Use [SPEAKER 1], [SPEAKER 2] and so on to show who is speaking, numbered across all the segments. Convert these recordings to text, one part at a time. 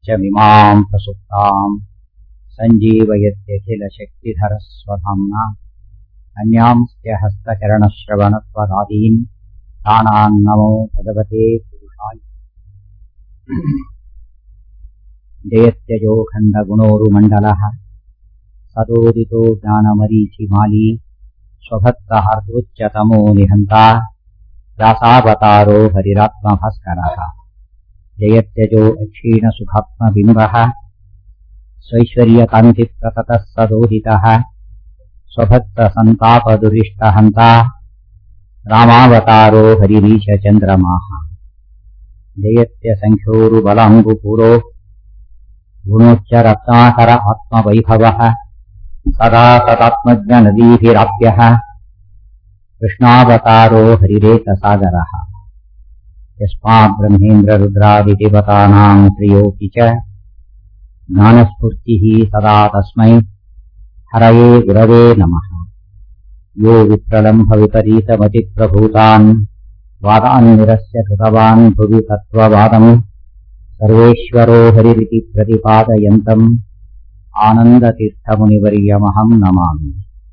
[SPEAKER 1] यच्चमिमाम् प्रसुप्ताम् सञ्जीवयत्यखिलशक्तिधरस्वधाम्ना अन्यांश्च हस्तचरणश्रवणत्वदादीन् प्राणान् नमो भगवते पुरुषाय जयत्यजो खण्डगुणोरुमण्डलः सदोदितो ज्ञानमरीचिमाली स्वभक्तहार्दोच्चतमो निहन्ता व्यासावतारो हरिरात्मभास्करः जयत्यजो अक्षीणसुखात्मबिम्बः स्वैश्वर्यकान्तिप्रततः सदोदितः स्वभक्तसन्तापदुरिष्टहन्ता रामावतारो हरिरीशचन्द्रमाः जयत्यसङ्ख्योरुबलाम्बुपूरो गुणोच्चरत्नाकर आत्मवैभवः सदा सदात्मज्ञनदीभिराप्यः कृष्णावतारो हरिरेकसागरः यस्माद्ब्रह्मेन्द्ररुद्रादिदेवतानाम् श्रियोऽपि च ज्ञानस्फूर्तिः सदा तस्मै हरये गुरवे नमः यो विप्रलम्भविपरीतमतिप्रभूतान् वादान् निरस्य कृतवान् भुवि तत्त्ववादम् सर्वेश्वरो हरिरिति प्रतिपादयन्तम् आनन्दतीर्थमुनिवर्यमहम् नमामि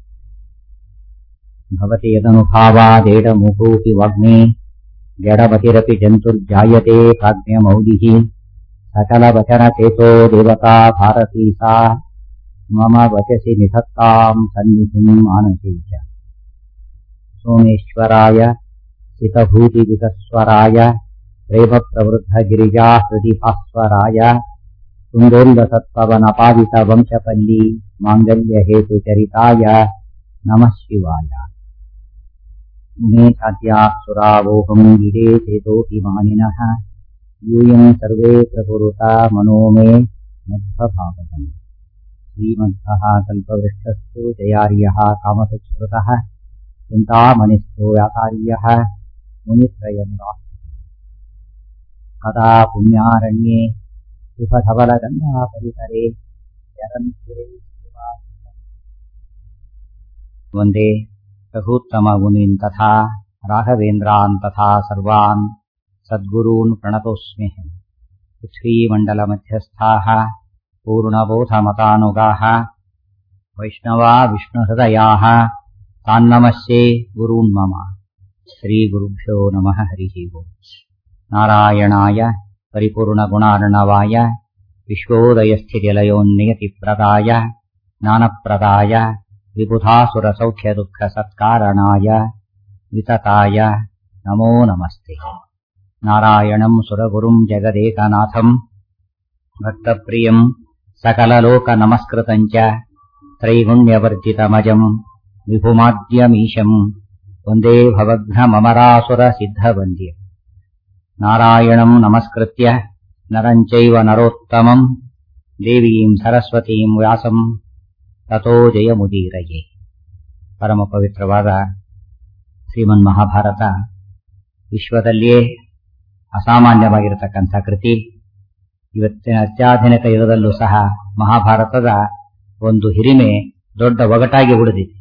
[SPEAKER 1] भवति यदनुभावादेडमुखोऽपि वाग्मे जडमतिरपि जन्तुर्जायते प्राज्ञमौलिः सकलवचनचेतो देवता भारती सा मम वचसि निधत्ताम् सन्निधिम् मानसे च सोमेश्वराय सितभूतिविकस्वराय प्रेमप्रवृद्धगिरिजा हृदिभास्वराय कुन्दोल्लसत्पवनपादितवंशपल्ली माङ्गल्यहेतुचरिताय नमः शिवाय मुनेसाध्यासुरावोहम् गिरे चेतोऽपि मानिनः यूयम् सर्वे प्रकुरुता मनो मे मध्वभावतम् श्रीमध्वः कल्पवृक्षस्तु जयार्यः कामसुस्मृतः चिन्तामणिस्तु व्यासार्यः मुनित्रयम् कदा पुण्यारण्ये सुखधवलगन्धापरिसरे चरन्ते वन्दे रघूत्तममुनीन् तथा राघवेन्द्रान् तथा सर्वान् सद्गुरून् प्रणतोऽस्म्यहम् पृथ्वीमण्डलमध्यस्थाः पूर्णबोधमतानुगाः वैष्णवा विष्णुहृदयाः तान्नमस्ये गुरून् मम श्रीगुरुभ्यो नमः हरिः ओम् नारायणाय परिपूर्णगुणार्णवाय विश्वोदयस्थितिलयोन्नियतिप्रदाय ज्ञानप्रदाय विबुधासुरसौख्यदुःखसत्कारणाय वितताय नमो नमस्ते नारायणम् सुरगुरुम् जगदेकनाथम् भक्तप्रियम् सकललोकनमस्कृतम् च त्रैगुण्यवर्जितमजम् विभुमाद्यमीशम् वन्दे भवघ्नममरासुरसिद्धवन्द्यम् नारायणम् नमस्कृत्य नरम् चैव नरोत्तमम् देवीम् ಸರಸ್ವತೀಂ ವ್ಯಾಸಂ ತಥೋ ಜಯಮುದೀರಯೇ ಪರಮ ಪವಿತ್ರವಾದ ಶ್ರೀಮನ್ ಮಹಾಭಾರತ ವಿಶ್ವದಲ್ಲಿಯೇ ಅಸಾಮಾನ್ಯವಾಗಿರತಕ್ಕಂಥ ಕೃತಿ ಇವತ್ತಿನ ಅತ್ಯಾಧುನಿಕ ಯುಗದಲ್ಲೂ ಸಹ ಮಹಾಭಾರತದ ಒಂದು ಹಿರಿಮೆ ದೊಡ್ಡ ಒಗಟಾಗಿ ಉಳಿದಿದೆ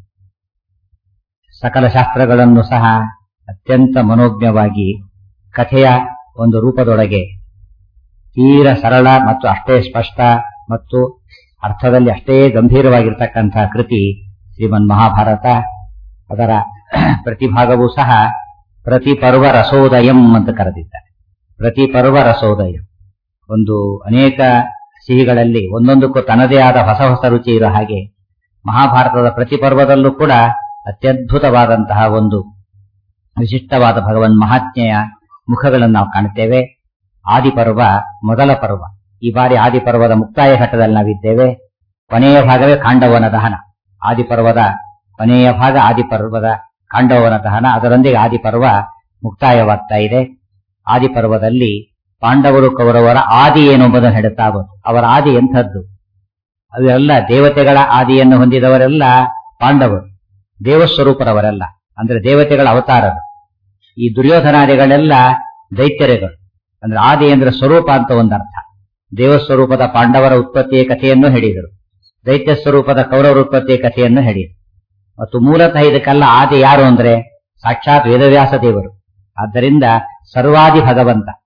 [SPEAKER 1] ಸಕಲ ಶಾಸ್ತ್ರಗಳನ್ನು ಸಹ ಅತ್ಯಂತ ಮನೋಜ್ಞವಾಗಿ ಕಥೆಯ ಒಂದು ರೂಪದೊಳಗೆ ತೀರ ಸರಳ ಮತ್ತು ಅಷ್ಟೇ ಸ್ಪಷ್ಟ ಮತ್ತು ಅರ್ಥದಲ್ಲಿ ಅಷ್ಟೇ ಗಂಭೀರವಾಗಿರ್ತಕ್ಕಂಥ ಕೃತಿ ಶ್ರೀಮನ್ ಮಹಾಭಾರತ ಅದರ ಪ್ರತಿಭಾಗವೂ ಸಹ ಪ್ರತಿ ಪರ್ವ ರಸೋದಯಂ ಅಂತ ಕರೆದಿದ್ದಾರೆ ಪ್ರತಿ ಪರ್ವ ರಸೋದಯಂ ಒಂದು ಅನೇಕ ಸಿಹಿಗಳಲ್ಲಿ ಒಂದೊಂದಕ್ಕೂ ತನ್ನದೇ ಆದ ಹೊಸ ಹೊಸ ರುಚಿ ಇರೋ ಹಾಗೆ ಮಹಾಭಾರತದ ಪ್ರತಿ ಪರ್ವದಲ್ಲೂ ಕೂಡ ಅತ್ಯದ್ಭುತವಾದಂತಹ ಒಂದು ವಿಶಿಷ್ಟವಾದ ಭಗವನ್ ಮಹಾತ್ಮೆಯ ಮುಖಗಳನ್ನು ನಾವು ಕಾಣುತ್ತೇವೆ ಆದಿಪರ್ವ ಮೊದಲ ಪರ್ವ ಈ ಬಾರಿ ಆದಿಪರ್ವದ ಮುಕ್ತಾಯ ಘಟ್ಟದಲ್ಲಿ ನಾವಿದ್ದೇವೆ ಕೊನೆಯ ಭಾಗವೇ ಕಾಂಡವನ ದಹನ ಆದಿಪರ್ವದ ಕೊನೆಯ ಭಾಗ ಆದಿಪರ್ವದ ಕಾಂಡವನ ದಹನ ಅದರೊಂದಿಗೆ ಆದಿಪರ್ವ ಮುಕ್ತಾಯವಾಗ್ತಾ ಇದೆ ಆದಿಪರ್ವದಲ್ಲಿ ಪಾಂಡವರು ಕೌರವರ ಆದಿ ಏನು ಎಂಬುದನ್ನು ಹೇಳುತ್ತಾ ಬಂತು ಅವರ ಆದಿ ಎಂಥದ್ದು ಅವೆಲ್ಲ ದೇವತೆಗಳ ಆದಿಯನ್ನು ಹೊಂದಿದವರೆಲ್ಲ ಪಾಂಡವರು ದೇವಸ್ವರೂಪರವರೆಲ್ಲ ಅಂದ್ರೆ ದೇವತೆಗಳ ಅವತಾರರು ಈ ದುರ್ಯೋಧನಾದಿಗಳೆಲ್ಲ ದೈತ್ಯರೆಗಳು ಅಂದ್ರೆ ಆದಿ ಅಂದ್ರೆ ಸ್ವರೂಪ ಅಂತ ಒಂದರ್ಥ ದೇವಸ್ವರೂಪದ ಪಾಂಡವರ ಉತ್ಪತ್ತಿಯ ಕಥೆಯನ್ನು ಹೇಳಿದರು ದೈತ್ಯ ಸ್ವರೂಪದ ಕೌರವರ ಉತ್ಪತ್ತಿಯ ಕಥೆಯನ್ನು ಹೇಳಿದರು ಮತ್ತು ಮೂಲತಃ ಇದಕ್ಕೆಲ್ಲ ಆದಿ ಯಾರು ಅಂದ್ರೆ ಸಾಕ್ಷಾತ್ ವೇದವ್ಯಾಸ ದೇವರು ಆದ್ದರಿಂದ ಸರ್ವಾದಿ ಭಗವಂತ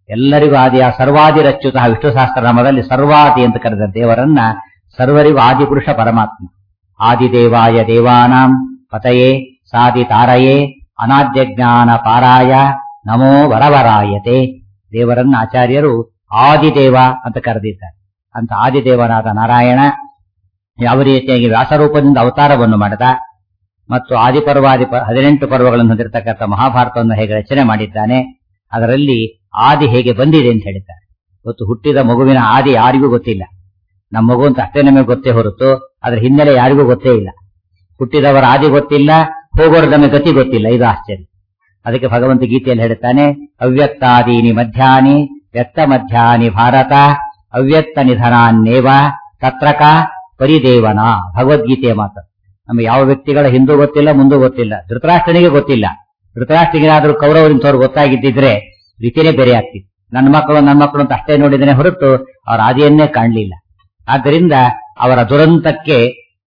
[SPEAKER 1] ಎಲ್ಲರಿಗೂ ಆದಿಯ ಸರ್ವಾದಿರಚ್ಯುತ ವಿಷ್ಣು ಸಹಸ್ರನಾಮದಲ್ಲಿ ಸರ್ವಾದಿ ಅಂತ ಕರೆದ ದೇವರನ್ನ ಸರ್ವರಿಗೂ ಆದಿಪುರುಷ ಪರಮಾತ್ಮ ಆದಿದೇವಾಯ ದೇವಾನಾಂ ಪತಯೇ ಸಾದಿ ತಾರಯೇ ಅನಾದ್ಯ ಜ್ಞಾನ ಪಾರಾಯ ನಮೋ ವರವರಾಯತೆ ದೇವರನ್ನ ಆಚಾರ್ಯರು ಆದಿದೇವ ಅಂತ ಕರೆದಿದ್ದಾರೆ ಅಂತ ಆದಿದೇವನಾದ ನಾರಾಯಣ ಯಾವ ರೀತಿಯಾಗಿ ವ್ಯಾಸರೂಪದಿಂದ ಅವತಾರವನ್ನು ಮಾಡಿದ ಮತ್ತು ಆದಿಪರ್ವಾದಿ ಪ- ಹದಿನೆಂಟು ಪರ್ವಗಳನ್ನು ಹೊಂದಿರತಕ್ಕಂಥ ಮಹಾಭಾರತವನ್ನು ಹೇಗೆ ರಚನೆ ಮಾಡಿದ್ದಾನೆ ಅದರಲ್ಲಿ ಆದಿ ಹೇಗೆ ಬಂದಿದೆ ಅಂತ ಹೇಳಿದ್ದಾರೆ ಇವತ್ತು ಹುಟ್ಟಿದ ಮಗುವಿನ ಆದಿ ಯಾರಿಗೂ ಗೊತ್ತಿಲ್ಲ ನಮ್ಮ ಮಗು ಅಂತ ಅಷ್ಟೇ ನಮಗೆ ಗೊತ್ತೇ ಹೊರತು ಅದರ ಹಿನ್ನೆಲೆ ಯಾರಿಗೂ ಗೊತ್ತೇ ಇಲ್ಲ ಹುಟ್ಟಿದವರ ಆದಿ ಗೊತ್ತಿಲ್ಲ ಹೋಗೋರ ನಮಗೆ ಗತಿ ಗೊತ್ತಿಲ್ಲ ಇದು ಆಶ್ಚರ್ಯ ಅದಕ್ಕೆ ಭಗವಂತ ಗೀತೆಯಲ್ಲಿ ಹೇಳುತ್ತಾನೆ ಅವ್ಯಕ್ತಾದೀನಿ ಮಧ್ಯಾನಿ ವ್ಯಕ್ತ ಮಧ್ಯಾನಿ ಭಾರತ ಅವ್ಯಕ್ತ ನಿಧನಾನ್ನೇವ ತತ್ರಕ ಪರಿದೇವನ ಭಗವದ್ಗೀತೆಯ ಮಾತು ನಮಗೆ ಯಾವ ವ್ಯಕ್ತಿಗಳ ಹಿಂದೂ ಗೊತ್ತಿಲ್ಲ ಮುಂದೂ ಗೊತ್ತಿಲ್ಲ ಧೃತರಾಷ್ಟ್ರನಿಗೆ ಗೊತ್ತಿಲ್ಲ ಧೃತರಾಷ್ಟ್ರನಿಗಾದ್ರೂ ಕೌರವರಿಂತವ್ರು ಗೊತ್ತಾಗಿದ್ದಿದ್ರೆ ರೀತಿಯೇ ಬೇರೆ ಆಗ್ತಿತ್ತು ನನ್ನ ಮಕ್ಕಳು ನನ್ನ ಮಕ್ಕಳು ಅಂತ ಅಷ್ಟೇ ನೋಡಿದ್ರೆ ಹೊರತು ಅವರ ಆದಿಯನ್ನೇ ಕಾಣಲಿಲ್ಲ ಆದ್ದರಿಂದ ಅವರ ದುರಂತಕ್ಕೆ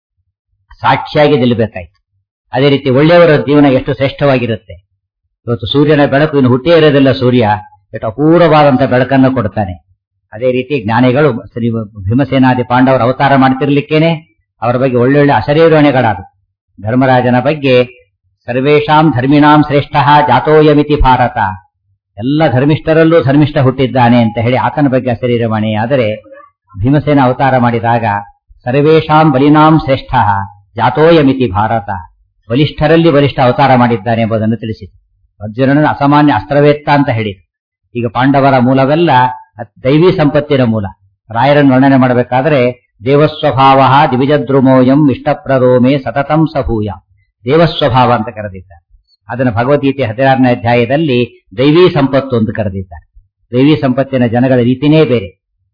[SPEAKER 1] ಸಾಕ್ಷಿಯಾಗಿ ನಿಲ್ಲಬೇಕಾಯ್ತು ಅದೇ ರೀತಿ ಒಳ್ಳೆಯವರ ಜೀವನ ಎಷ್ಟು ಶ್ರೇಷ್ಠವಾಗಿರುತ್ತೆ ಇವತ್ತು ಸೂರ್ಯನ ಬೆಳಕು ಇನ್ನು ಹುಟ್ಟೇ ಇರೋದಿಲ್ಲ ಸೂರ್ಯ ಎಷ್ಟು ಅಪೂರ್ವವಾದಂತಹ ಬೆಳಕನ್ನು ಕೊಡ್ತಾನೆ ಅದೇ ರೀತಿ ಜ್ಞಾನಿಗಳು ಶ್ರೀ ಭೀಮಸೇನಾದಿ ಪಾಂಡವರು ಅವತಾರ ಮಾಡ್ತಿರ್ಲಿಕ್ಕೇನೆ ಅವರ ಬಗ್ಗೆ ಒಳ್ಳೊಳ್ಳೆ ಅಶರೀರಣೆಗಳಾದವು ಧರ್ಮರಾಜನ ಬಗ್ಗೆ ಸರ್ವೇಷಾಂ ಧರ್ಮಿಣಾಂ ಶ್ರೇಷ್ಠ ಜಾತೋಯಮಿತಿ ಭಾರತ ಎಲ್ಲ ಧರ್ಮಿಷ್ಠರಲ್ಲೂ ಧರ್ಮಿಷ್ಠ ಹುಟ್ಟಿದ್ದಾನೆ ಅಂತ ಹೇಳಿ ಆತನ ಬಗ್ಗೆ ಅಶರೀರವಾಣಿ ಆದರೆ ಭೀಮಸೇನ ಅವತಾರ ಮಾಡಿದಾಗ ಸರ್ವೇಷಾಂ ಬಲಿನಾಂ ಶ್ರೇಷ್ಠ ಜಾತೋಯಮಿತಿ ಭಾರತ ಬಲಿಷ್ಠರಲ್ಲಿ ಬಲಿಷ್ಠ ಅವತಾರ ಮಾಡಿದ್ದಾನೆ ಎಂಬುದನ್ನು ತಿಳಿಸಿತು ಅರ್ಜುನನ ಅಸಾಮಾನ್ಯ ಅಸ್ತ್ರವೇತ್ತ ಅಂತ ಹೇಳಿತು ಈಗ ಪಾಂಡವರ ಮೂಲವೆಲ್ಲ ದೈವಿ ಸಂಪತ್ತಿನ ಮೂಲ ರಾಯರನ್ನು ವರ್ಣನೆ ಮಾಡಬೇಕಾದ್ರೆ ದೇವಸ್ವಭಾವ ದಿವಿಜದ್ರುಮೋಯಂ ಇಷ್ಟಪ್ರದೋಮೆ ಸತತಂ ಸಭೂಯ ದೇವಸ್ವಭಾವ ಅಂತ ಕರೆದಿದ್ದಾರೆ ಅದನ್ನು ಭಗವದ್ಗೀತೆ ಹದಿನಾರನೇ ಅಧ್ಯಾಯದಲ್ಲಿ ದೈವಿ ಸಂಪತ್ತು ಅಂತ ಕರೆದಿದ್ದಾರೆ ದೈವಿ ಸಂಪತ್ತಿನ ಜನಗಳ ರೀತಿನೇ ಬೇರೆ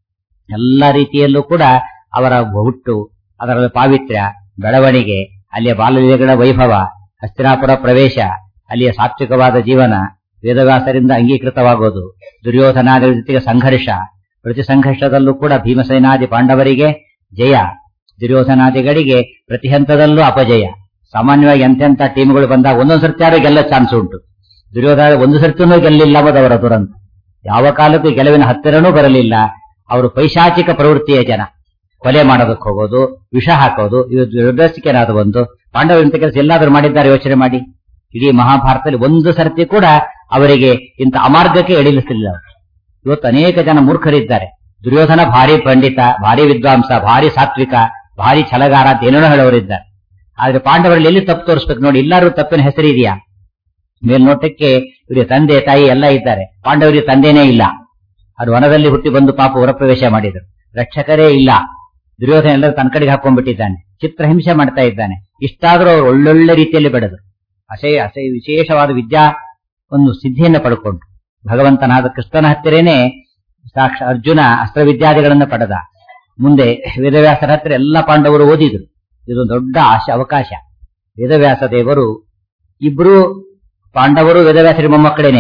[SPEAKER 1] ಎಲ್ಲ ರೀತಿಯಲ್ಲೂ ಕೂಡ ಅವರ ಹುಟ್ಟು ಅದರ ಪಾವಿತ್ರ್ಯ ಬೆಳವಣಿಗೆ ಅಲ್ಲಿಯ ಬಾಲಲೀಲೆಗಳ ವೈಭವ ಹಸ್ತಿನಾಪುರ ಪ್ರವೇಶ ಅಲ್ಲಿಯ ಸಾತ್ವಿಕವಾದ ಜೀವನ ವೇದವ್ಯಾಸರಿಂದ ಅಂಗೀಕೃತವಾಗೋದು ದುರ್ಯೋಧನಾದಿಗಳ ಜೊತೆಗೆ ಸಂಘರ್ಷ ಪ್ರತಿ ಸಂಘರ್ಷದಲ್ಲೂ ಕೂಡ ಭೀಮಸೇನಾದಿ ಪಾಂಡವರಿಗೆ ಜಯ ದುರ್ಯೋಧನಾದಿಗಳಿಗೆ ಪ್ರತಿ ಹಂತದಲ್ಲೂ ಅಪಜಯ ಸಾಮಾನ್ಯವಾಗಿ ಎಂತೆಂಥ ಟೀಮ್ಗಳು ಬಂದಾಗ ಒಂದೊಂದು ಸರ್ತಿಯಾರು ಗೆಲ್ಲ ಚಾನ್ಸ್ ಉಂಟು ದುರ್ಯೋಧನ ಒಂದು ಸರ್ತಿನೂ ಗೆಲ್ಲಿಲ್ಲ ಅವರ ದುರಂತ ಯಾವ ಕಾಲಕ್ಕೂ ಗೆಲುವಿನ ಹತ್ತಿರನೂ ಬರಲಿಲ್ಲ ಅವರು ಪೈಶಾಚಿಕ ಪ್ರವೃತ್ತಿಯ ಜನ ಕೊಲೆ ಮಾಡೋದಕ್ಕೆ ಹೋಗೋದು ವಿಷ ಹಾಕೋದು ಇದು ದುರ್ದರ್ಶಿಕೆನಾದ ಒಂದು ಪಾಂಡವರು ಇಂಥ ಕೆಲಸ ಎಲ್ಲಾದರೂ ಮಾಡಿದ್ದಾರೆ ಯೋಚನೆ ಮಾಡಿ ಇಡೀ ಮಹಾಭಾರತದಲ್ಲಿ ಒಂದು ಸರ್ತಿ ಕೂಡ ಅವರಿಗೆ ಇಂಥ ಅಮಾರ್ಗಕ್ಕೆ ಎಳಿಲಿಸಲಿಲ್ಲ ಅವರು. ಇವತ್ತು ಅನೇಕ ಜನ ಮೂರ್ಖರಿದ್ದಾರೆ ದುರ್ಯೋಧನ ಭಾರಿ ಪಂಡಿತ ಭಾರಿ ವಿದ್ವಾಂಸ ಭಾರಿ ಸಾತ್ವಿಕ ಭಾರಿ ಛಲಗಾರ ಅಂತ ಏನೇನೋ ಹೇಳೋರಿದ್ದಾರೆ ಆದ್ರೆ ಪಾಂಡವರಲ್ಲಿ ಎಲ್ಲಿ ತಪ್ಪು ತೋರಿಸ್ಬೇಕು ನೋಡಿ ಎಲ್ಲರೂ ತಪ್ಪಿನ ಹೆಸರಿದೆಯಾ ಮೇಲ್ನೋಟಕ್ಕೆ ಇವರಿಗೆ ತಂದೆ ತಾಯಿ ಎಲ್ಲ ಇದ್ದಾರೆ ಪಾಂಡವರಿಗೆ ತಂದೆನೇ ಇಲ್ಲ ಅದು ವನದಲ್ಲಿ ಹುಟ್ಟಿ ಬಂದು ಪಾಪ ಹೊರಪ್ರವೇಶ ಮಾಡಿದರು ರಕ್ಷಕರೇ ಇಲ್ಲ ದುರ್ಯೋಧನ ಎಲ್ಲರೂ ತನ್ನ ಕಡೆಗೆ ಹಾಕೊಂಡ್ಬಿಟ್ಟಿದ್ದಾನೆ ಚಿತ್ರಹಿಂಸೆ ಮಾಡ್ತಾ ಇದ್ದಾನೆ ಇಷ್ಟಾದರೂ ಅವರು ಒಳ್ಳೊಳ್ಳೆ ರೀತಿಯಲ್ಲಿ ಬೆಳೆದರು ಅಸೇ ಅಸೇ ವಿಶೇಷವಾದ ವಿದ್ಯಾ ಒಂದು ಸಿದ್ಧಿಯನ್ನು ಪಡ್ಕೊಂಡು ಭಗವಂತನಾದ ಕೃಷ್ಣನ ಹತ್ತಿರನೇ ಸಾಕ್ಷ ಅರ್ಜುನ ಅಸ್ತ್ರವಿದ್ಯಾದಿಗಳನ್ನು ಪಡೆದ ಮುಂದೆ ವೇದವ್ಯಾಸರ ಹತ್ತಿರ ಎಲ್ಲ ಪಾಂಡವರು ಓದಿದ್ರು ಇದು ದೊಡ್ಡ ಆಶ ಅವಕಾಶ ವೇದವ್ಯಾಸ ದೇವರು ಇಬ್ರು ಪಾಂಡವರು ವೇದವ್ಯಾಸರಿ ಮೊಮ್ಮಕ್ಕಳೇನೆ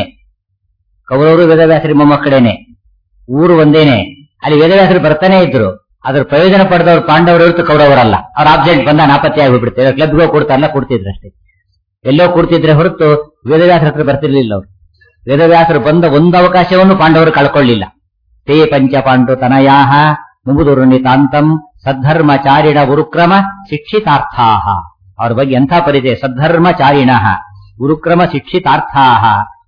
[SPEAKER 1] ಕೌರವರು ವೇದವ್ಯಾಸರಿ ಮೊಮ್ಮಕ್ಕಳೇನೆ ಊರು ಒಂದೇನೆ ಅಲ್ಲಿ ವೇದವ್ಯಾಸರು ಬರ್ತಾನೆ ಇದ್ರು ಅದ್ರ ಪ್ರಯೋಜನ ಪಡೆದವರು ಪಾಂಡವರು ಹೊರತು ಕೌರವರಲ್ಲ ಅವ್ರ ಆಬ್ಸೆಂಟ್ ಬಂದ ನಾಪತ್ತೆಯಾಗಿ ಹೋಗ್ಬಿಡ್ತಾರೆ ಕ್ಲಬ್ಗೆ ಕೊಡ್ತಾರಲ್ಲ ಕೊಡ್ತಿದ್ರು ಅಷ್ಟೇ ಎಲ್ಲೋ ಕೊಡ್ತಿದ್ರೆ ಹೊರತು ವೇದವ್ಯಾಸರ ಹತ್ರ ಬರ್ತಿರ್ಲಿಲ್ಲ ಅವರು ವೇದವ್ಯಾಸರು ಬಂದ ಒಂದು ಅವಕಾಶವನ್ನು ಪಾಂಡವರು ಕಳ್ಕೊಳ್ಳಿಲ್ಲ ತೇ ಪಂಚ ಪಾಂಡು ತನಯಾಹ ಮುಗುದುರ್ಣಿತಾಂತಂ ಸದ್ಧರ್ಮಚಾರಿಣ ಗುರುಕ್ರಮ ಶಿಕ್ಷಿತಾರ್ಥಾಹ ಅವ್ರ ಬಗ್ಗೆ ಎಂಥ ಪರಿಚಯ ಸದ್ಧರ್ಮಚಾರಿಣ ಗುರುಕ್ರಮ ಶಿಕ್ಷಿತಾರ್ಥಾಹ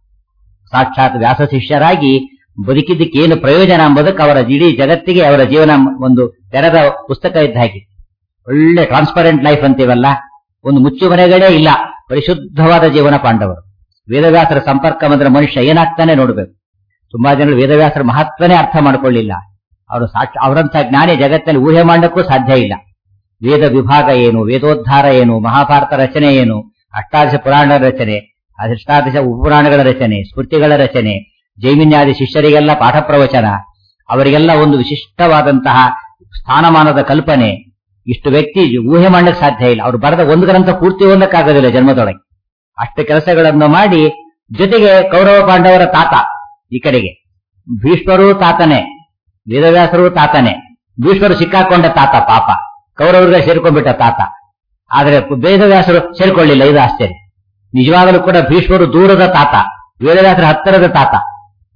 [SPEAKER 1] ಸಾಕ್ಷಾತ್ ವ್ಯಾಸ ಶಿಷ್ಯರಾಗಿ ಬದುಕಿದ್ದಕ್ಕೇನು ಪ್ರಯೋಜನ ಎಂಬುದಕ್ಕೆ ಅವರ ಇಡೀ ಜಗತ್ತಿಗೆ ಅವರ ಜೀವನ ಒಂದು ತೆರೆದ ಪುಸ್ತಕ ಇದ್ದ ಹಾಗೆ ಒಳ್ಳೆ ಟ್ರಾನ್ಸ್ಪರೆಂಟ್ ಲೈಫ್ ಅಂತೀವಲ್ಲ ಒಂದು ಮುಚ್ಚುಮನೆಗಳೇ ಇಲ್ಲ ಪರಿಶುದ್ಧವಾದ ಜೀವನ ಪಾಂಡವರು ವೇದವ್ಯಾಸರ ಸಂಪರ್ಕ ಬಂದ್ರೆ ಮನುಷ್ಯ ಏನಾಗ್ತಾನೆ ನೋಡ್ಬೇಕು ತುಂಬಾ ಜನರು ವೇದವ್ಯಾಸರ ಮಹತ್ವನೇ ಅರ್ಥ ಮಾಡ್ಕೊಳ್ಳಿಲ್ಲ ಅವರು ಸಾಕ್ಷ ಅವರಂತ ಜ್ಞಾನಿ ಜಗತ್ತಲ್ಲಿ ಊಹೆ ಮಾಡಕ್ಕೂ ಸಾಧ್ಯ ಇಲ್ಲ ವೇದ ವಿಭಾಗ ಏನು ವೇದೋದ್ಧಾರ ಏನು ಮಹಾಭಾರತ ರಚನೆ ಏನು ಅಷ್ಟಾದಶ ಪುರಾಣಗಳ ರಚನೆ ಅಷ್ಟಾದಶ ಉಪುರಾಣಗಳ ರಚನೆ ಸ್ಮೃತಿಗಳ ರಚನೆ ಜೈಮಿನ್ಯಾದಿ ಶಿಷ್ಯರಿಗೆಲ್ಲ ಪಾಠ ಪ್ರವಚನ ಅವರಿಗೆಲ್ಲ ಒಂದು ವಿಶಿಷ್ಟವಾದಂತಹ ಸ್ಥಾನಮಾನದ ಕಲ್ಪನೆ ಇಷ್ಟು ವ್ಯಕ್ತಿ ಊಹೆ ಮಾಡಲಿಕ್ಕೆ ಸಾಧ್ಯ ಇಲ್ಲ ಅವ್ರು ಬರೆದ ಒಂದು ಗ್ರಂಥ ಪೂರ್ತಿ ಓದಕ್ಕಾಗೋದಿಲ್ಲ ಜನ್ಮದೊಳಗೆ ಅಷ್ಟು ಕೆಲಸಗಳನ್ನು ಮಾಡಿ ಜೊತೆಗೆ ಕೌರವ ಪಾಂಡವರ ತಾತ ಈ ಕಡೆಗೆ ಭೀಷ್ಮರು ತಾತನೇ ವೇದವ್ಯಾಸರು ತಾತನೇ ಭೀಷ್ಮರು ಸಿಕ್ಕಾಕೊಂಡ ತಾತ ಪಾಪ ಕೌರವರಿಗೆ ಸೇರ್ಕೊಂಡ್ಬಿಟ್ಟ ತಾತ ಆದ್ರೆ ವೇದವ್ಯಾಸರು ಸೇರ್ಕೊಳ್ಳಿಲ್ಲ ಇದು ಆಶ್ಚರ್ಯ ನಿಜವಾಗಲೂ ಕೂಡ ಭೀಷ್ಮರು ದೂರದ ತಾತ ವೇದವ್ಯಾಸರ ಹತ್ತಿರದ ತಾತ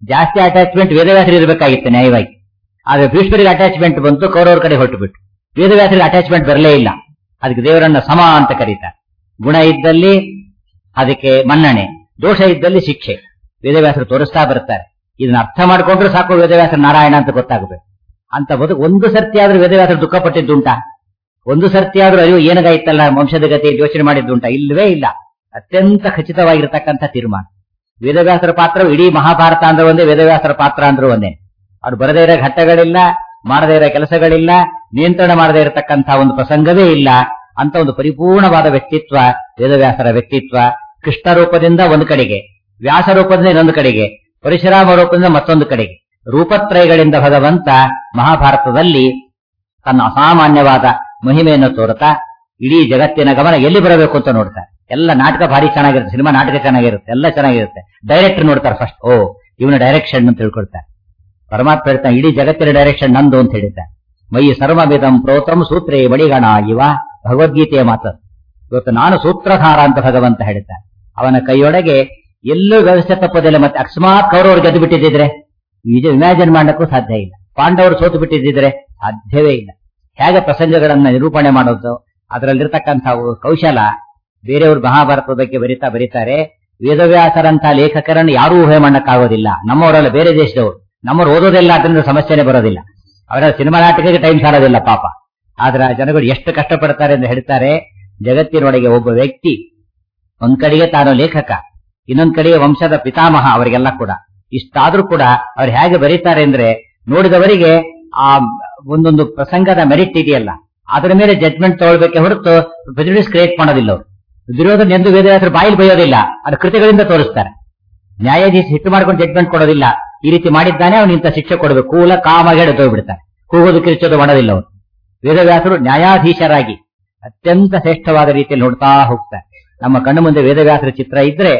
[SPEAKER 1] ಜಾಸ್ತಿ ಅಟ್ಯಾಚ್ಮೆಂಟ್ ವೇದವ್ಯಾಸರಿಗೆ ಇರಬೇಕಾಗಿತ್ತು ನ್ಯಾಯವಾಗಿ ಆದ್ರೆ ಭೀಷ್ಮರಿಗೆ ಅಟ್ಯಾಚ್ಮೆಂಟ್ ಬಂತು ಕೌರವ್ರ ಕಡೆ ಹೊರಟು ಬಿಟ್ಟು ವೇದವ್ಯಾಸರಿಗೆ ಅಟ್ಯಾಚ್ಮೆಂಟ್ ಬರಲೇ ಇಲ್ಲ ಅದಕ್ಕೆ ದೇವರನ್ನ ಸಮ ಅಂತ ಕರೀತಾರೆ ಗುಣ ಇದ್ದಲ್ಲಿ ಅದಕ್ಕೆ ಮನ್ನಣೆ ದೋಷ ಇದ್ದಲ್ಲಿ ಶಿಕ್ಷೆ ವೇದವ್ಯಾಸರು ತೋರಿಸ್ತಾ ಬರ್ತಾರೆ ಇದನ್ನ ಅರ್ಥ ಮಾಡ್ಕೊಂಡ್ರೆ ಸಾಕು ವೇದವ್ಯಾಸರ ನಾರಾಯಣ ಅಂತ ಗೊತ್ತಾಗಬೇಕು ಅಂತ ಬದುಕು ಒಂದು ಸರ್ತಿ ಆದ್ರೂ ವೇದವ್ಯಾಸರು ದುಃಖ ಪಟ್ಟಿದ್ದುಂಟಾ ಒಂದು ಸರ್ತಿ ಆದ್ರೂ ಅಯ್ಯೋ ಏನಗಾಯ್ತಲ್ಲ ವಂಶದ ಗತಿ ಯೋಚನೆ ಮಾಡಿದ್ದುಂಟಾ ಇಲ್ಲವೇ ಇಲ್ಲ ಅತ್ಯಂತ ಖಚಿತವಾಗಿರತಕ್ಕಂಥ ತೀರ್ಮಾನ ವೇದವ್ಯಾಸರ ಪಾತ್ರ ಇಡೀ ಮಹಾಭಾರತ ಅಂದ್ರೆ ಒಂದೇ ವೇದವ್ಯಾಸರ ಪಾತ್ರ ಅಂದ್ರೂ ಒಂದೇ ಅವ್ರು ಬರದೇ ಇರೋ ಘಟ್ಟಗಳಿಲ್ಲ ಮಾಡದೇ ಇರೋ ಕೆಲಸಗಳಿಲ್ಲ ನಿಯಂತ್ರಣ ಮಾಡದೇ ಇರತಕ್ಕಂಥ ಒಂದು ಪ್ರಸಂಗವೇ ಇಲ್ಲ ಅಂತ ಒಂದು ಪರಿಪೂರ್ಣವಾದ ವ್ಯಕ್ತಿತ್ವ ವೇದವ್ಯಾಸರ ವ್ಯಕ್ತಿತ್ವ ಕೃಷ್ಣ ರೂಪದಿಂದ ಒಂದು ಕಡೆಗೆ ವ್ಯಾಸ ರೂಪದಿಂದ ಇನ್ನೊಂದು ಕಡೆಗೆ ಪರಶುರಾಮ ರೂಪದಿಂದ ಮತ್ತೊಂದು ಕಡೆಗೆ ರೂಪತ್ರಯಗಳಿಂದ ಭಗವಂತ ಮಹಾಭಾರತದಲ್ಲಿ ತನ್ನ ಅಸಾಮಾನ್ಯವಾದ ಮಹಿಮೆಯನ್ನು ತೋರುತ್ತಾ ಇಡೀ ಜಗತ್ತಿನ ಗಮನ ಎಲ್ಲಿ ಬರಬೇಕು ಅಂತ ನೋಡ್ತಾರೆ ಎಲ್ಲ ನಾಟಕ ಭಾರಿ ಚೆನ್ನಾಗಿರುತ್ತೆ ಸಿನಿಮಾ ನಾಟಕ ಚೆನ್ನಾಗಿರುತ್ತೆ ಎಲ್ಲ ಚೆನ್ನಾಗಿರುತ್ತೆ ಡೈರೆಕ್ಟರ್ ನೋಡ್ತಾರೆ ಫಸ್ಟ್ ಓ ಇವನ ಡೈರೆಕ್ಷನ್ ಅಂತ ತಿಳ್ಕೊಳ್ತಾರೆ ಪರಮಾತ್ಮ ಹೇಳ್ತಾನೆ ಇಡೀ ಜಗತ್ತಿನ ಡೈರೆಕ್ಷನ್ ನಂದು ಅಂತ ಹೇಳಿದ್ದಾರೆ ಮೈ ಸರ್ವಮಿದಂ ಪ್ರೋತಂ ಸೂತ್ರೇ ಬಳಿಗಣ ಇವ ಭಗವದ್ಗೀತೆಯ ಮಾತು ಇವತ್ತು ನಾನು ಸೂತ್ರಧಾರ ಅಂತ ಭಗವಂತ ಹೇಳ್ತಾನೆ ಅವನ ಕೈಯೊಳಗೆ ಎಲ್ಲೂ ವ್ಯವಸ್ಥೆ ತಪ್ಪೋದಿಲ್ಲ ಮತ್ತೆ ಅಕಸ್ಮಾತ್ ಕೌರವರು ಗೆದ್ದು ಬಿಟ್ಟಿದ್ರೆ ನಿಜ ಇಮ್ಯಾಜಿನ್ ಮಾಡಕ್ಕೂ ಸಾಧ್ಯ ಇಲ್ಲ ಪಾಂಡವರು ಸೋತು ಬಿಟ್ಟಿದ್ದಿದ್ರೆ ಸಾಧ್ಯವೇ ಇಲ್ಲ ಹೇಗೆ ಪ್ರಸಂಗಗಳನ್ನ ನಿರೂಪಣೆ ಮಾಡೋದು ಅದರಲ್ಲಿರ್ತಕ್ಕಂಥ ಕೌಶಲ ಬೇರೆಯವರು ಮಹಾಭಾರತದ ಬಗ್ಗೆ ಬರೀತಾ ಬರೀತಾರೆ ವೇದವ್ಯಾಸರಂತ ಲೇಖಕರನ್ನು ಯಾರೂ ಊಹೆ ಮಾಡಕ್ಕಾಗೋದಿಲ್ಲ ನಮ್ಮವರಲ್ಲ ಬೇರೆ ದೇಶದವರು ನಮ್ಮವ್ರು ಓದೋದಿಲ್ಲ ಅದರಿಂದ ಸಮಸ್ಯೆನೇ ಬರೋದಿಲ್ಲ ಅವರ ಸಿನಿಮಾ ನಾಟಕಕ್ಕೆ ಟೈಮ್ ಸಾಲೋದಿಲ್ಲ ಪಾಪ ಆದ್ರೆ ಆ ಜನಗಳು ಎಷ್ಟು ಕಷ್ಟಪಡ್ತಾರೆ ಎಂದು ಹೇಳ್ತಾರೆ ಜಗತ್ತಿನೊಳಗೆ ಒಬ್ಬ ವ್ಯಕ್ತಿ ಒಂದ್ ಕಡೆಗೆ ತಾನು ಲೇಖಕ ಇನ್ನೊಂದ್ ಕಡೆಗೆ ವಂಶದ ಪಿತಾಮಹ ಅವರಿಗೆಲ್ಲ ಕೂಡ ಇಷ್ಟಾದ್ರೂ ಕೂಡ ಅವ್ರು ಹೇಗೆ ಬರೀತಾರೆ ಅಂದ್ರೆ ನೋಡಿದವರಿಗೆ ಆ ಒಂದೊಂದು ಪ್ರಸಂಗದ ಮೆರಿಟ್ ಇದೆಯಲ್ಲ ಅದರ ಮೇಲೆ ಜಡ್ಜ್ಮೆಂಟ್ ತಗೊಳ್ಬೇಕೆ ಹೊರತು ಪ್ರೆಜುಡಿಸ್ ಕ್ರಿಯೇಟ್ ಮಾಡೋದಿಲ್ಲ ಅವರು ದುರ್ಯೋಧನ ಎಂದು ವೇದವ್ಯಾಸರು ಬಾಯಿಲ್ ಬೈಯೋದಿಲ್ಲ ಅದು ಕೃತಿಗಳಿಂದ ತೋರಿಸ್ತಾರೆ ನ್ಯಾಯಾಧೀಶ ಹಿಟ್ಟು ಮಾಡ್ಕೊಂಡು ಜಡ್ಜ್ಮೆಂಟ್ ಕೊಡೋದಿಲ್ಲ ಈ ರೀತಿ ಮಾಡಿದ್ದಾನೆ ಅವನು ಇಂಥ ಶಿಕ್ಷೆ ಕೊಡಬೇಕು ಕೂಲ ಕಾಮಾಗಿ ಹೇಳಿ ಬಿಡ್ತಾರೆ ಕೂಗೋದು ಕಿರಿಚೋದು ಮಾಡೋದಿಲ್ಲ ಅವನು ವೇದವ್ಯಾಸರು ನ್ಯಾಯಾಧೀಶರಾಗಿ ಅತ್ಯಂತ ಶ್ರೇಷ್ಠವಾದ ರೀತಿಯಲ್ಲಿ ನೋಡ್ತಾ ಹೋಗ್ತಾರೆ ನಮ್ಮ ಕಣ್ಣು ಮುಂದೆ ವೇದವ್ಯಾಸರ ಚಿತ್ರ ಇದ್ರೆ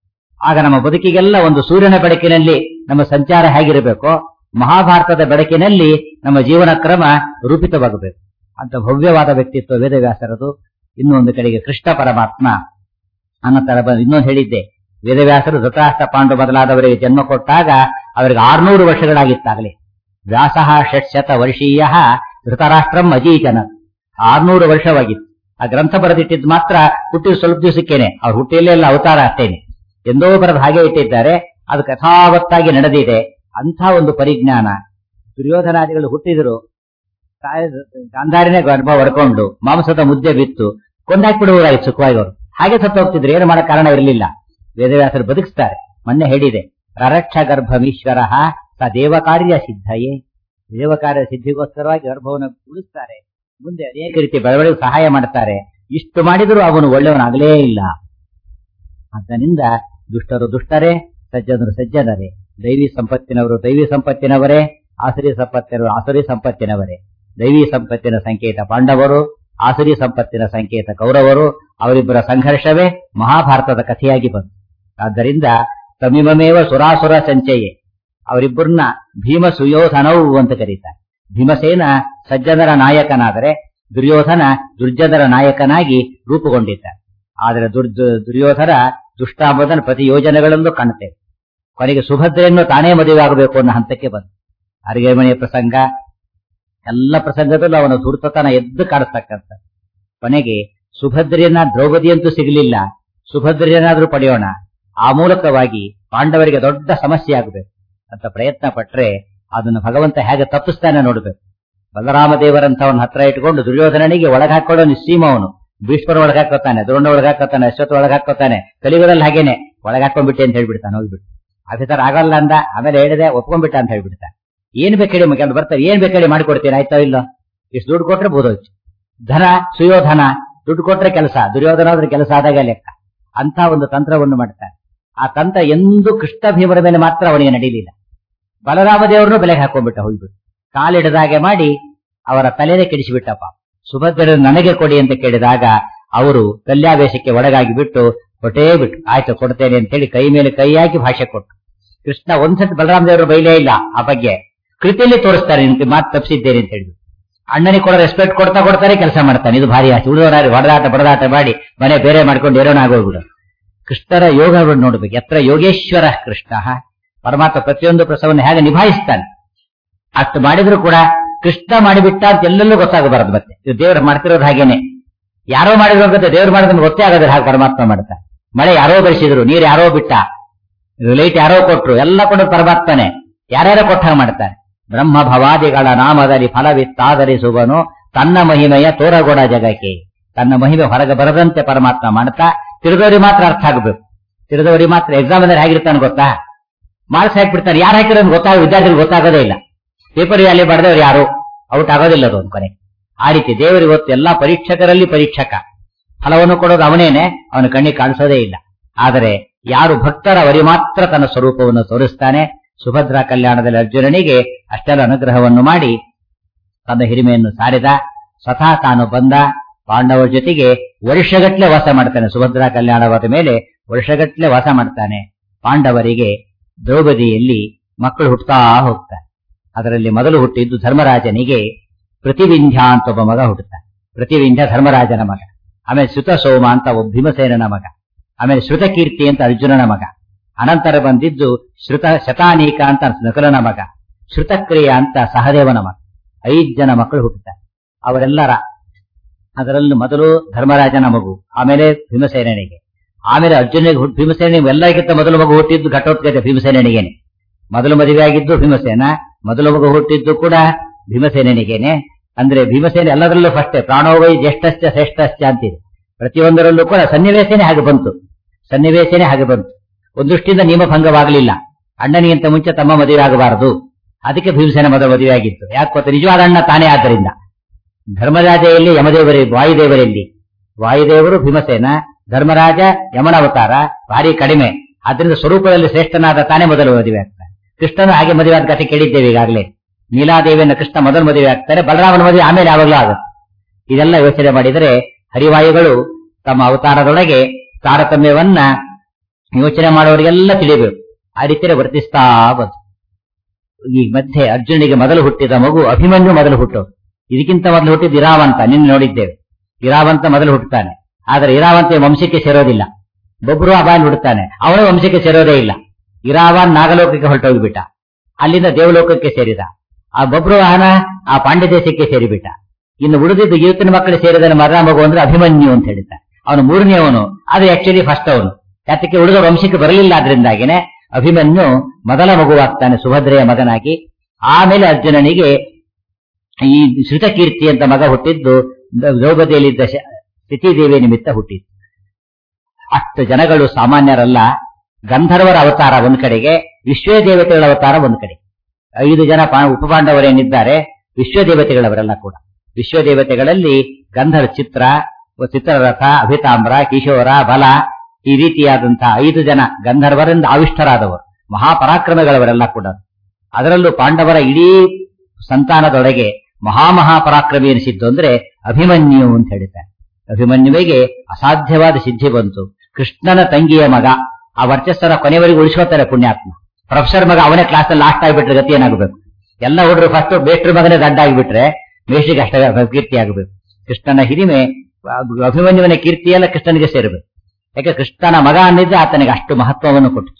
[SPEAKER 1] ಆಗ ನಮ್ಮ ಬದುಕಿಗೆಲ್ಲ ಒಂದು ಸೂರ್ಯನ ಬೆಳಕಿನಲ್ಲಿ ನಮ್ಮ ಸಂಚಾರ ಹೇಗಿರಬೇಕೋ ಮಹಾಭಾರತದ ಬೆಳಕಿನಲ್ಲಿ ನಮ್ಮ ಜೀವನ ಕ್ರಮ ರೂಪಿತವಾಗಬೇಕು ಅಂತ ಭವ್ಯವಾದ ವ್ಯಕ್ತಿತ್ವ ವೇದವ್ಯಾಸರದು ಇನ್ನೊಂದು ಕಡೆಗೆ ಕೃಷ್ಣ ಪರಮಾತ್ಮ ಅನ್ನತರ ಇನ್ನೊಂದು ಹೇಳಿದ್ದೆ ವೇದವ್ಯಾಸರು ಧೃತರಾಷ್ಟ್ರ ಪಾಂಡು ಮೊದಲಾದವರಿಗೆ ಜನ್ಮ ಕೊಟ್ಟಾಗ ಅವರಿಗೆ ಆರ್ನೂರು ವರ್ಷಗಳಾಗಿತ್ತಾಗಲೇ ವ್ಯಾಸಃ ಷಟ್ಶತ ವರ್ಷೀಯ ಧೃತರಾಷ್ಟ್ರಂ ಅಜೀಜನ ಆರ್ನೂರು ವರ್ಷವಾಗಿತ್ತು ಆ ಗ್ರಂಥ ಬರೆದಿಟ್ಟಿದ್ದು ಮಾತ್ರ ಹುಟ್ಟಿದ ಸ್ವಲ್ಪ ದಿವಸಕ್ಕೇನೆ ಅವ್ರು ಹುಟ್ಟಿಯಲ್ಲೆಲ್ಲ ಅವತಾರ ಅಷ್ಟೇನೆ ಎಂದೋ ಬರೆದು ಹಾಗೆ ಇಟ್ಟಿದ್ದಾರೆ ಅದು ಕಥಾವತ್ತಾಗಿ ನಡೆದಿದೆ ಅಂಥ ಒಂದು ಪರಿಜ್ಞಾನ ದುರ್ಯೋಧನಾದಿಗಳು ಹುಟ್ಟಿದ್ರು ಗಾಂಧಾರಿನೇ ಗರ್ಭ ಹೊಡ್ಕೊಂಡು ಮಾಂಸದ ಮುದ್ದೆ ಬಿತ್ತು ಕೊಂದಾಕ್ಬಿಡುವುದಾಗಿತ್ತು ಸುಖವಾಗಿ ಅವರು ಹಾಗೆ ಸತ್ತು ಹೋಗ್ತಿದ್ರು ಏನು ಮಾಡೋ ಕಾರಣ ಇರಲಿಲ್ಲ ವೇದವ್ಯಾಸರು ಬದುಕಿಸ್ತಾರೆ ಮೊನ್ನೆ ಹೇಳಿದೆ ರರಕ್ಷ ಗರ್ಭಮೀಶ್ವರ ಸ ದೇವ ಕಾರ್ಯ ಸಿದ್ಧಯೇ ದೇವ ಕಾರ್ಯ ಸಿದ್ಧಿಗೋಸ್ಕರವಾಗಿ ಗರ್ಭವನ್ನು ಉಳಿಸ್ತಾರೆ ಮುಂದೆ ಅನೇಕ ರೀತಿ ಬೆಳವಣಿಗೆ ಸಹಾಯ ಮಾಡ್ತಾರೆ ಇಷ್ಟು ಮಾಡಿದರೂ ಅವನು ಒಳ್ಳೆಯವನಾಗಲೇ ಇಲ್ಲ ಆದ್ದರಿಂದ ದುಷ್ಟರು ದುಷ್ಟರೇ ಸಜ್ಜನರು ಸಜ್ಜನರೇ ದೈವಿ ಸಂಪತ್ತಿನವರು ದೈವಿ ಸಂಪತ್ತಿನವರೇ ಆಸುರಿ ಸಂಪತ್ತಿನವರು ಆಸುರಿ ಸಂಪತ್ತಿನವರೇ ದೈವಿ ಸಂಪತ್ತಿನ ಸಂಕೇತ ಪಾಂಡವರು ಆಸುರಿ ಸಂಪತ್ತಿನ ಸಂಕೇತ ಕೌರವರು ಅವರಿಬ್ಬರ ಸಂಘರ್ಷವೇ ಮಹಾಭಾರತದ ಕಥೆಯಾಗಿ ಬಂತು ಆದ್ದರಿಂದ ತಮಿಮಮೇವ ಸುರಾಸುರ ಸಂಚಯೇ ಅವರಿಬ್ಬರನ್ನ ಭೀಮ ಸುಯೋಧನವು ಅಂತ ಕರೀತಾರೆ ಭೀಮಸೇನ ಸಜ್ಜನರ ನಾಯಕನಾದರೆ ದುರ್ಯೋಧನ ದುರ್ಜನರ ನಾಯಕನಾಗಿ ರೂಪುಗೊಂಡಿದ್ದಾರೆ ಆದರೆ ದುರ್ಯೋಧನ ದುಷ್ಟಾಂಬದನ ಪ್ರತಿ ಯೋಜನೆಗಳಲ್ಲೂ ಕಾಣುತ್ತೇವೆ ಕೊನೆಗೆ ಸುಭದ್ರೆಯನ್ನು ತಾನೇ ಮದುವೆ ಆಗಬೇಕು ಅನ್ನೋ ಹಂತಕ್ಕೆ ಬಂತು ಅರಿಗೆ ಮನೆಯ ಪ್ರಸಂಗ ಎಲ್ಲ ಪ್ರಸಂಗದಲ್ಲೂ ಅವನ ಧೂರ್ತತನ ಎದ್ದು ಕಾಣಿಸ್ತಕ್ಕಂಥ ಕೊನೆಗೆ ಸುಭದ್ರೆಯನ್ನ ದ್ರೌಪದಿಯಂತೂ ಸಿಗಲಿಲ್ಲ ಸುಭದ್ರೆಯನ್ನಾದ್ರೂ ಪಡೆಯೋಣ ಆ ಮೂಲಕವಾಗಿ ಪಾಂಡವರಿಗೆ ದೊಡ್ಡ ಸಮಸ್ಯೆ ಆಗಬೇಕು ಅಂತ ಪ್ರಯತ್ನ ಪಟ್ರೆ ಅದನ್ನು ಭಗವಂತ ಹೇಗೆ ತಪ್ಪಿಸ್ತಾನೆ ನೋಡ್ಬೇಕು ಬಲರಾಮ ದೇವರಂತವನ್ನ ಹತ್ರ ಇಟ್ಕೊಂಡು ದುರ್ಯೋಧನನಿಗೆ ಒಳಗಾಕೊಳ್ಳೋ ನಿಸ್ಸೀಮ ಅವನು ಭೀಷ್ಮರ ಒಳಗಾಕೋತಾನೆ ದ್ರೋಣ ಒಳಗಾಕೋತಾನೆ ಅಶ್ವತ್ ಒಳಗಾಕೋತಾನೆ ಕಲಿಯುಗದಲ್ಲಿ ಹಾಗೇನೆ ಒಳಗಾಕೊಂಡ್ಬಿಟ್ಟೆ ಅಂತ ಹೇಳ್ಬಿಡ್ತಾನೆ ಹೋಗ್ಬಿಟ್ಟು ಅಭಿತರ ಆಗಲ್ಲ ಅಂದ ಆಮೇಲೆ ಹೇಳಿದೆ ಒಪ್ಕೊಂಡ್ಬಿಟ್ಟ ಅಂತ ಹೇಳ್ಬಿಡ್ತಾನೆ ಏನ್ ಬೇಕಾಡಿ ಮಗ ಬರ್ತಾರೆ ಏನ್ ಬೇಕಾಡಿ ಮಾಡಿಕೊಡ್ತೀನಿ ಆಯ್ತಾ ಇಲ್ಲ ಇಷ್ಟು ದುಡ್ಡು ಕೊಟ್ರೆ ಬೋದೋಯ್ತು ಧನ ಸುಯೋಧನ ದುಡ್ಡು ಕೊಟ್ರೆ ಕೆಲಸ ದುರ್ಯೋಧನ ಆದ್ರೆ ಕೆಲಸ ಆದಾಗ ಲೆಕ್ಕ ಅಂತ ಒಂದು ತಂತ್ರವನ್ನು ಮಾಡ್ತಾರೆ ಆ ತಂತ್ರ ಎಂದು ಕೃಷ್ಣ ಭೀಮರ ಮೇಲೆ ಮಾತ್ರ ಅವನಿಗೆ ನಡೀಲಿಲ್ಲ ಬಲರಾಮ ದೇವರನ್ನು ಬೆಲೆಗೆ ಹಾಕೊಂಡ್ಬಿಟ್ಟ ಹೋಗ್ಬಿಟ್ಟು ಕಾಲಿಡದಾಗೆ ಮಾಡಿ ಅವರ ತಲೆನೇ ಕೆಡಿಸಿಬಿಟ್ಟಪ್ಪ ಸುಭದ್ರ ನನಗೆ ಕೊಡಿ ಅಂತ ಕೇಳಿದಾಗ ಅವರು ಕಲ್ಯಾವೇಶಕ್ಕೆ ಒಳಗಾಗಿ ಬಿಟ್ಟು ಕೊಟ್ಟೇ ಬಿಟ್ಟು ಆಯ್ತು ಕೊಡ್ತೇನೆ ಅಂತ ಹೇಳಿ ಕೈ ಮೇಲೆ ಕೈ ಹಾಕಿ ಭಾಷೆ ಕೊಟ್ಟು ಕೃಷ್ಣ ಒಂದ್ಸತಿ ಬಲರಾಮ ದೇವರು ಬೈಲೇ ಇಲ್ಲ ಆ ಬಗ್ಗೆ ಕೃತಿಯಲ್ಲಿ ತೋರಿಸ್ತಾರೆ ನಿಮ್ಗೆ ಮಾತು ತಪ್ಪಿಸಿದ್ದೇನೆ ಅಂತ ಹೇಳಿ ಅಣ್ಣನಿಗೆ ಕೊಡೋ ರೆಸ್ಪೆಕ್ಟ್ ಕೊಡ್ತಾ ಕೊಡ್ತಾರೆ ಕೆಲಸ ಮಾಡ್ತಾನೆ ಇದು ಭಾರಿ ಆಸೆ ಉಳಿದವರಾಗಿ ಹೊಡೆದಾಟ ಬಡದಾಟ ಮಾಡಿ ಮನೆ ಬೇರೆ ಮಾಡ್ಕೊಂಡು ಏರೋನಾಗೋಗ್ಬಿಡು ಕೃಷ್ಣರ ಯೋಗವನ್ನು ನೋಡ್ಬೇಕು ಎತ್ರ ಯೋಗೇಶ್ವರ ಕೃಷ್ಣ ಪರಮಾತ್ಮ ಪ್ರತಿಯೊಂದು ಪ್ರಸವವನ್ನು ಹೇಗೆ ನಿಭಾಯಿಸ್ತಾನೆ ಅಷ್ಟು ಮಾಡಿದ್ರು ಕೂಡ ಕೃಷ್ಣ ಮಾಡಿಬಿಟ್ಟ ಅಂತ ಎಲ್ಲೆಲ್ಲೂ ಗೊತ್ತಾಗಬಾರದು ಮತ್ತೆ ಇದು ದೇವರು ಮಾಡ್ತಿರೋದು ಹಾಗೇನೆ ಯಾರೋ ಮಾಡಿದ್ರು ಅಂತ ದೇವ್ರು ಮಾಡೋದನ್ನ ಗೊತ್ತೇ ಆಗೋದಿಲ್ಲ ಹಾಗೆ ಪರಮಾತ್ಮ ಮಾಡ್ತಾನೆ ಮಳೆ ಯಾರೋ ಬೆಳೆಸಿದ್ರು ನೀರು ಯಾರೋ ಬಿಟ್ಟ ಲೈಟ್ ಯಾರೋ ಕೊಟ್ರು ಎಲ್ಲ ಕೊಡೋದು ಪರಮಾತ್ಮನೆ ಯಾರ್ಯಾರೋ ಕೊಟ್ಟ ಹಾಗೆ ಮಾಡ್ತಾನೆ ಬ್ರಹ್ಮ ಭವಾದಿಗಳ ನಾಮದಲ್ಲಿ ಫಲವಿತ್ತಾದರಿಸುವನು ತನ್ನ ಮಹಿಮೆಯ ತೋರಗೊಡ ಜಗಕ್ಕೆ ತನ್ನ ಮಹಿಮೆ ಹೊರಗೆ ಬರದಂತೆ ಪರಮಾತ್ಮ ಮಾಡ್ತಾ ತಿಳಿದವರಿಗೆ ಮಾತ್ರ ಅರ್ಥ ಆಗಬೇಕು ತಿಳಿದವರಿಗೆ ಮಾತ್ರ ಎಕ್ಸಾಮ್ ಅಂದ್ರೆ ಹೇಗಿರ್ತಾನೆ ಗೊತ್ತಾ ಮಾರ್ಕ್ಸ್ ಹಾಕ್ಬಿಡ್ತಾನೆ ಯಾರು ಹಾಕಿರೋದು ಗೊತ್ತಾಗ ವಿದ್ಯಾರ್ಥಿಗಳು ಗೊತ್ತಾಗೋದೇ ಇಲ್ಲ ಪೇಪರ್ ಅಲ್ಲಿ ಬರೆದವ್ರು ಯಾರು ಔಟ್ ಆಗೋದಿಲ್ಲ ಅದು ಒಂದು ಕೊನೆ ಆ ರೀತಿ ದೇವರು ಇವತ್ತು ಎಲ್ಲಾ ಪರೀಕ್ಷಕರಲ್ಲಿ ಪರೀಕ್ಷಕ ಫಲವನ್ನು ಕೊಡೋದು ಅವನೇನೆ ಅವನ ಕಣ್ಣಿಗೆ ಕಾಣಿಸೋದೇ ಇಲ್ಲ ಆದರೆ ಯಾರು ಭಕ್ತರ ಅವರಿ ಮಾತ್ರ ತನ್ನ ಸ್ವರೂಪವನ್ನು ತೋರಿಸ್ತಾನೆ ಸುಭದ್ರಾ ಕಲ್ಯಾಣದಲ್ಲಿ ಅರ್ಜುನನಿಗೆ ಅಷ್ಟೆಲ್ಲ ಅನುಗ್ರಹವನ್ನು ಮಾಡಿ ತನ್ನ ಹಿರಿಮೆಯನ್ನು ಸಾರಿದ ಸ್ವತಃ ತಾನು ಬಂದ ಪಾಂಡವರ ಜೊತೆಗೆ ವರ್ಷಗಟ್ಲೆ ವಾಸ ಮಾಡ್ತಾನೆ ಸುಭದ್ರಾ ಕಲ್ಯಾಣವಾದ ಮೇಲೆ ವರ್ಷಗಟ್ಲೆ ವಾಸ ಮಾಡ್ತಾನೆ ಪಾಂಡವರಿಗೆ ದ್ರೌಪದಿಯಲ್ಲಿ ಮಕ್ಕಳು ಹುಟ್ಟುತ್ತಾ ಹೋಗ್ತಾರೆ ಅದರಲ್ಲಿ ಮೊದಲು ಹುಟ್ಟಿದ್ದು ಧರ್ಮರಾಜನಿಗೆ ಪ್ರತಿವಿಂಧ್ಯ ಅಂತ ಒಬ್ಬ ಮಗ ಹುಟ್ಟುತ್ತಾನೆ ಪ್ರತಿವಿಂಧ್ಯ ಧರ್ಮರಾಜನ ಮಗ ಆಮೇಲೆ ಶ್ರುತ ಸೋಮ ಅಂತ ಒಬ್ಬ ಭೀಮಸೇನನ ಮಗ ಆಮೇಲೆ ಶ್ರುತಕೀರ್ತಿ ಅಂತ ಅರ್ಜುನನ ಮಗ ಅನಂತರ ಬಂದಿದ್ದು ಶ್ರುತ ಶತಾನೀಕ ಅಂತ ನಕಲನ ಮಗ ಶ್ರುತಕ್ರಿಯ ಅಂತ ಸಹದೇವನ ಮಗ ಐದ್ ಜನ ಮಕ್ಕಳು ಹುಟ್ಟುತ್ತಾರೆ ಅವರೆಲ್ಲರ ಅದರಲ್ಲೂ ಮೊದಲು ಧರ್ಮರಾಜನ ಮಗು ಆಮೇಲೆ ಭೀಮಸೇನಿಗೆ ಆಮೇಲೆ ಅರ್ಜುನಿಗೆ ಹುಟ್ಟು ಭೀಮಸೇನಿಗೆ ಎಲ್ಲರಿಗಿಂತ ಮೊದಲು ಮಗು ಹುಟ್ಟಿದ್ದು ಘಟೋತ್ಕಚ ಭೀಮಸೇನಿಗೇನೆ ಮೊದಲು ಮದುವೆ ಆಗಿದ್ದು ಭೀಮಸೇನ ಮೊದಲು ಮಗು ಹುಟ್ಟಿದ್ದು ಕೂಡ ಭೀಮಸೇನಿಗೇನೆ ಅಂದ್ರೆ ಭೀಮಸೇನೆ ಎಲ್ಲದರಲ್ಲೂ ಫಸ್ಟೇ ಪ್ರಾಣೋವೈ ಜ್ಯೇಷ್ಠಶ್ಚ ಶ್ರೇಷ್ಠಶ್ಚ ಅಂತಿದೆ ಪ್ರತಿಯೊಂದರಲ್ಲೂ ಕೂಡ ಸನ್ನಿವೇಶನೇ ಹಾಗೆ ಬಂತು ಸನ್ನಿವೇಶನೇ ಹಾಗೆ ಬಂತು ಒಂದು ದೃಷ್ಟಿಯಿಂದ ನಿಯಮ ಭಂಗವಾಗಲಿಲ್ಲ ಅಣ್ಣನಿಗಿಂತ ಮುಂಚೆ ತಮ್ಮ ಮದುವೆ ಆಗಬಾರದು ಅದಕ್ಕೆ ಭೀಮಸೇನ ಮೊದಲು ಮದುವೆ ಆಗಿತ್ತು ಯಾಕೆ ಗೊತ್ತಾ ನಿಜವಾದ ಅಣ್ಣ ತಾನೇ ಆದ್ದರಿಂದ ಧರ್ಮರಾಜೆಯಲ್ಲಿ ಯಮದೇವರಿ ವಾಯುದೇವರಲ್ಲಿ ವಾಯುದೇವರು ಭೀಮಸೇನ ಧರ್ಮರಾಜ ಯಮನ ಅವತಾರ ಭಾರಿ ಕಡಿಮೆ ಆದ್ರಿಂದ ಸ್ವರೂಪದಲ್ಲಿ ಶ್ರೇಷ್ಠನಾದ ತಾನೇ ಮೊದಲು ಮದುವೆ ಆಗ್ತಾನೆ ಕೃಷ್ಣನು ಹಾಗೆ ಮದುವೆ ಆದ ಕಥೆ ಕೇಳಿದ್ದೇವೆ ಈಗಾಗಲೇ ನೀಲಾದೇವಿಯನ್ನು ಕೃಷ್ಣ ಮೊದಲು ಮದುವೆ ಆಗ್ತಾರೆ ಬಲರಾಮನ ಮದುವೆ ಆಮೇಲೆ ಯಾವಾಗಲೂ ಆಗುತ್ತೆ ಇದೆಲ್ಲ ಯೋಚನೆ ಮಾಡಿದರೆ ಹರಿವಾಯುಗಳು ತಮ್ಮ ಅವತಾರದೊಳಗೆ ತಾರತಮ್ಯವನ್ನ ಯೋಚನೆ ಮಾಡೋರಿಗೆಲ್ಲ ತಿಳಿಬೇಕು ಆ ರೀತಿಯಲ್ಲಿ ವರ್ತಿಸ್ತಾ ಬಂತು ಈ ಮಧ್ಯೆ ಅರ್ಜುನಿಗೆ ಮೊದಲು ಹುಟ್ಟಿದ ಮಗು ಅಭಿಮನ್ಯು ಮೊದಲು ಹುಟ್ಟೋದು ಇದಕ್ಕಿಂತ ಮೊದಲು ಹುಟ್ಟಿದ ಇರಾವಂತ ನಿನ್ನೆ ನೋಡಿದ್ದೇವೆ ಇರಾವಂತ ಮೊದಲು ಹುಟ್ಟುತ್ತಾನೆ ಆದರೆ ಇರಾವಂತ ವಂಶಕ್ಕೆ ಸೇರೋದಿಲ್ಲ ಬೊಬ್ರು ಅಬಾನ್ ಹುಡುತ್ತಾನೆ ಅವನ ವಂಶಕ್ಕೆ ಸೇರೋದೇ ಇಲ್ಲ ಇರಾವಾನ್ ನಾಗಲೋಕಕ್ಕೆ ಹೊರಟೋಗ್ಬಿಟ್ಟ ಅಲ್ಲಿಂದ ದೇವಲೋಕಕ್ಕೆ ಸೇರಿದ ಆ ಬೊಬ್ರು ವಾಹನ ಆ ಪಾಂಡ್ಯ ದೇಶಕ್ಕೆ ಸೇರಿಬಿಟ್ಟ ಇನ್ನು ಉಳಿದಿದ್ದು ಯೂತಿನ ಮಕ್ಕಳು ಸೇರಿದ ಮರ ಮಗು ಅಂದ್ರೆ ಅಭಿಮನ್ಯು ಅಂತ ಹೇಳಿದ್ದ ಅವನು ಮೂರನೆಯವನು ಅದು ಆಕ್ಚುಲಿ ಫಸ್ಟ್ ಅವನು ಯಾತಕ್ಕೆ ಉಳಿದ ವಂಶಕ್ಕೆ ಬರಲಿಲ್ಲ ಆದ್ರಿಂದಾಗಿನೇ ಅಭಿಮನ್ಯು ಮೊದಲ ಮಗುವಾಗ್ತಾನೆ ಸುಭದ್ರೆಯ ಮಗನಾಗಿ ಆಮೇಲೆ ಅರ್ಜುನನಿಗೆ ಈ ಶ್ರುತಕೀರ್ತಿ ಅಂತ ಮಗ ಹುಟ್ಟಿದ್ದು ದ್ರೌಪದಿಯಲ್ಲಿದ್ದ ಸ್ಥಿತಿದೇವಿಯ ನಿಮಿತ್ತ ಹುಟ್ಟಿದ್ದು ಅಷ್ಟು ಜನಗಳು ಸಾಮಾನ್ಯರಲ್ಲ ಗಂಧರ್ವರ ಅವತಾರ ಒಂದ್ ಕಡೆಗೆ ವಿಶ್ವ ದೇವತೆಗಳ ಅವತಾರ ಒಂದ್ ಕಡೆ ಐದು ಜನ ಉಪಪಾಂಡವರೇನಿದ್ದಾರೆ ವಿಶ್ವ ದೇವತೆಗಳವರೆಲ್ಲ ಕೂಡ ವಿಶ್ವ ದೇವತೆಗಳಲ್ಲಿ ಗಂಧರ್ ಚಿತ್ರ ಚಿತ್ರರಥ ಅಭಿತಾಮ್ರ ಕಿಶೋರ ಬಲ ಈ ರೀತಿಯಾದಂತಹ ಐದು ಜನ ಗಂಧರ್ವರಿಂದ ಆವಿಷ್ಟರಾದವರು ಮಹಾಪರಾಕ್ರಮಗಳವರೆಲ್ಲ ಕೂಡ ಅದರಲ್ಲೂ ಪಾಂಡವರ ಇಡೀ ಸಂತಾನದೊಳಗೆ ಮಹಾಮಹಾಪರಾಕ್ರಮಿ ಎನಿಸಿದ್ದು ಅಂದ್ರೆ ಅಭಿಮನ್ಯು ಅಂತ ಹೇಳಿದ್ದಾರೆ ಅಭಿಮನ್ಯುವಿಗೆ ಅಸಾಧ್ಯವಾದ ಸಿದ್ಧಿ ಬಂತು ಕೃಷ್ಣನ ತಂಗಿಯ ಮಗ ಆ ವರ್ಚಸ್ಸರ ಕೊನೆವರೆಗೂ ಉಳಿಸ್ಕೋತಾರೆ ಪುಣ್ಯಾತ್ಮ ಪ್ರೊಫೆಸರ್ ಮಗ ಅವನೇ ಕ್ಲಾಸ್ ಲಾಸ್ಟ್ ಆಗಿಬಿಟ್ರೆ ಗತಿ ಏನಾಗಬೇಕು ಎಲ್ಲ ಹುಡುಗರು ಫಸ್ಟ್ ಬೇಸ್ಟ್ರ ಮಗನೇ ದಡ್ಡ ಆಗಿಬಿಟ್ರೆ ಮೇಷ್ಟಿಗೆ ಅಷ್ಟ ಕೀರ್ತಿ ಆಗಬೇಕು ಕೃಷ್ಣನ ಹಿರಿಮೆ ಅಭಿಮನ್ಯುವಿನ ಕೀರ್ತಿಯೆಲ್ಲ ಕೃಷ್ಣನಿಗೆ ಸೇರಬೇಕು ಯಾಕೆ ಕೃಷ್ಣನ ಮಗ ಅನ್ನಿದ್ರೆ ಆತನಿಗೆ ಅಷ್ಟು ಮಹತ್ವವನ್ನು ಕೊಟ್ಟಿತು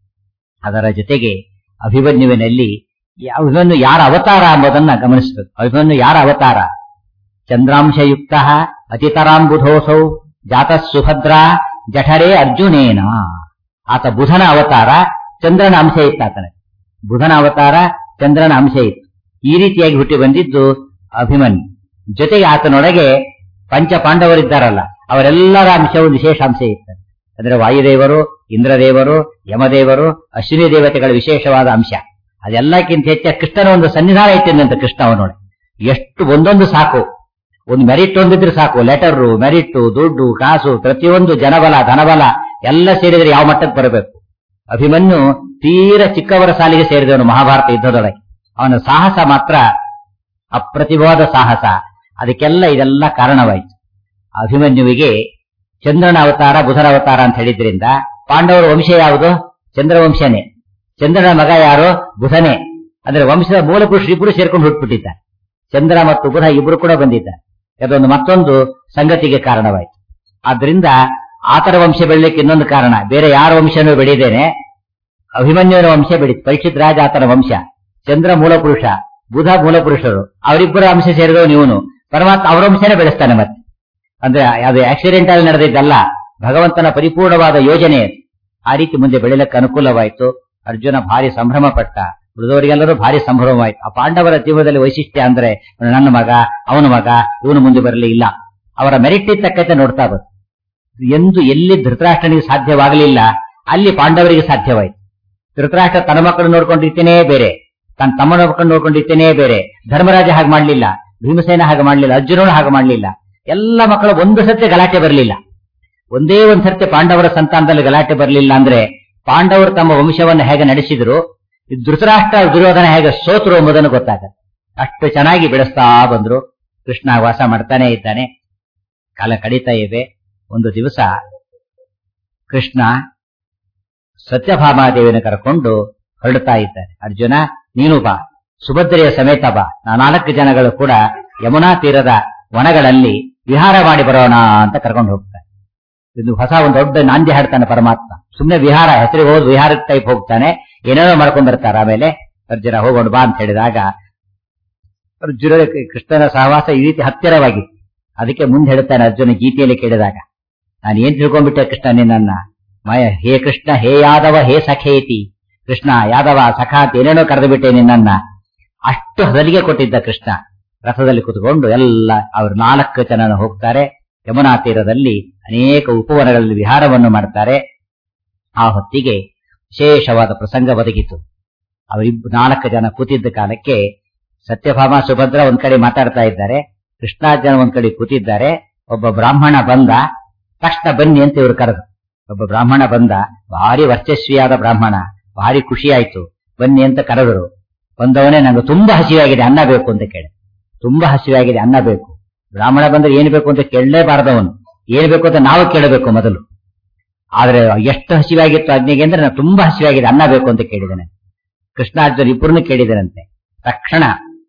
[SPEAKER 1] ಅದರ ಜೊತೆಗೆ ಅಭಿಮನ್ಯುವಿನಲ್ಲಿ ಅಭಿಮನ್ಯು ಯಾರ ಅವತಾರ ಎಂಬುದನ್ನ ಗಮನಿಸಬೇಕು ಅಭಿಮನ್ಯು ಯಾರ ಅವತಾರ ಚಂದ್ರಾಂಶಯುಕ್ತ ಅತಿತರಾಂಬುಧೋಸೌ ಜಾತ ಸುಭದ್ರಾ ಜಠರೇ ಅರ್ಜುನೇನ ಆತ ಬುಧನ ಅವತಾರ ಚಂದ್ರನ ಅಂಶ ಇತ್ತು ಆತನ ಬುಧನ ಅವತಾರ ಚಂದ್ರನ ಅಂಶ ಇತ್ತು ಈ ರೀತಿಯಾಗಿ ಹುಟ್ಟಿ ಬಂದಿದ್ದು ಅಭಿಮನ್ಯು ಜೊತೆಗೆ ಆತನೊಳಗೆ ಪಂಚ ಪಾಂಡವರಿದ್ದಾರಲ್ಲ ಅವರೆಲ್ಲರ ಅಂಶವು ವಿಶೇಷ ಅಂಶ ಇತ್ತು ಅಂದ್ರೆ ವಾಯುದೇವರು ಇಂದ್ರದೇವರು ಯಮದೇವರು ಅಶ್ವಿನಿ ದೇವತೆಗಳ ವಿಶೇಷವಾದ ಅಂಶ ಅದೆಲ್ಲಕ್ಕಿಂತ ಹೆಚ್ಚ ಕೃಷ್ಣನ ಒಂದು ಸನ್ನಿಧಾನ ಇಟ್ಟಿದ್ದಂತೆ ಕೃಷ್ಣ ಅವನೊಳಗೆ ಎಷ್ಟು ಒಂದೊಂದು ಸಾಕು ಒಂದು ಮೆರಿಟ್ ಒಂದಿದ್ರೆ ಸಾಕು ಲೆಟರ್ ಮೆರಿಟ್ ದುಡ್ಡು ಕಾಸು ಪ್ರತಿಯೊಂದು ಜನಬಲ ಧನಬಲ ಎಲ್ಲ ಸೇರಿದ್ರೆ ಯಾವ ಮಟ್ಟಕ್ಕೆ ಬರಬೇಕು ಅಭಿಮನ್ಯು ತೀರ ಚಿಕ್ಕವರ ಸಾಲಿಗೆ ಸೇರಿದವನು ಮಹಾಭಾರತ ಯುದ್ಧದೊಳಗೆ ಅವನ ಸಾಹಸ ಮಾತ್ರ ಅಪ್ರತಿಭವಾದ ಸಾಹಸ ಅದಕ್ಕೆಲ್ಲ ಇದೆಲ್ಲ ಕಾರಣವಾಯಿತು ಅಭಿಮನ್ಯುವಿಗೆ ಚಂದ್ರನ ಅವತಾರ ಬುಧನ ಅವತಾರ ಅಂತ ಹೇಳಿದ್ರಿಂದ ಪಾಂಡವರ ವಂಶ ಯಾವುದು ಚಂದ್ರವಂಶನೇ ಚಂದ್ರನ ಮಗ ಯಾರು ಬುಧನೇ ಅಂದ್ರೆ ವಂಶದ ಮೂಲ ಪುರುಷರು ಇಬ್ಬರು ಸೇರ್ಕೊಂಡು ಹುಟ್ಟುಬಿಟ್ಟಿದ್ದಾರೆ ಚಂದ್ರ ಮತ್ತು ಬುಧ ಇಬ್ಬರು ಕೂಡ ಬಂದಿದ್ದಾರೆ ಅದೊಂದು ಮತ್ತೊಂದು ಸಂಗತಿಗೆ ಕಾರಣವಾಯಿತು ಆದ್ರಿಂದ ಆತರ ವಂಶ ಬೆಳಲಿಕ್ಕೆ ಇನ್ನೊಂದು ಕಾರಣ ಬೇರೆ ಯಾರ ವಂಶನೂ ಬೆಳೆದೇನೆ ಅಭಿಮನ್ಯುವಿನ ವಂಶ ಬೆಳೀತು ಪರೀಕ್ಷಿತ್ ರಾಜ ಆತನ ವಂಶ ಚಂದ್ರ ಮೂಲ ಪುರುಷ ಬುಧ ಮೂಲ ಪುರುಷರು ಅವರಿಬ್ಬರ ಅಂಶ ಸೇರಿದವನು ಇವನು ಪರಮಾತ್ಮ ಅವರ ವಂಶನೇ ಬೆಳೆಸ್ತಾನೆ ಮತ್ತೆ ಅಂದ್ರೆ ಅದು ಆಕ್ಸಿಡೆಂಟ್ ಅಲ್ಲಿ ನಡೆದಿದ್ದಲ್ಲ ಭಗವಂತನ ಪರಿಪೂರ್ಣವಾದ ಯೋಜನೆ ಅದು. ಆ ರೀತಿ ಮುಂದೆ ಬೆಳೆಯಲಿಕ್ಕೆ ಅನುಕೂಲವಾಯಿತು ಅರ್ಜುನ ಭಾರಿ ಸಂಭ್ರಮ ಪಟ್ಟ ಉಳಿದವರಿಗೆಲ್ಲರೂ ಭಾರಿ ಸಂಭ್ರಮವಾಯಿತು ಆ ಪಾಂಡವರ ಜೀವನದಲ್ಲಿ ವೈಶಿಷ್ಟ್ಯ ಅಂದ್ರೆ ನನ್ನ ಮಗ ಅವನ ಮಗ ಇವನು ಮುಂದೆ ಬರಲಿ ಇಲ್ಲ ಅವರ ಮೆರಿಟ್ ತಕ್ಕಂತೆ ನೋಡ್ತಾ ಬಂತು ಎಂದು ಎಲ್ಲಿ ಧೃತರಾಷ್ಟ್ರನಿಗೆ ಸಾಧ್ಯವಾಗಲಿಲ್ಲ ಅಲ್ಲಿ ಪಾಂಡವರಿಗೆ ಸಾಧ್ಯವಾಯಿತು ಧೃತರಾಷ್ಟ್ರ ತನ್ನ ಮಕ್ಕಳು ನೋಡ್ಕೊಂಡಿರ್ತೇನೆ ಬೇರೆ ತನ್ನ ತಮ್ಮನ ಮಕ್ಕಳು ನೋಡ್ಕೊಂಡಿರ್ತೇನೆ ಬೇರೆ ಧರ್ಮರಾಜ ಹಾಗೆ ಮಾಡ್ಲಿಲ್ಲ ಭೀಮಸೇನ ಹಾಗೆ ಮಾಡ್ಲಿಲ್ಲ ಅರ್ಜುನನು ಹಾಗೆ ಮಾಡ್ಲಿಲ್ಲ ಎಲ್ಲ ಮಕ್ಕಳು ಒಂದು ಸತ್ಯ ಗಲಾಟೆ ಬರಲಿಲ್ಲ ಒಂದೇ ಒಂದ್ ಸರ್ತಿ ಪಾಂಡವರ ಸಂತಾನದಲ್ಲಿ ಗಲಾಟೆ ಬರಲಿಲ್ಲ ಅಂದ್ರೆ ಪಾಂಡವರು ತಮ್ಮ ವಂಶವನ್ನು ಹೇಗೆ ನಡೆಸಿದ್ರು ಈ ಧೃತರಾಷ್ಟ್ರ ದುರ್ಯೋಧನ ಹೇಗೆ ಸೋತರು ಎಂಬುದನ್ನು ಗೊತ್ತಾಗತ್ತೆ ಅಷ್ಟು ಚೆನ್ನಾಗಿ ಬೆಳೆಸ್ತಾ ಬಂದ್ರು ಕೃಷ್ಣ ವಾಸ ಮಾಡ್ತಾನೆ ಇದ್ದಾನೆ ಕಾಲ ಕಳೀತಾ ಇವೆ ಒಂದು ದಿವಸ ಕೃಷ್ಣ ಸತ್ಯಭಾಮಾದೇವಿಯನ್ನು ಕರ್ಕೊಂಡು ಹೊರಡ್ತಾ ಇದ್ದಾರೆ ಅರ್ಜುನ ನೀನು ಬಾ ಸುಭದ್ರೆಯ ಸಮೇತ ಬಾ ನಾ ನಾಲ್ಕು ಜನಗಳು ಕೂಡ ಯಮುನಾ ತೀರದ ವನಗಳಲ್ಲಿ ವಿಹಾರ ಮಾಡಿ ಬರೋಣ ಅಂತ ಕರ್ಕೊಂಡು ಹೋಗ್ತಾರೆ ಇದು ಹೊಸ ಒಂದು ದೊಡ್ಡ ನಾಂದಿ ಹಾಡ್ತಾನೆ ಪರಮಾತ್ಮ ಸುಮ್ನೆ ವಿಹಾರ ಹೆಸರಿಗೆ ಹೋದ್ ವಿಹಾರ ಟೈಪ್ ಹೋಗ್ತಾನೆ ಏನೇನೋ ಮಾಡ್ಕೊಂಡ್ ಬರ್ತಾರೆ ಆಮೇಲೆ ಅರ್ಜುನ ಹೋಗೋಣ ಬಾ ಅಂತ ಹೇಳಿದಾಗ ಅರ್ಜುನ ಕೃಷ್ಣನ ಸಹವಾಸ ಈ ರೀತಿ ಹತ್ತಿರವಾಗಿತ್ತು ಅದಕ್ಕೆ ಮುಂದೆ ಹೇಳ್ತಾನೆ ಅರ್ಜುನ ಗೀತೆಯಲ್ಲಿ ಕೇಳಿದಾಗ ನಾನು ಏನ್ ತಿಳ್ಕೊಂಡ್ಬಿಟ್ಟೆ ಕೃಷ್ಣ ನಿನ್ನ ಮಯ ಹೇ ಕೃಷ್ಣ ಹೇ ಯಾದವ ಹೇ ಸಖೇತಿ ಕೃಷ್ಣ ಯಾದವ ಸಖ ಅಂತ ಏನೇನೋ ಕರೆದು ಬಿಟ್ಟೆ ನಿನ್ನನ್ನ ಅಷ್ಟು ಹದಲಿಗೆ ಕೊಟ್ಟಿದ್ದ ಕೃಷ್ಣ ರಥದಲ್ಲಿ ಕುತ್ಕೊಂಡು ಎಲ್ಲ ಅವರು ನಾಲ್ಕು ಜನ ಹೋಗ್ತಾರೆ ಯಮುನಾ ತೀರದಲ್ಲಿ ಅನೇಕ ಉಪವನಗಳಲ್ಲಿ ವಿಹಾರವನ್ನು ಮಾಡ್ತಾರೆ ಆ ಹೊತ್ತಿಗೆ ವಿಶೇಷವಾದ ಪ್ರಸಂಗ ಒದಗಿತು ಅವರಿಬ್ಬ ನಾಲ್ಕು ಜನ ಕೂತಿದ್ದ ಕಾಲಕ್ಕೆ ಸತ್ಯಭಾಮ ಸುಭದ್ರ ಒಂದ್ ಕಡೆ ಮಾತಾಡ್ತಾ ಇದ್ದಾರೆ ಕೃಷ್ಣಾರ್ಜುನ ಒಂದ್ ಕಡೆ ಕೂತಿದ್ದಾರೆ ಒಬ್ಬ ಬ್ರಾಹ್ಮಣ ಬಂದ ತಕ್ಷಣ ಬನ್ನಿ ಅಂತ ಇವರು ಕರೆದು ಒಬ್ಬ ಬ್ರಾಹ್ಮಣ ಬಂದ ಭಾರಿ ವರ್ಚಸ್ವಿಯಾದ ಬ್ರಾಹ್ಮಣ ಭಾರಿ ಖುಷಿ ಆಯ್ತು ಬನ್ನಿ ಅಂತ ಕರೆದರು ಬಂದವನೇ ನಂಗೆ ತುಂಬಾ ಹಸಿವಾಗಿದೆ ಅನ್ನ ಬೇಕು ಅಂತ ಕೇಳಿ ತುಂಬಾ ಹಸಿವಾಗಿದೆ ಅನ್ನ ಬೇಕು ಬ್ರಾಹ್ಮಣ ಬಂದ್ರೆ ಏನ್ ಬೇಕು ಅಂತ ಕೇಳಲೇಬಾರದವನು ಏನ್ ಬೇಕು ಅಂತ ನಾವು ಕೇಳಬೇಕು ಮೊದಲು ಆದ್ರೆ ಎಷ್ಟು ಹಸಿವಾಗಿತ್ತು ಅಗ್ನಿಗೆ ಅಂದ್ರೆ ನಾನು ತುಂಬಾ ಹಸಿವಾಗಿದೆ ಅನ್ನ ಬೇಕು ಅಂತ ಕೇಳಿದ್ದೇನೆ ಕೃಷ್ಣಾರ್ಜುನ ಇಬ್ಬರನ್ನು ಕೇಳಿದನಂತೆ ತಕ್ಷಣ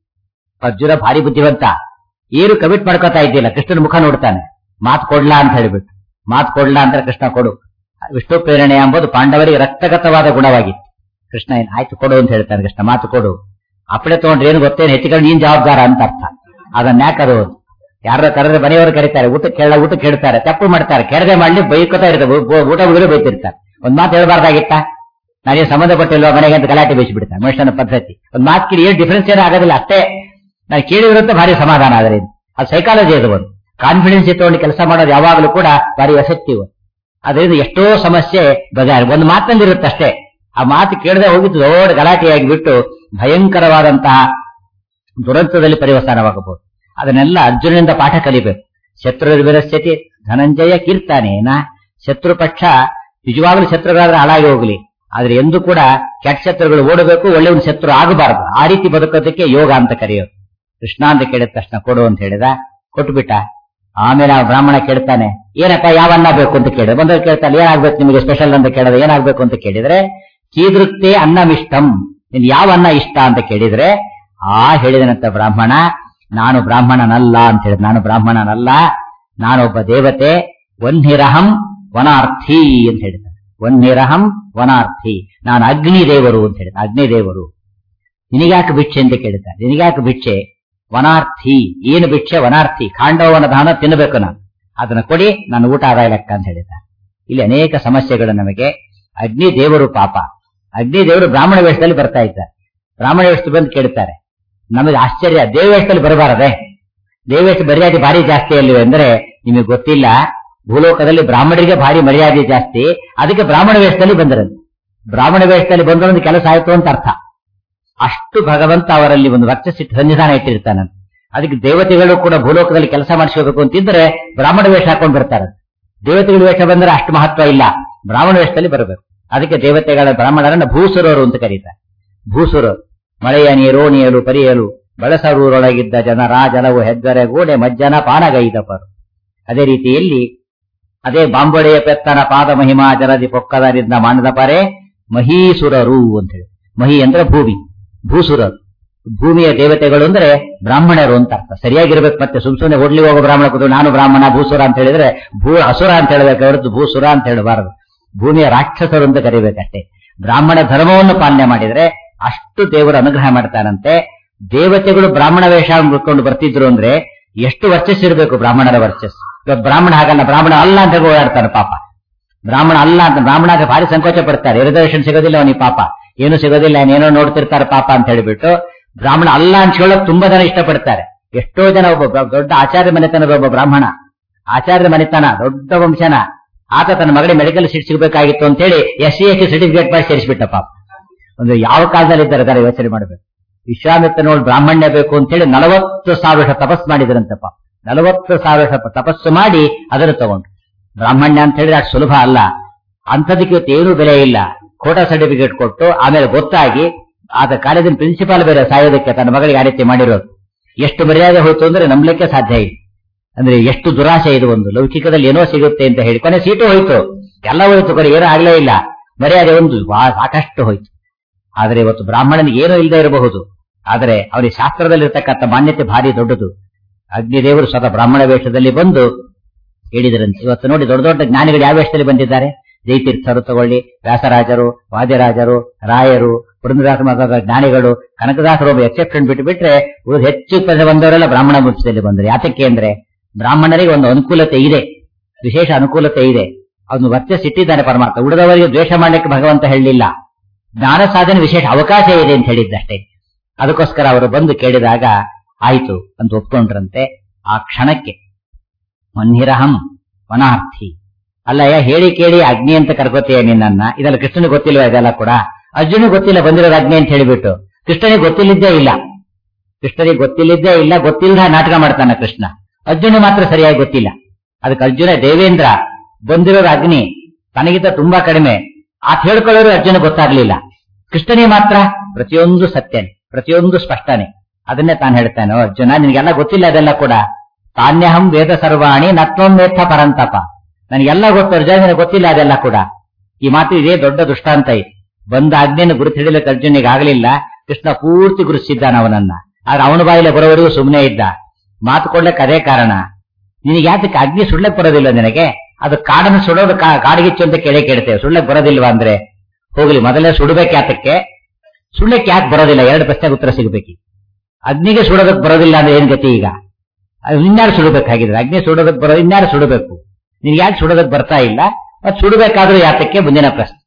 [SPEAKER 1] ಅರ್ಜುನ ಭಾರಿ ಬುದ್ಧಿವಂತ ಏನು ಕಮಿಟ್ ಮಾಡ್ಕೋತಾ ಇದ್ದಿಲ್ಲ ಕೃಷ್ಣನ ಮುಖ ನೋಡ್ತಾನೆ ಮಾತು ಕೊಡ್ಲಾ ಅಂತ ಹೇಳ್ಬಿಟ್ಟು ಮಾತು ಕೊಡ್ಲಾ ಅಂತ ಕೃಷ್ಣ ಕೊಡು ವಿಷ್ಣು ಪ್ರೇರಣೆ ಎಂಬುದು ಪಾಂಡವರಿಗೆ ರಕ್ತಗತವಾದ ಗುಣವಾಗಿತ್ತು ಕೃಷ್ಣ ಏನ್ ಆಯ್ತು ಕೊಡು ಅಂತ ಹೇಳ್ತಾನೆ ಕೃಷ್ಣ ಮಾತು ಕೊಡು ಅಪ್ಪಳೆ ತಗೊಂಡ್ರೆ ಏನು ಗೊತ್ತೇನು ಹೆಚ್ಚಿಗೆ ನೀನ್ ಜವಾಬ್ದಾರ ಅಂತ ಅರ್ಥ ಅದನ್ನ ಯಾಕೆ ಅದು ಯಾರೋ ಕರೆದ್ರೆ ಮನೆಯವರು ಕರೀತಾರೆ ಊಟ ಕೇಳ ಊಟ ಕೇಳ್ತಾರೆ ತಪ್ಪು ಮಾಡ್ತಾರೆ ಕೆರದೆ ಮಾಡ್ಲಿ ಬೈಕೋತಾ ಇರ್ತಾರೆ ಊಟ ಮುಗಿದ್ರೆ ಬೈತಿರ್ತಾರೆ ಒಂದ್ ಮಾತು ಹೇಳ್ಬಾರ್ದಾಗಿತ್ತ ನಾನೇನು ಸಂಬಂಧಪಟ್ಟಿಲ್ವಾ ಮನೆಗೆ ಅಂತ ಗಲಾಟೆ ಬೀಸಿಬಿಡ್ತಾರೆ ಮನುಷ್ಯನ ಪದ್ಧತಿ ಒಂದ್ ಮಾತು ಕೇಳಿ ಏನು ಡಿಫ್ರೆನ್ಸ್ ಏನೂ ಆಗೋದಿಲ್ಲ ಅಷ್ಟೇ ನಾನು ಕೇಳಿದ್ರಂತ ಭಾರಿ ಸಮಾಧಾನ ಆದರೆ ಅದು ಸೈಕಾಲಜಿ ಅದು ಒಂದು ಕಾನ್ಫಿಡೆನ್ಸ್ ಇಟ್ಕೊಂಡು ಕೆಲಸ ಮಾಡೋದು ಯಾವಾಗಲೂ ಕೂಡ ಭಾರಿ ಎಫೆಕ್ಟಿವ್ ಅದರಿಂದ ಎಷ್ಟೋ ಸಮಸ್ಯೆ ಬಗೆಹರಿ ಒಂದು ಮಾತಲ್ಲಿರುತ್ತೆ ಅಷ್ಟೇ ಆ ಮಾತು ಕೇಳದೆ ಹೋಗಿದ್ದು ದೊಡ್ಡ ಗಲಾಟೆಯಾಗಿ ಬಿಟ್ಟು ಭಯಂಕರವಾದಂತಹ ದುರಂತದಲ್ಲಿ ಪರಿವರ್ತನವಾಗಬಹುದು ಅದನ್ನೆಲ್ಲ ಅರ್ಜುನನಿಂದ ಪಾಠ ಕಲಿಬೇಕು ಶತ್ರು ವಿರಸ್ಯತಿ ಧನಂಜಯ ಕೀರ್ತಾನೇನ ಶತ್ರು ಪಕ್ಷ ನಿಜವಾಗ್ಲೂ ಶತ್ರುಗಳಾದ್ರೆ ಹಾಳಾಗಿ ಹೋಗ್ಲಿ ಆದ್ರೆ ಎಂದು ಕೂಡ ಕೆಟ್ಟ ಶತ್ರುಗಳು ಓಡಬೇಕು ಒಳ್ಳೆ ಒಂದು ಶತ್ರು ಆಗಬಾರದು ಆ ರೀತಿ ಬದುಕೋದಕ್ಕೆ ಯೋಗ ಅಂತ ಕರೆಯೋದು ಕೃಷ್ಣ ಅಂತ ಕೇಳಿದ ತಕ್ಷಣ ಕೊಡು ಅಂತ ಹೇಳಿದ ಕೊಟ್ಬಿಟ್ಟ ಆಮೇಲೆ ಆ ಬ್ರಾಹ್ಮಣ ಕೇಳ್ತಾನೆ ಏನಪ್ಪ ಯಾವ ಅನ್ನ ಬೇಕು ಅಂತ ಕೇಳಿದ ಬಂದಾಗ ಕೇಳ್ತಾನೆ ಏನಾಗ್ಬೇಕು ನಿಮಗೆ ಸ್ಪೆಷಲ್ ಅಂತ ಕೇಳಿದ್ರೆ ಏನಾಗ್ಬೇಕು ಅಂತ ಕೇಳಿದ್ರೆ ಕೀದೃಕ್ತೆ ಅನ್ನಮಿಷ್ಟಂ ನಿನ್ ಯಾವ ಅನ್ನ ಇಷ್ಟ ಅಂತ ಕೇಳಿದ್ರೆ ಆ ಹೇಳಿದನಂತ ಬ್ರಾಹ್ಮಣ ನಾನು ಬ್ರಾಹ್ಮಣನಲ್ಲ ಅಂತ ಹೇಳಿದ ನಾನು ಬ್ರಾಹ್ಮಣನಲ್ಲ ನಾನೊಬ್ಬ ದೇವತೆ ವನ್ಹಿರಹಂ ವನಾರ್ಥಿ ಅಂತ ಹೇಳಿದ ವನ್ಹಿರಹಂ ವನಾರ್ಥಿ ನಾನು ಅಗ್ನಿ ದೇವರು ಅಂತ ಹೇಳಿದ ಅಗ್ನಿ ದೇವರು ನಿನಗ್ಯಾಕೆ ಭಿಕ್ಷೆ ಅಂತ ಕೇಳಿದ ನಿನಗ್ಯಾಕೆ ಭಿಕ್ಷೆ ವನಾರ್ಥಿ ಏನು ಭಿಕ್ಷೆ ವನಾರ್ಥಿ ಖಾಂಡವನ ದಾನ ತಿನ್ನಬೇಕು ನಾನು ಅದನ್ನ ಕೊಡಿ ನಾನು ಊಟ ಆದಾಯ ಲೆಕ್ಕ ಅಂತ ಹೇಳಿದ ಇಲ್ಲಿ ಅನೇಕ ಸಮಸ್ಯೆಗಳು ನಮಗೆ ಅಗ್ನಿ ದೇವರು ಪಾಪ ಅಗ್ನಿ ದೇವರು ಬ್ರಾಹ್ಮಣ ವೇಷದಲ್ಲಿ ಬರ್ತಾ ಇದ್ದಾರೆ ಬ್ರಾಹ್ಮಣ ವೇಷದಲ್ಲಿ ಬಂದು ಕೇಳ್ತಾರೆ ನಮಗೆ ಆಶ್ಚರ್ಯ ದೇವೇಶದಲ್ಲಿ ಬರಬಾರದೆ ದೇವೇಶ ಮರ್ಯಾದೆ ಭಾರಿ ಜಾಸ್ತಿ ಅಲ್ಲಿವೆ ಅಂದ್ರೆ ನಿಮಗೆ ಗೊತ್ತಿಲ್ಲ ಭೂಲೋಕದಲ್ಲಿ ಬ್ರಾಹ್ಮಣರಿಗೆ ಭಾರಿ ಮರ್ಯಾದೆ ಜಾಸ್ತಿ ಅದಕ್ಕೆ ಬ್ರಾಹ್ಮಣ ವೇಷದಲ್ಲಿ ಬಂದರಂತೆ ಬ್ರಾಹ್ಮಣ ವೇಷದಲ್ಲಿ ಬಂದರೊಂದು ಕೆಲಸ ಆಯ್ತು ಅಂತ ಅರ್ಥ ಅಷ್ಟು ಭಗವಂತ ಅವರಲ್ಲಿ ಒಂದು ವರ್ಚಸ್ಸಿಟ್ಟು ಸನ್ನಿಧಾನ ಇಟ್ಟಿರ್ತಾನಂತೆ ಅದಕ್ಕೆ ದೇವತೆಗಳು ಕೂಡ ಭೂಲೋಕದಲ್ಲಿ ಕೆಲಸ ಮಾಡಿಸ್ಕೋಬೇಕು ಅಂತಿದ್ರೆ ಬ್ರಾಹ್ಮಣ ವೇಷ ಹಾಕೊಂಡು ಬರ್ತಾರೆ ದೇವತೆಗಳ ವೇಷ ಬಂದ್ರೆ ಅಷ್ಟು ಮಹತ್ವ ಇಲ್ಲ ಬ್ರಾಹ್ಮಣ ವೇಷದಲ್ಲಿ ಬರಬೇಕು ಅದಕ್ಕೆ ದೇವತೆಗಳ ಬ್ರಾಹ್ಮಣರನ್ನ ಭೂಸುರರು ಅಂತ ಕರೀತಾರೆ ಭೂಸುರರು ಮಳೆಯ ನೀರು ನೀಯಲು ಪರಿಯಲು ಬಳಸರೂರೊಳಗಿದ್ದ ಜನರ ಜಲವು ಹೆದ್ದರೆ ಗೋಡೆ ಮಜ್ಜನ ಪಾನಗೈದಪರು ಅದೇ ರೀತಿಯಲ್ಲಿ ಅದೇ ಬಾಂಬೊಡೆಯ ಪೆತ್ತನ ಪಾದ ಮಹಿಮಾ ಜಲದಿ ಪೊಕ್ಕದರಿಂದ ಮಾನದ ಪರೆ ಮಹೀಸುರರು ಅಂತ ಹೇಳಿ ಮಹಿ ಅಂದ್ರೆ ಭೂಮಿ ಭೂಸುರರು ಭೂಮಿಯ ದೇವತೆಗಳು ಅಂದ್ರೆ ಬ್ರಾಹ್ಮಣರು ಅಂತ ಅರ್ಥ ಸರಿಯಾಗಿರ್ಬೇಕು ಮತ್ತೆ ಸುಮ್ ಸುಮ್ಮನೆ ಹೊಡ್ಲಿ ಹೋಗೋ ಬ್ರಾಹ್ಮಣ ಕೂತು ನಾನು ಬ್ರಾಹ್ಮಣ ಭೂಸುರ ಅಂತ ಹೇಳಿದ್ರೆ ಭೂ ಅಸುರ ಅಂತ ಹೇಳಬೇಕು ಹೊರತು ಭೂಸುರ ಅಂತ ಹೇಳಬಾರದು ಭೂಮಿಯ ರಾಕ್ಷಸರು ಅಂತ ಕರಿಬೇಕಷ್ಟೇ ಬ್ರಾಹ್ಮಣ ಧರ್ಮವನ್ನು ಪಾಲನೆ ಮಾಡಿದ್ರೆ ಅಷ್ಟು ದೇವರು ಅನುಗ್ರಹ ಮಾಡ್ತಾರಂತೆ ದೇವತೆಗಳು ಬ್ರಾಹ್ಮಣ ವೇಷ ಉಟ್ಕೊಂಡು ಬರ್ತಿದ್ರು ಅಂದ್ರೆ ಎಷ್ಟು ವರ್ಚಸ್ಸಿರಬೇಕು ಬ್ರಾಹ್ಮಣರ ವರ್ಚಸ್ಸು ಇವಾಗ ಬ್ರಾಹ್ಮಣ ಹಾಗಲ್ಲ ಬ್ರಾಹ್ಮಣ ಅಲ್ಲ ಅಂತ ಓಡಾಡ್ತಾನೆ ಪಾಪ ಬ್ರಾಹ್ಮಣ ಅಲ್ಲ ಅಂತ ಬ್ರಾಹ್ಮಣ ಭಾರಿ ಸಂಕೋಚ ಪಡ್ತಾರೆ ರಿಸರ್ವೇಶನ್ ಸಿಗೋದಿಲ್ಲ ಅವನಿಗೆ ಪಾಪ ಏನು ಸಿಗೋದಿಲ್ಲ ಏನೇನೋ ನೋಡ್ತಿರ್ತಾರೆ ಪಾಪ ಅಂತ ಹೇಳಿಬಿಟ್ಟು ಬ್ರಾಹ್ಮಣ ಅಲ್ಲ ಅಂತ ಹೇಳೋಕ್ ತುಂಬಾ ಜನ ಇಷ್ಟಪಡ್ತಾರೆ ಎಷ್ಟೋ ಜನ ಒಬ್ಬ ಬ- ದೊಡ್ಡ ಆಚಾರ್ಯ ಮನೆತನದ ಒಬ್ಬ ಬ್ರಾಹ್ಮಣ ಆಚಾರ್ಯ ಮನೆತನ ದೊಡ್ಡ ವಂಶನ ಆತ ತನ್ನ ಮಗಳಿಗೆ ಮೆಡಿಕಲ್ ಸೀಟ್ ಸಿಗಬೇಕಾಗಿತ್ತು ಅಂತ ಹೇಳಿ S C S T certificate ಮಾಡಿ ಸೇರಿಸ್ಬಿಟ್ಟ ಪಾಪ ಒಂದು ಯಾವ ಕಾಲದಲ್ಲಿ ಇದ್ದಾರೆ ಅದರ ಯೋಚನೆ ಮಾಡಬೇಕು ವಿಶ್ವಾಮಿತ್ರ ನೋಡಿ ಬ್ರಾಹ್ಮಣ್ಯ ಬೇಕು ಅಂತ ಹೇಳಿ ನಲವತ್ತು ಸಾವಿರ ವರ್ಷ ತಪಸ್ ಮಾಡಿದ್ರಂತಪ್ಪ ನಲವತ್ತು ಸಾವಿರ ವರ್ಷ ತಪಸ್ಸು ಮಾಡಿ ಅದನ್ನು ತಗೊಂಡು ಬ್ರಾಹ್ಮಣ್ಯ ಅಂತ ಹೇಳಿದ್ರೆ ಅಷ್ಟು ಸುಲಭ ಅಲ್ಲ ಅಂಥದಕ್ಕೆ ಇವತ್ತು ಏನೂ ಬೆಲೆ ಇಲ್ಲ ಕೋಟಾ ಸರ್ಟಿಫಿಕೇಟ್ ಕೊಟ್ಟು ಆಮೇಲೆ ಗೊತ್ತಾಗಿ ಆತ ಕಾಲೇಜಿನ ಪ್ರಿನ್ಸಿಪಾಲ್ ಬೇರೆ ಸಾಯೋದಕ್ಕೆ ತನ್ನ ಮಗಳಿಗೆ ಆ ರೀತಿ ಮಾಡಿರೋದು ಎಷ್ಟು ಮರ್ಯಾದೆ ಹೋಯ್ತು ಅಂದ್ರೆ ನಂಬಲಿಕ್ಕೆ ಸಾಧ್ಯ ಇಲ್ಲ ಅಂದ್ರೆ ಎಷ್ಟು ದುರಾಶೆ ಇದು ಒಂದು ಲೌಕಿಕದಲ್ಲಿ ಏನೋ ಸಿಗುತ್ತೆ ಅಂತ ಹೇಳಿ ಕೊನೆ ಸೀಟು ಹೋಯ್ತು ಎಲ್ಲ ಹೋಯ್ತು ಕೊನೆ ಏನೂ ಆಗ್ಲೇ ಇಲ್ಲ ಮರ್ಯಾದೆ ಒಂದು ವಾ- ಸಾಕಷ್ಟು ಹೋಯ್ತು ಆದ್ರೆ ಇವತ್ತು ಬ್ರಾಹ್ಮಣನಿಗೆ ಏನೂ ಇಲ್ಲದೆ ಇರಬಹುದು ಆದರೆ ಅವನಿಗೆ ಶಾಸ್ತ್ರದಲ್ಲಿರ್ತಕ್ಕಂಥ ಮಾನ್ಯತೆ ಭಾರಿ ದೊಡ್ಡದು ಅಗ್ನಿದೇವರು ಸ್ವತಃ ಬ್ರಾಹ್ಮಣ ವೇಷದಲ್ಲಿ ಬಂದು ಹೇಳಿದರಂತೆ ಇವತ್ತು ನೋಡಿ ದೊಡ್ಡ ದೊಡ್ಡ ಜ್ಞಾನಿಗಳು ಯಾವ ವೇಷದಲ್ಲಿ ಬಂದಿದ್ದಾರೆ ಜೈತೀರ್ಥರು ತಗೊಳ್ಳಿ ವ್ಯಾಸರಾಜರು ವಾದ್ಯರಾಜರು ರಾಯರು ಪುರಂದರಾಸ ಮತದ ಜ್ಞಾನಿಗಳು ಕನಕದಾಸರು ಒಬ್ಬ ಎಕ್ಸೆಪ್ಷನ್ ಬಿಟ್ಟು ಬಿಟ್ರೆ ಉಳಿದ ಹೆಚ್ಚು ಪದ ಬಂದವರೆಲ್ಲ ಬ್ರಾಹ್ಮಣ ವಂಶದಲ್ಲಿ ಬಂದರು ಯಾತಕ್ಕೆ ಅಂದ್ರೆ ಬ್ರಾಹ್ಮಣರಿಗೆ ಒಂದು ಅನುಕೂಲತೆ ಇದೆ ವಿಶೇಷ ಅನುಕೂಲತೆ ಇದೆ ಅವನು ವರ್ಚಸ್ ಇಟ್ಟಿದ್ದಾನೆ ಪರಮಾತ್ಮ ಉಳಿದವರಿಗೆ ದ್ವೇಷ ಮಾಡಲಿಕ್ಕೆ ಭಗವಂತ ಹೇಳಲಿಲ್ಲ ಜ್ಞಾನ ಸಾಧನೆ ವಿಶೇಷ ಅವಕಾಶ ಇದೆ ಅಂತ ಹೇಳಿದ್ದಷ್ಟೇ ಅದಕ್ಕೋಸ್ಕರ ಅವರು ಬಂದು ಕೇಳಿದಾಗ ಆಯ್ತು ಅಂತ ಒಪ್ಕೊಂಡ್ರಂತೆ ಆ ಕ್ಷಣಕ್ಕೆ ಮನ್ಹಿರಹಂ ವನಾರ್ಥಿ ಅಲ್ಲಯ್ಯ ಹೇಳಿ ಕೇಳಿ ಅಗ್ನಿ ಅಂತ ಕರ್ಕೋತೀಯ ನಿನ್ನನ್ನ ಇದೆಲ್ಲ ಕೃಷ್ಣನಿಗೆ ಗೊತ್ತಿಲ್ವಾ ಇದೆಲ್ಲ ಕೂಡ ಅರ್ಜುನಿಗೆ ಗೊತ್ತಿಲ್ಲ ಬಂದಿರೋದು ಅಗ್ನಿ ಅಂತ ಹೇಳಿಬಿಟ್ಟು ಕೃಷ್ಣನಿಗೆ ಗೊತ್ತಿಲ್ಲಿದ್ದೇ ಇಲ್ಲ ಕೃಷ್ಣನಿಗೆ ಗೊತ್ತಿಲ್ಲಿದ್ದೇ ಇಲ್ಲ ಗೊತ್ತಿಲ್ಲದ ನಾಟಕ ಮಾಡ್ತಾನ ಕೃಷ್ಣ ಅರ್ಜುನ ಮಾತ್ರ ಸರಿಯಾಗಿ ಗೊತ್ತಿಲ್ಲ ಅದಕ್ಕೆ ಅರ್ಜುನ ದೇವೇಂದ್ರ ಬಂದಿರೋದು ಅಗ್ನಿ ತನಗಿಂತ ತುಂಬಾ ಕಡಿಮೆ ಆತ ಹೇಳ್ಕೊಳ್ಳೋರು ಅರ್ಜುನ ಗೊತ್ತಾಗ್ಲಿಲ್ಲ ಕೃಷ್ಣನಿಗೆ ಮಾತ್ರ ಪ್ರತಿಯೊಂದು ಸತ್ಯನೇ ಪ್ರತಿಯೊಂದು ಸ್ಪಷ್ಟನೆ ಅದನ್ನೇ ತಾನು ಹೇಳ್ತಾನೆ "ಓ ಅರ್ಜುನ ನಿನಗೆಲ್ಲ ಗೊತ್ತಿಲ್ಲ ಅದೆಲ್ಲ ಕೂಡ ತಾನ್ಯಹಂ ವೇದ ಸರ್ವಾಣಿ ನತ್ವಂ ವೇತ್ತ ಪರಂತಪ ನನಗೆಲ್ಲ ಗೊತ್ತು ಅರ್ಜುನ ನಿನಗೆ ಗೊತ್ತಿಲ್ಲ ಅದೆಲ್ಲ ಕೂಡ ಈ ಮಾತು ಇದೇ ದೊಡ್ಡ ದುಷ್ಟಾಂತ ಇದೆ ಬಂದ ಆಜ್ಞೆಯನ್ನು ಗುರುತು ಹಿಡಿಲಿಕ್ಕೆ ಅರ್ಜುನಿಗೆ ಆಗಲಿಲ್ಲ ಕೃಷ್ಣ ಪೂರ್ತಿ ಗುರುತಿಸಿದ್ದಾನ ಅವನನ್ನ ಆದ್ರೆ ಅವನ ಬಾಯಿಲೆ ಬರೋವರೆಗೂ ಸುಮ್ಮನೆ ಇದ್ದ ಮಾತು ಕೊಡ್ಲಿಕ್ಕೆ ಅದೇ ಕಾರಣ ನಿನಗೆ ಯಾತಕ್ಕೆ ಅಗ್ನಿ ಸುಡ್ಲಕ್ ಬರೋದಿಲ್ಲ ನಿನಗೆ ಅದು ಕಾಡನ್ನು ಸುಡೋದು ಕಾ- ಕಾಡಿಗಿಚ್ಚು ಅಂತ ಕೇಳೇ ಕೇಳ್ತೇವೆ ಸುಡ್ಲಕ್ ಬರೋದಿಲ್ವಾ ಅಂದ್ರೆ ಹೋಗ್ಲಿ ಮೊದಲೇ ಸುಡ್ಬೇಕು ಯಾತಕ್ಕೆ ಸುಡ್ಲಕ್ಕೆ ಯಾಕೆ ಬರೋದಿಲ್ಲ ಎರಡು ಪ್ರಶ್ನೆಗೆ ಉತ್ತರ ಸಿಗಬೇಕು ಅಗ್ನಿಗೆ ಸುಡೋದಕ್ಕೆ ಬರೋದಿಲ್ಲ ಅಂದ್ರೆ ಏನ್ ಗತಿ ಈಗ ಅದು ಇನ್ಯಾರು ಸುಡಬೇಕಾಗಿದ್ರೆ ಅಗ್ನಿ ಸುಡೋದಕ್ಕೆ ಬರೋ ಇನ್ಯಾರು ಸುಡಬೇಕು ನಿನ್ಗೆ ಯಾಕೆ ಸುಡೋದಕ್ಕೆ ಬರ್ತಾ ಇಲ್ಲ ಮತ್ತೆ ಸುಡಬೇಕಾದ್ರೂ ಯಾತಕ್ಕೆ ಮುಂದಿನ ಪ್ರಶ್ನೆ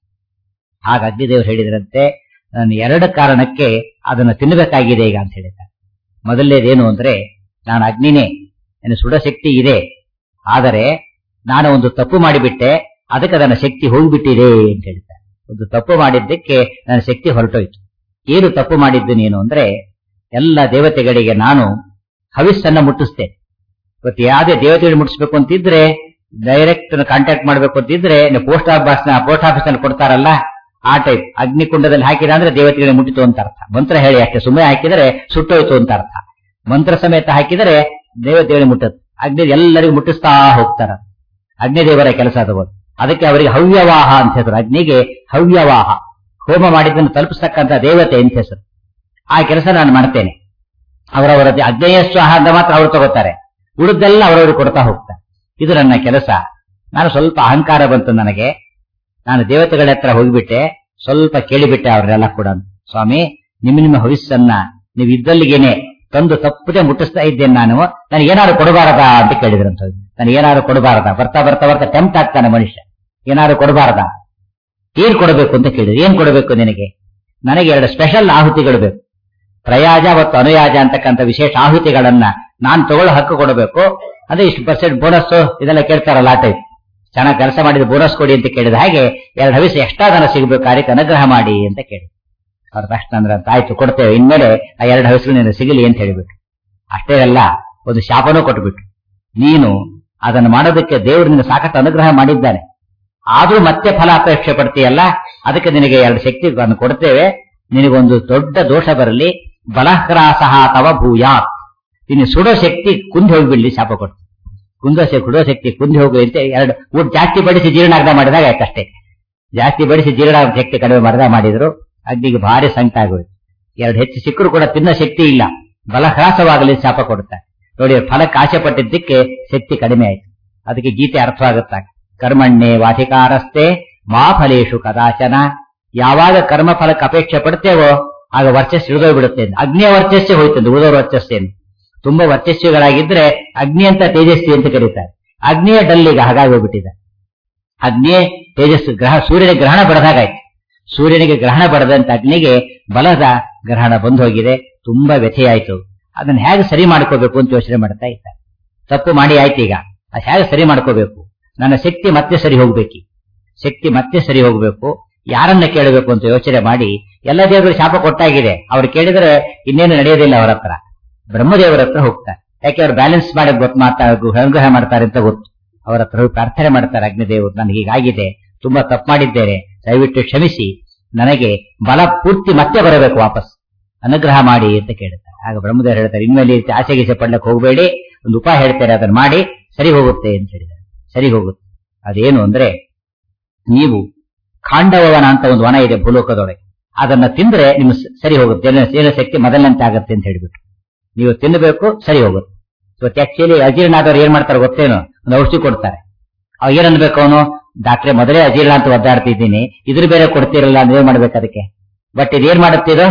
[SPEAKER 1] ಆಗ ಅಗ್ನಿದೇವರು ಹೇಳಿದ್ರಂತೆ ನಾನು ಎರಡು ಕಾರಣಕ್ಕೆ ಅದನ್ನು ತಿನ್ನಬೇಕಾಗಿದೆ ಈಗ ಅಂತ ಹೇಳಿದ್ದಾರೆ ಮೊದಲನೇದೇನು ಅಂದ್ರೆ ನಾನು ಅಗ್ನಿನೇ ನನ್ನ ಸುಡ ಶಕ್ತಿ ಇದೆ ಆದರೆ ನಾನು ಒಂದು ತಪ್ಪು ಮಾಡಿಬಿಟ್ಟೆ ಅದಕ್ಕೆ ನನ್ನ ಶಕ್ತಿ ಹೋಗಿಬಿಟ್ಟಿದೆ ಅಂತ ಹೇಳ್ತಾರೆ ಒಂದು ತಪ್ಪು ಮಾಡಿದ್ದಕ್ಕೆ ನನ್ನ ಶಕ್ತಿ ಹೊರಟೋಯ್ತು ಏನು ತಪ್ಪು ಮಾಡಿದ್ದು ನೀನು ಅಂದ್ರೆ ಎಲ್ಲ ದೇವತೆಗಳಿಗೆ ನಾನು ಹವಿಸ್ಸನ್ನ ಮುಟ್ಟಿಸ್ತೇನೆ ಇವತ್ತು ಯಾವುದೇ ದೇವತೆಗಳು ಮುಟ್ಟಿಸ್ಬೇಕು ಅಂತಿದ್ರೆ ಡೈರೆಕ್ಟ್ ಕಾಂಟ್ಯಾಕ್ಟ್ ಮಾಡ್ಬೇಕು ಅಂತಿದ್ರೆ ಪೋಸ್ಟ್ ಆಫೀಸ್ ಪೋಸ್ಟ್ ಆಫೀಸ್ ನಲ್ಲಿ ಕೊಡ್ತಾರಲ್ಲ ಆ ಟೈಪ್ ಅಗ್ನಿಕುಂಡದಲ್ಲಿ ಹಾಕಿದ ಅಂದ್ರೆ ದೇವತೆಗಳಿಗೆ ಮುಟ್ಟಿತು ಅಂತ ಅರ್ಥ ಮಂತ್ರ ಹೇಳಿ ಅಷ್ಟೇ ಸುಮ್ಮನೆ ಹಾಕಿದರೆ ಸುಟ್ಟೋಯ್ತು ಅಂತ ಅರ್ಥ ಮಂತ್ರ ಸಮೇತ ಹಾಕಿದರೆ ದೇವತೆಗಳಿಗೆ ಮುಟ್ಟುತ್ತೆ ಅಗ್ನಿ ಎಲ್ಲರಿಗೂ ಮುಟ್ಟಿಸ್ತಾ ಹೋಗ್ತಾರ ಅಗ್ನಿದೇವರ ಕೆಲಸ ತಗೋದು ಅದಕ್ಕೆ ಅವರಿಗೆ ಹವ್ಯವಾಹ ಅಂತ ಹೆಸರು ಅಗ್ನಿಗೆ ಹವ್ಯವಾಹ ಹೋಮ ಮಾಡಿದ್ದನ್ನು ತಲುಪಿಸ್ತಕ್ಕಂಥ ದೇವತೆ ಅಂತ ಹೆಸರು ಆ ಕೆಲಸ ನಾನು ಮಾಡ್ತೇನೆ ಅವರವರ ಅಗ್ನೇಯ ಸ್ವಾಹ ಅಂತ ಮಾತ್ರ ಅವರು ತಗೋತಾರೆ ಉಳಿದೆಲ್ಲ ಅವರವರು ಕೊಡ್ತಾ ಹೋಗ್ತಾರೆ ಇದು ನನ್ನ ಕೆಲಸ ನಾನು ಸ್ವಲ್ಪ ಅಹಂಕಾರ ಬಂತು ನನಗೆ ನಾನು ದೇವತೆಗಳ ಹತ್ರ ಹೋಗಿಬಿಟ್ಟೆ ಸ್ವಲ್ಪ ಕೇಳಿಬಿಟ್ಟೆ ಅವ್ರನ್ನೆಲ್ಲ ಕೂಡ ಸ್ವಾಮಿ ನಿಮ್ಮ ನಿಮ್ಮ ಹವಿಸ್ಸನ್ನ ನೀವು ಇದ್ದಲ್ಲಿಗೇನೆ ತಂದು ತಪ್ಪದೆ ಮುಟ್ಟಿಸ್ತಾ ಇದ್ದೇನೆ ನಾನು ನನಗೆ ಏನಾದ್ರು ಕೊಡಬಾರದಾ ಅಂತ ಕೇಳಿದ್ರಂತ ನನಗೆ ಏನಾದ್ರು ಕೊಡಬಾರದಾ ಬರ್ತಾ ಬರ್ತಾ ಬರ್ತಾ ಟೆಂಪ್ಟ್ ಆಗ್ತಾನೆ ಮನುಷ್ಯ ಏನಾದ್ರು ಕೊಡಬಾರದಾ ಏನ್ ಕೊಡಬೇಕು ಅಂತ ಕೇಳಿದ್ರು ಏನ್ ಕೊಡಬೇಕು ನಿನಗೆ ನನಗೆ ಎರಡು ಸ್ಪೆಷಲ್ ಆಹುತಿಗಳು ಬೇಕು ಪ್ರಯಾಜ ಮತ್ತು ಅನುಯಾಜ ಅಂತಕ್ಕಂಥ ವಿಶೇಷ ಆಹುತಿಗಳನ್ನ ನಾನು ತಗೊಳ್ಳೋ ಹಕ್ಕು ಕೊಡಬೇಕು ಅದೇ ಇಷ್ಟು ಪರ್ಸೆಂಟ್ ಬೋನಸ್ ಇದೆಲ್ಲ ಕೇಳ್ತಾರಲ್ಲ ಆ ಟೈಪ್ ಚೆನ್ನಾಗಿ ಕೆಲಸ ಮಾಡಿದ ಬೋನಸ್ ಕೊಡಿ ಅಂತ ಕೇಳಿದ ಹಾಗೆ ಎರಡು ಹವಿಸ್ ಎಕ್ಸ್ಟ್ರಾ ಧನ ಸಿಗಬೇಕು ಅದಕ್ಕೆ ಅನುಗ್ರಹ ಮಾಡಿ ಅಂತ ಕೇಳಿ ಅವ್ರ ತಕ್ಷಣ ಅಂದ್ರೆ ಅಂತ ಆಯ್ತು ಕೊಡ್ತೇವೆ ಇನ್ಮೇಲೆ ಆ ಎರಡು ಹವಿಸ್ಗಳು ನಿನಗೆ ಸಿಗಲಿ ಅಂತ ಹೇಳಿಬಿಟ್ಟು ಅಷ್ಟೇ ಅಲ್ಲ ಒಂದು ಶಾಪನೂ ಕೊಟ್ಬಿಟ್ಟು ನೀನು ಅದನ್ನು ಮಾಡೋದಕ್ಕೆ ದೇವರು ನಿನ್ನ ಸಾಕಷ್ಟು ಅನುಗ್ರಹ ಮಾಡಿದ್ದಾನೆ ಆದ್ರೂ ಮತ್ತೆ ಫಲ ಅಪೇಕ್ಷೆ ಪಡ್ತೀಯಲ್ಲ ಅದಕ್ಕೆ ನಿನಗೆ ಎರಡು ಶಕ್ತಿ ಕೊಡ್ತೇವೆ ನಿನಗೊಂದು ದೊಡ್ಡ ದೋಷ ಬರಲಿ ಬಲಹ್ರಾಸಹ ತವ ಭೂಯಾತ್ ಇನ್ನು ಸುಡೋ ಶಕ್ತಿ ಕುಂದಿ ಹೋಗ್ಬಿಡ್ಲಿ ಶಾಪ ಕೊಟ್ಟು ಕುಂದ ಸುಡೋ ಶಕ್ತಿ ಕುಂದಿ ಹೋಗು ಅಂತ ಎರಡು ಊಟ ಜಾಸ್ತಿ ಬಡಿಸಿ ಜೀರ್ಣಾರ್ಧ ಮಾಡಿದಾಗ ಆಯ್ತಷ್ಟೇ ಜಾಸ್ತಿ ಬಡಿಸಿ ಜೀರ್ಣ ಶಕ್ತಿ ಕಡಿಮೆ ಮಾಡಿದ ಮಾಡಿದ್ರು ಅಗ್ನಿಗೆ ಭಾರಿ ಸಂಕಟ ಆಗೋಯ್ತು ಎರಡು ಹೆಚ್ಚು ಸಿಕ್ಕರು ಕೂಡ ತಿನ್ನೋ ಶಕ್ತಿ ಇಲ್ಲ ಬಲಹ್ರಾಸವಾಗಲಿ ಶಾಪ ಕೊಡುತ್ತಾರೆ ನೋಡಿ ಫಲಕ್ಕೆ ಆಸೆ ಪಟ್ಟಿದ್ದಕ್ಕೆ ಶಕ್ತಿ ಕಡಿಮೆ ಆಯ್ತು ಅದಕ್ಕೆ ಗೀತೆ ಅರ್ಥವಾಗುತ್ತಾಗ ಕರ್ಮಣ್ಣೆ ವಾಧಿಕಾರಸ್ತೆ ಮಾ ಫಲೇಶು ಕದಾಚನ ಯಾವಾಗ ಕರ್ಮ ಫಲಕ್ಕೆ ಅಪೇಕ್ಷೆ ಪಡ್ತೇವೋ ಆಗ ವರ್ಚಸ್ಸು ಇಳಿದೋಗ್ಬಿಡುತ್ತೆ ಅಗ್ನಿಯ ವರ್ಚಸ್ಸೇ ಹೋಯ್ತಂದು ಉಳಿದೋರ ವರ್ಚಸ್ಸೇನು ತುಂಬಾ ವರ್ಚಸ್ಸುಗಳಾಗಿದ್ರೆ ಅಗ್ನಿ ಅಂತ ತೇಜಸ್ವಿ ಅಂತ ಕರೀತಾರೆ ಅಗ್ನಿಯ ಡಲ್ಲಿಗ ಹಾಗಾಗಿ ಹೋಗ್ಬಿಟ್ಟಿದೆ ಅಗ್ನಿಯೇ ತೇಜಸ್ಸು ಗ್ರಹ ಸೂರ್ಯನ ಗ್ರಹಣ ಬಡದಾಗಾಯ್ತು ಸೂರ್ಯನಿಗೆ ಗ್ರಹಣ ಬಡದಂತ ಅಗ್ನಿಗೆ ಬಲದ ಗ್ರಹಣ ಬಂದು ಹೋಗಿದೆ ತುಂಬಾ ವ್ಯಥೆಯಾಯ್ತು ಅದನ್ನ ಹೇಗೆ ಸರಿ ಮಾಡ್ಕೋಬೇಕು ಅಂತ ಯೋಚನೆ ಮಾಡ್ತಾ ಇದ್ದಾರೆ ತಪ್ಪು ಮಾಡಿ ಆಯ್ತು ಈಗ ಅದು ಹೇಗೆ ಸರಿ ಮಾಡ್ಕೋಬೇಕು ನನ್ನ ಶಕ್ತಿ ಮತ್ತೆ ಸರಿ ಹೋಗ್ಬೇಕು ಶಕ್ತಿ ಮತ್ತೆ ಸರಿ ಹೋಗ್ಬೇಕು ಯಾರನ್ನ ಕೇಳಬೇಕು ಅಂತ ಯೋಚನೆ ಮಾಡಿ ಎಲ್ಲ ದೇವರು ಶಾಪ ಕೊಟ್ಟಾಗಿದೆ ಅವ್ರು ಕೇಳಿದ್ರೆ ಇನ್ನೇನು ನಡೆಯೋದಿಲ್ಲ ಅವರ ಹತ್ರ ಬ್ರಹ್ಮದೇವರ ಹತ್ರ ಹೋಗ್ತಾರೆ ಯಾಕೆ ಅವ್ರು ಬ್ಯಾಲೆನ್ಸ್ ಮಾಡಿ ಗೊತ್ತು ಮಾತಾ ಅನುಗ್ರಹ ಮಾಡ್ತಾರೆ ಅಂತ ಗೊತ್ತು ಅವರ ಹತ್ರ ಹೋಗಿ ಪ್ರಾರ್ಥನೆ ಮಾಡ್ತಾರೆ ಅಗ್ನಿದೇವರು ನನಗೆ ಹೀಗಾಗಿದೆ ತುಂಬಾ ತಪ್ಪು ಮಾಡಿದ್ದೇನೆ ದಯವಿಟ್ಟು ಕ್ಷಮಿಸಿ ನನಗೆ ಬಲ ಪೂರ್ತಿ ಮತ್ತೆ ಬರಬೇಕು ವಾಪಸ್ ಅನುಗ್ರಹ ಮಾಡಿ ಅಂತ ಕೇಳ್ತಾರೆ ಆಗ ಬ್ರಹ್ಮದೇವರು ಹೇಳ್ತಾರೆ ಇನ್ಮೇಲೆ ಈ ರೀತಿ ಆಸೆ ಗೀಸೆ ಪಡ್ಲಕ್ಕೆ ಹೋಗಬೇಡಿ ಒಂದು ಉಪಾಯ ಹೇಳ್ತಾರೆ ಅದನ್ನ ಮಾಡಿ ಸರಿ ಹೋಗುತ್ತೆ ಅಂತ ಹೇಳಿದ್ದಾರೆ ಸರಿ ಹೋಗುತ್ತೆ ಅದೇನು ಅಂದ್ರೆ ನೀವು ಖಾಂಡವನ ಅಂತ ಒಂದು ವನ ಇದೆ ಭೂಲೋಕದೊಳಗೆ ಅದನ್ನ ತಿಂದ್ರೆ ನಿಮ್ ಸ- ಸರಿ ಹೋಗುತ್ತೆ ಜೀರ್ಣ ಜೀರ್ಣ ಶಕ್ತಿ ಮೊದಲಂತೆ ಆಗುತ್ತೆ ಅಂತ ಹೇಳ್ಬಿಟ್ಟು ನೀವು ತಿನ್ನಬೇಕು ಸರಿ ಹೋಗುತ್ತೆ ಇವತ್ತು ಆಕ್ಚುಲಿ ಅಜೀರ್ಣ ಆದವ್ರು ಏನ್ ಮಾಡ್ತಾರೆ ಗೊತ್ತೇನು ಒಂದು ಔಷಧಿ ಕೊಡ್ತಾರೆ ಅವ್ ಏನ್ ಅನ್ಬೇಕು ಅವನು ಡಾಕ್ಟ್ರೆ ಮೊದಲೇ ಅಜೀರ್ಣ ಅಂತ ಒದ್ದಾಡ್ತಿದ್ದೀನಿ ಇದ್ರ ಬೇರೆ ಕೊಡ್ತಿರಲ್ಲ ಅಂದ್ರೆ ಏನ್ ಮಾಡ್ಬೇಕು ಅದಕ್ಕೆ ಬಟ್ ಇದೇನ್ ಮಾಡುತ್ತೆ ಇದು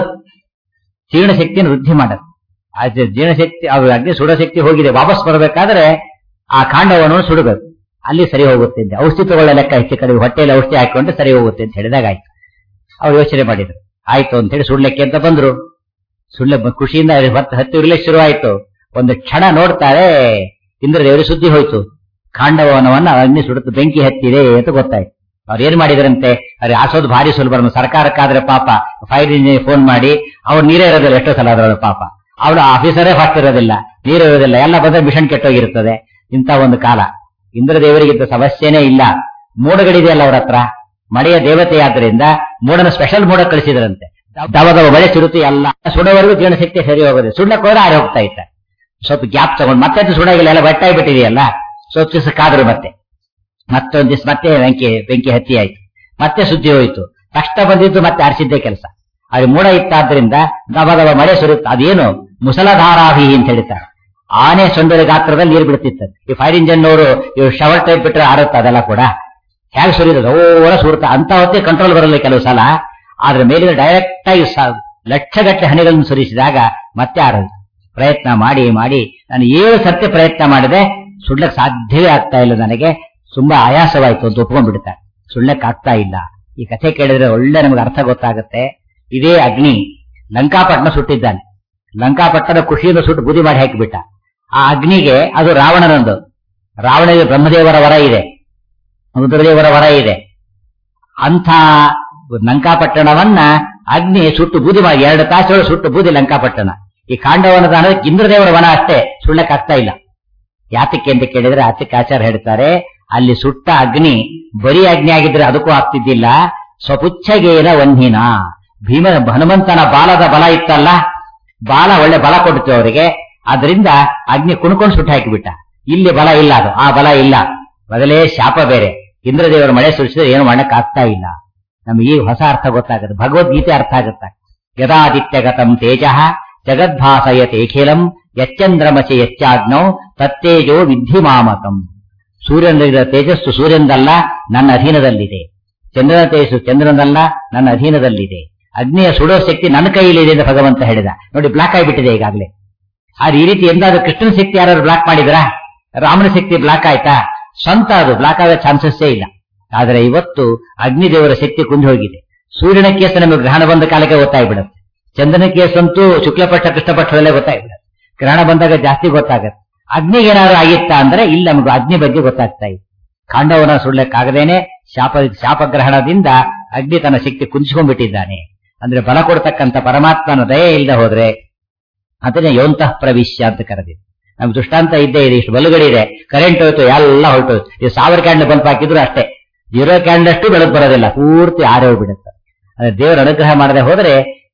[SPEAKER 1] ಜೀರ್ಣ ಶಕ್ತಿಯನ್ನು ವೃದ್ಧಿ ಮಾಡುತ್ತೆ ಆ ಜ- ಜೀರ್ಣಶಕ್ತಿ ಅವ್ರ ಅಗ್ನಿ ಸುಡೋ ಶಕ್ತಿ ಹೋಗಿದೆ ವಾಪಸ್ ಬರಬೇಕಾದ್ರೆ ಆ ಕಾಂಡವನ್ನು ಸುಡಬೇಕು ಅಲ್ಲಿ ಸರಿ ಹೋಗುತ್ತೆ ಅಂತ ಔಷಧಿ ತಗೊಳ್ಳೋ ಲೆಕ್ಕ ಹೆಚ್ಚು ಕಡಿಮೆ ಹೊಟ್ಟೆಯಲ್ಲಿ ಔಷಧಿ ಹಾಕೊಂಡು ಸರಿ ಹೋಗುತ್ತೆ ಅಂತ ಹೇಳಿದಾಗ ಆಯ್ತು ಅವ್ರು ಯೋಚನೆ ಮಾಡಿದ್ರು ಆಯ್ತು ಅಂತ ಹೇಳಿ ಸುಡ್ಲಿಕ್ಕೆ ಅಂತ ಬಂದ್ರು ಸುಳ್ಳೆ ಬ- ಖುಷಿಯಿಂದ ಅವ್ರಿಗೆ ಹೊತ್ತು ಹತ್ತಿ ಉರ್ಲಿಕ್ಕೆ ಶುರು ಆಯ್ತು ಒಂದು ಕ್ಷಣ ನೋಡ್ತಾರೆ ಇಂದ್ರದೇವರಿಗೆ ಸುದ್ದಿ ಹೋಯ್ತು ಖಾಂಡವನವನ್ನ ಅಗ್ನಿ ಸುಡುತ್ತ ಬೆಂಕಿ ಹತ್ತಿದೆ ಅಂತ ಗೊತ್ತಾಯ್ತು ಅವ್ರು ಏನ್ ಮಾಡಿದ್ರಂತೆ ಅವ್ರು ಆಸೋದು ಭಾರಿ ಸುಲಭ ನಮ್ಮ ಸರ್ಕಾರಕ್ಕಾದ್ರೆ ಪಾಪ ಫೈರ್ ಇಂಜಿನಿಯರ್ ಫೋನ್ ಮಾಡಿ ಅವ್ರು ನೀರೇ ಇರೋದಿಲ್ಲ ಎಷ್ಟೋ ಸಲ ಅದ್ರೊಳಗೆ ಪಾಪ ಅವಳು ಆಫೀಸರೇ ಫಾಸ್ಟ್ ಇರೋದಿಲ್ಲ ನೀರು ಇರೋದಿಲ್ಲ ಎಲ್ಲ ಬಂದ್ರೆ ಮಿಷನ್ ಕೆಟ್ಟೋಗಿರುತ್ತದೆ ಇಂಥ ಒಂದು ಕಾಲ ಇಂದ್ರದೇವರಿಗಿಂತ ಸಮಸ್ಯೆನೇ ಇಲ್ಲ ಮೋಡಗಳಿದೆಯಲ್ಲ ಅವ್ರ ಹತ್ರ ಮಳೆಯ ದೇವತೆಯಾದ್ದರಿಂದ ಮೋಡನ ಸ್ಪೆಷಲ್ ಮೋಡ ಕಳಿಸಿದ್ರಂತೆ ದವ ದವ ಮಳೆ ಸುಡುತ್ತೆ ಎಲ್ಲ ಸುಡೋವರೆಗೂ ಜೀರ್ಣಶಕ್ತಿ ಸರಿ ಹೋಗೋದು ಸುಳ್ಳಕ್ಕೆ ಹೋದ್ರೆ ಆರಿ ಹೋಗ್ತಾ ಇತ್ತ ಸ್ವಲ್ಪ ಗ್ಯಾಪ್ ತಗೊಂಡು ಮತ್ತೆ ಅದು ಸುಡಾಗಿಲ್ಲ ಎಲ್ಲ ಬಟ್ಟಾಗಿ ಬಿಟ್ಟಿದೆಯಲ್ಲ ಸ್ವಲ್ಪ ದಿವಸ ಕಾದ್ರು ಮತ್ತೆ ಮತ್ತೊಂದ್ ದಿವಸ ಮತ್ತೆ ಬೆಂಕಿ ಬೆಂಕಿ ಹತ್ತಿ ಆಯ್ತು ಮತ್ತೆ ಸುದ್ದಿ ಹೋಯ್ತು ಕಷ್ಟ ಬಂದಿದ್ದು ಮತ್ತೆ ಆರಿಸಿದ್ದೇ ಕೆಲಸ ಅದು ಮೋಡ ಇತ್ತಾದ್ರಿಂದ ದವ ದವ ಮಳೆ ಸುರುತ್ತೆ ಅದೇನು ಮುಸಲಧಾರಾಭಿ ಅಂತ ಹೇಳ್ತಾರೆ ಆನೆ ಸೊಂಡದ ಗಾತ್ರದಲ್ಲಿ ನೀರು ಬಿಡ್ತಿತ್ತು ಈ ಫೈರ್ ಇಂಜಿನ್ ಅವರು ಇವ್ರು ಶವರ್ ಟೈಪ್ ಬಿಟ್ರೆ ಆರುತ್ತೆ ಅದೆಲ್ಲ ಕೂಡ ಹೇಗೆ ಸುರಿಯೋದು ಓವರ ಸುರುತ್ತಾ ಅಂತ ಹೊತ್ತೇ ಕಂಟ್ರೋಲ್ ಬರಲ್ಲ ಕೆಲವು ಸಲ ಆದ್ರೆ ಮೇಲಿನ ಡೈರೆಕ್ಟ್ ಆಗಿ ಸ- ಲಕ್ಷಗಟ್ಟಲೆ ಹನಿಗಳನ್ನು ಸುರಿಸಿದಾಗ ಮತ್ತೆ ಆರೋದು ಪ್ರಯತ್ನ ಮಾಡಿ ಮಾಡಿ ನಾನು ಏಳು ಸರ್ತಿ ಪ್ರಯತ್ನ ಮಾಡಿದೆ ಸುಡ್ಲಕ್ ಸಾಧ್ಯವೇ ಆಗ್ತಾ ಇಲ್ಲ ನನಗೆ ತುಂಬಾ ಆಯಾಸವಾಯ್ತು ಅಂತ ಒಪ್ಕೊಂಡ್ಬಿಡ್ತಾರೆ ಸುಳ್ಳಕ್ ಆಗ್ತಾ ಇಲ್ಲ ಈ ಕಥೆ ಕೇಳಿದ್ರೆ ಒಳ್ಳೆ ನಮಗೆ ಅರ್ಥ ಗೊತ್ತಾಗುತ್ತೆ ಇದೇ ಅಗ್ನಿ ಲಂಕಾಪಟ್ಟಣ ಸುಟ್ಟಿದ್ದಾನೆ ಲಂಕಾಪಟ್ಟಣ ಖುಷಿಯಿಂದ ಸುಟ್ಟು ಬೂದಿ ಮಾಡಿ ಹಾಕಿಬಿಟ್ಟ ಆ ಅಗ್ನಿಗೆ ಅದು ರಾವಣನೊಂದು ರಾವಣನಿಗೆ ಬ್ರಹ್ಮದೇವರ ವರ ಇದೆ ರುದ್ರದೇವರ ವರ ಇದೆ ಅಂಥ ಲಂಕಾಪಟ್ಟಣವನ್ನ ಅಗ್ನಿ ಸುಟ್ಟು ಬೂದಿ ಮಾಡಿ ಎರಡು ತಾಸುಗಳು ಸುಟ್ಟು ಬೂದಿ ಲಂಕಾಪಟ್ಟಣ ಈ ಕಾಂಡವನದ ಅನ್ನೋದಕ್ಕೆ ಇಂದ್ರದೇವರ ವನ ಅಷ್ಟೇ ಸುಳ್ಳಕ್ ಆಗ್ತಾ ಇಲ್ಲ ಯಾತಕ್ಕೆ ಅಂತ ಕೇಳಿದ್ರೆ ಆತಕ್ಕೆ ಆಚಾರ ಹೇಳ್ತಾರೆ ಅಲ್ಲಿ ಸುಟ್ಟ ಅಗ್ನಿ ಬರೀ ಅಗ್ನಿ ಆಗಿದ್ರೆ ಅದಕ್ಕೂ ಆಗ್ತಿದ್ದಿಲ್ಲ ಸ್ವಪುಚ್ಛಗೇನ ವನ್ಹಿನ ಭೀಮ ಹನುಮಂತನ ಬಾಲದ ಬಲ ಇತ್ತಲ್ಲ ಬಾಲ ಒಳ್ಳೆ ಬಲ ಕೊಡ್ತು ಅವರಿಗೆ ಅದರಿಂದ ಅಗ್ನಿ ಕುಣ್ಕೊಂಡು ಸುಟ್ಟು ಹಾಕಿಬಿಟ್ಟ ಇಲ್ಲಿ ಬಲ ಇಲ್ಲ ಅದು ಆ ಬಲ ಇಲ್ಲ ಮೊದಲೇ ಶಾಪ ಬೇರೆ ಇಂದ್ರದೇವರ ಮಳೆ ಸುರಿಸಿದ್ರೆ ಏನು ಮಾಡಕ್ ಆಗ್ತಾ ಇಲ್ಲ ನಮಗೆ ಈ ಹೊಸ ಅರ್ಥ ಗೊತ್ತಾಗುತ್ತೆ ಭಗವದ್ಗೀತೆ ಅರ್ಥ ಆಗುತ್ತೆ ಯದಾದಿತ್ಯಗತಂ ತೇಜ ಜಗದ್ಭಾಸಯತೇಖಿಲಂ ಯಚ್ಚಂದ್ರಮಚೆ ಯಚ್ಚಾಗ್ನೌ ತತ್ತೇಜೋ ವಿದ್ಧಿ ಮಾಮಕಂ ಸೂರ್ಯನಿಂದ ತೇಜಸ್ಸು ಸೂರ್ಯನದಲ್ಲ ನನ್ನ ಅಧೀನದಲ್ಲಿದೆ ಚಂದ್ರನ ತೇಜಸ್ಸು ಚಂದ್ರನದಲ್ಲ ನನ್ನ ಅಧೀನದಲ್ಲಿದೆ ಅಗ್ನಿಯ ಸುಡೋ ಶಕ್ತಿ ನನ್ನ ಕೈಯಲ್ಲಿದೆ ಅಂತ ಭಗವಂತ ಹೇಳಿದ ನೋಡಿ ಬ್ಲಾಕ್ ಆಗಿಬಿಟ್ಟಿದೆ ಈಗಾಗಲೇ ಆದ್ರೆ ಈ ರೀತಿ ಎಂದಾದ್ರೂ ಕೃಷ್ಣನ ಶಕ್ತಿ ಯಾರು ಬ್ಲಾಕ್ ಮಾಡಿದ್ರಾ ರಾಮನ ಶಕ್ತಿ ಬ್ಲಾಕ್ ಆಯ್ತಾ ಸ್ವಂತ ಅದು ಬ್ಲಾಕ್ ಆಗೋ ಚಾನ್ಸಸ್ಸೇ ಇಲ್ಲ ಆದ್ರೆ ಇವತ್ತು ಅಗ್ನಿದೇವರ ಶಕ್ತಿ ಕುಂದು ಹೋಗಿದೆ ಸೂರ್ಯನ ಕೇಸು ನಮಗೆ ಗ್ರಹಣ ಬಂದ ಕಾಲಕ್ಕೆ ಗೊತ್ತಾಗ್ಬಿಡುತ್ತೆ ಚಂದ್ರನ ಕೇಸಂತೂ ಶುಕ್ಲಪಕ್ಷ ಕೃಷ್ಣಪಕ್ಷದಲ್ಲೇ ಗೊತ್ತಾಗ್ಬಿಡುತ್ತೆ ಗ್ರಹಣ ಬಂದಾಗ ಜಾಸ್ತಿ ಗೊತ್ತಾಗತ್ತೆ ಅಗ್ನಿಗೆ ಏನಾದ್ರು ಆಗಿತ್ತಾ ಅಂದ್ರೆ ಇಲ್ಲಿ ನಮಗೆ ಅಗ್ನಿ ಬಗ್ಗೆ ಗೊತ್ತಾಗ್ತಾ ಇದೆ ಕಾಂಡವನ ಸುಡ್ಲಕ್ಕಾಗದೇನೆ ಶಾಪ ಶಾಪಗ್ರಹಣದಿಂದ ಅಗ್ನಿ ತನ್ನ ಶಕ್ತಿ ಕುಂದಿಸ್ಕೊಂಡ್ಬಿಟ್ಟಿದ್ದಾನೆ ಅಂದ್ರೆ ಬಲ ಕೊಡ್ತಕ್ಕಂಥ ಪರಮಾತ್ಮನ ದಯೆ ಇಲ್ಲದೆ ಹೋದ್ರೆ ಅದನ್ನೇ ಯೋಂತಃ ಪ್ರವಿಶ್ಯ ಅಂತ ಕರೆದಿದೆ ನಮ್ಗೆ ದೃಷ್ಟಾಂತ ಇದ್ದೇ ಇದೆ ಇಷ್ಟು ಬಲುಗಳಿದೆ ಕರೆಂಟ್ ಹೋಯ್ತು ಎಲ್ಲ ಹೊರಟೋಯ್ತು ಈ ಸಾವಿರ ಕ್ಯಾಂಡಲ್ ಬಲ್ಪ್ ಹಾಕಿದ್ರು ಅಷ್ಟೇ ಜೀರೋ ಕ್ಯಾಂಡಲ್ ಅಷ್ಟು ಬೆಳಕು ಬರೋದಿಲ್ಲ ಪೂರ್ತಿ ಆರೆ ಹೋಗ್ಬಿಡುತ್ತೆ ಅದೇ ದೇವರ ಅನುಗ್ರಹ ಮಾಡದೆ ಹೋದ್ರೆ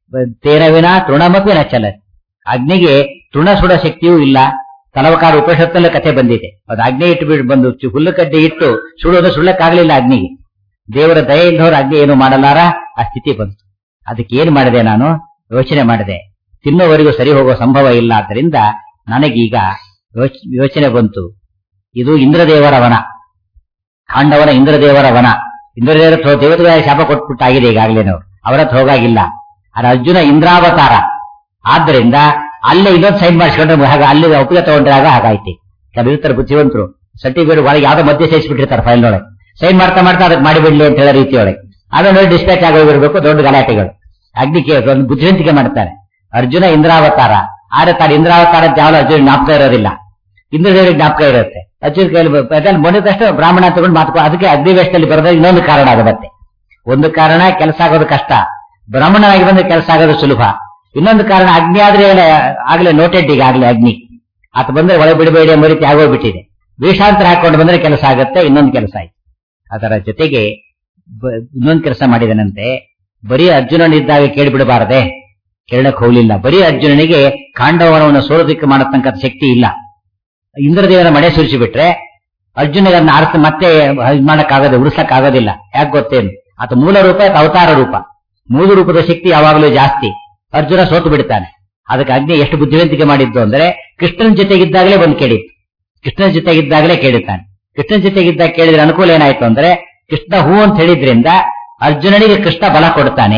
[SPEAKER 1] ತೇನವಿನ ತೃಣಮಪಿ ನಚ್ಚಲ ಅಗ್ನಿಗೆ ತೃಣ ಸುಡ ಶಕ್ತಿಯೂ ಇಲ್ಲ ತಲವಕಾರ ಉಪನಿಷತ್ತಲ್ಲೇ ಕಥೆ ಬಂದಿದೆ ಅದು ಅಗ್ನಿ ಇಟ್ಟು ಬಿಟ್ಟು ಬಂದು ಚು- ಹುಲ್ಲು ಕಡ್ಡಿ ಇಟ್ಟು ಸುಡೋದು ಸುಳ್ಳಕ್ಕಾಗಲಿಲ್ಲ ಅಗ್ನಿಗೆ ದೇವರ ದಯೆ ಇಲ್ಲದವ್ರು ಅಗ್ನಿ ಏನು ಮಾಡಲಾರ ಆ ಸ್ಥಿತಿ ಬಂತು ಅದಕ್ಕೆ ಏನ್ ಮಾಡಿದೆ ನಾನು ಯೋಚನೆ ಮಾಡಿದೆ ತಿನ್ನೋವರೆಗೂ ಸರಿ ಹೋಗೋ ಸಂಭವ ಇಲ್ಲ ಆದ್ದರಿಂದ ನನಗೀಗ ಯೋಚ್- ಯೋಚನೆ ಬಂತು ಇದು ಇಂದ್ರದೇವರ ವನ ಖಾಂಡವನ ಇಂದ್ರದೇವರ ವನ ಇಂದ್ರದೇವರ ಹತ್ರ ದೇವತೆಗಳ ಶಾಪ ಕೊಟ್ಬಿಟ್ಟು ಆಗಿದೆ ಈಗಾಗಲೇ ನಾವು ಅವರ ಹತ್ರ ಹೋಗಾಗಿಲ್ಲ ಆದ್ರೆ ಅರ್ಜುನ ಇಂದ್ರಾವತಾರ ಆದ್ರಿಂದ ಅಲ್ಲೇ ಇನ್ನೊಂದು ಸೈನ್ ಮಾಡಿಸ್ಕೊಂಡ್ರೆ ಹಾಗೆ ಅಲ್ಲಿ ಒಪ್ಪಿಗೆ ತಗೊಂಡ್ರಾಗ ಹಾಗಾಯ್ತಿ ಕೆಲವು ಇರ್ತಾರೆ ಬುದ್ಧಿವಂತರು ಸರ್ಟಿಫಿಕೇಟ್ ಒಳಗೆ ಯಾವ್ದೋ ಮಧ್ಯೆ ಸೇರಿಸ್ಬಿಟ್ಟಿರ್ತಾರೆ ಫೈಲ್ ಒಳಗೆ ಸೈನ್ ಮಾಡ್ತಾ ಮಾಡ್ತಾ ಅದಕ್ಕೆ ಮಾಡಿಬಿಡ್ಲಿ ಅಂತ ಹೇಳೋ ರೀತಿಯೊಳಗೆ ಆಮೇಲೆ ಡಿಸ್ಪ್ಯಾಚ್ ಆಗೋಗಿರ್ಬೇಕು ದೊಡ್ಡ ಗಲಾಟೆಗಳು ಅಗ್ನಿಗೆ ಒಂದು ಬುದ್ಧಿವಂತಿಕೆ ಮಾಡ್ತಾರೆ ಅರ್ಜುನ ಇಂದ್ರಾವತಾರ ಆದ್ರೆ ತಾನು ಇಂದ್ರಾವತಾರ ಅಂತ ಯಾವಾಗ ಅರ್ಜುನ ಜ್ಞಾಪಕ ಇರೋದಿಲ್ಲ ಇಂದ್ರದೇವರಿಗೆ ಜ್ಞಾಪಕ ಇರುತ್ತೆ ಅರ್ಜುನ ಕೈಲಿ ಅದ್ರಲ್ಲಿ ಮೊನ್ನೆದಷ್ಟು ಬ್ರಾಹ್ಮಣ ತಗೊಂಡು ಮಾತು ಅದಕ್ಕೆ ಅಗ್ನಿವೇಶದಲ್ಲಿ ಬರೋದ ಇನ್ನೊಂದು ಕಾರಣ ಅದು ಮತ್ತೆ ಒಂದು ಕಾರಣ ಕೆಲಸ ಆಗೋದು ಕಷ್ಟ ಬ್ರಾಹ್ಮಣನಾಗಿ ಬಂದ್ರೆ ಕೆಲಸ ಆಗೋದು ಸುಲಭ ಇನ್ನೊಂದು ಕಾರಣ ಅಗ್ನಿ ಆದ್ರೆ ಆಗ್ಲೇ ನೋಟೆಡ್ ಈಗ ಆಗ್ಲೇ ಅಗ್ನಿ ಆತ ಬಂದ್ರೆ ಒಳ ಬಿಡಬೇಡಿ ಎಂಬ ರೀತಿ ಆಗೋಗ್ಬಿಟ್ಟಿದೆ ವೇಷಾಂತರ ಹಾಕೊಂಡು ಬಂದ್ರೆ ಕೆಲಸ ಆಗುತ್ತೆ ಇನ್ನೊಂದು ಕೆಲಸ ಆಯ್ತು ಅದರ ಜೊತೆಗೆ ಬ- ಇನ್ನೊಂದು ಕೆಲಸ ಮಾಡಿದನಂತೆ ಬರೀ ಅರ್ಜುನನಿದ್ದಾಗ ಕೇಳಿಬಿಡಬಾರದೆ ಕೇಳಕ್ ಹೋಗ್ಲಿಲ್ಲ ಬರೀ ಅರ್ಜುನನಿಗೆ ಕಾಂಡವನವನ್ನು ಸೋಲೋದಕ್ಕೆ ಮಾಡತಕ್ಕಂಥ ಶಕ್ತಿ ಇಲ್ಲ ಇಂದ್ರದೇವರ ಮಳೆ ಸುರಿಸಿ ಬಿಟ್ರೆ ಅರ್ಜುನಿಗೆ ಅದನ್ನ ಆರಿಸಿ ಮತ್ತೆ ಇದ್ ಮಾಡಕ್ಕಾಗದೆ ಉಳಿಸಕ್ ಆಗೋದಿಲ್ಲ ಯಾಕೆ ಗೊತ್ತೇನು ಆತ ಮೂಲ ರೂಪ ಆತ ಅವತಾರ ರೂಪ ಮೂಲ ರೂಪದ ಶಕ್ತಿ ಯಾವಾಗಲೂ ಜಾಸ್ತಿ ಅರ್ಜುನ ಸೋತು ಬಿಡ್ತಾನೆ ಅದಕ್ಕೆ ಅಗ್ನಿ ಎಷ್ಟು ಬುದ್ಧಿವಂತಿಕೆ ಮಾಡಿದ್ದು ಅಂದ್ರೆ ಕೃಷ್ಣನ ಜೊತೆಗಿದ್ದಾಗಲೇ ಬಂದು ಕೇಳಿತ್ತು ಕೃಷ್ಣನ ಜೊತೆಗಿದ್ದಾಗಲೇ ಕೇಳುತ್ತಾನೆ ಕೃಷ್ಣನ ಜೊತೆಗಿದ್ದಾಗ ಕೇಳಿದ್ರೆ ಅನುಕೂಲ ಏನಾಯ್ತು ಅಂದ್ರೆ ಕೃಷ್ಣ ಹೂ ಅಂತ ಹೇಳಿದ್ರಿಂದ ಅರ್ಜುನನಿಗೆ ಕೃಷ್ಣ ಬಲ ಕೊಡ್ತಾನೆ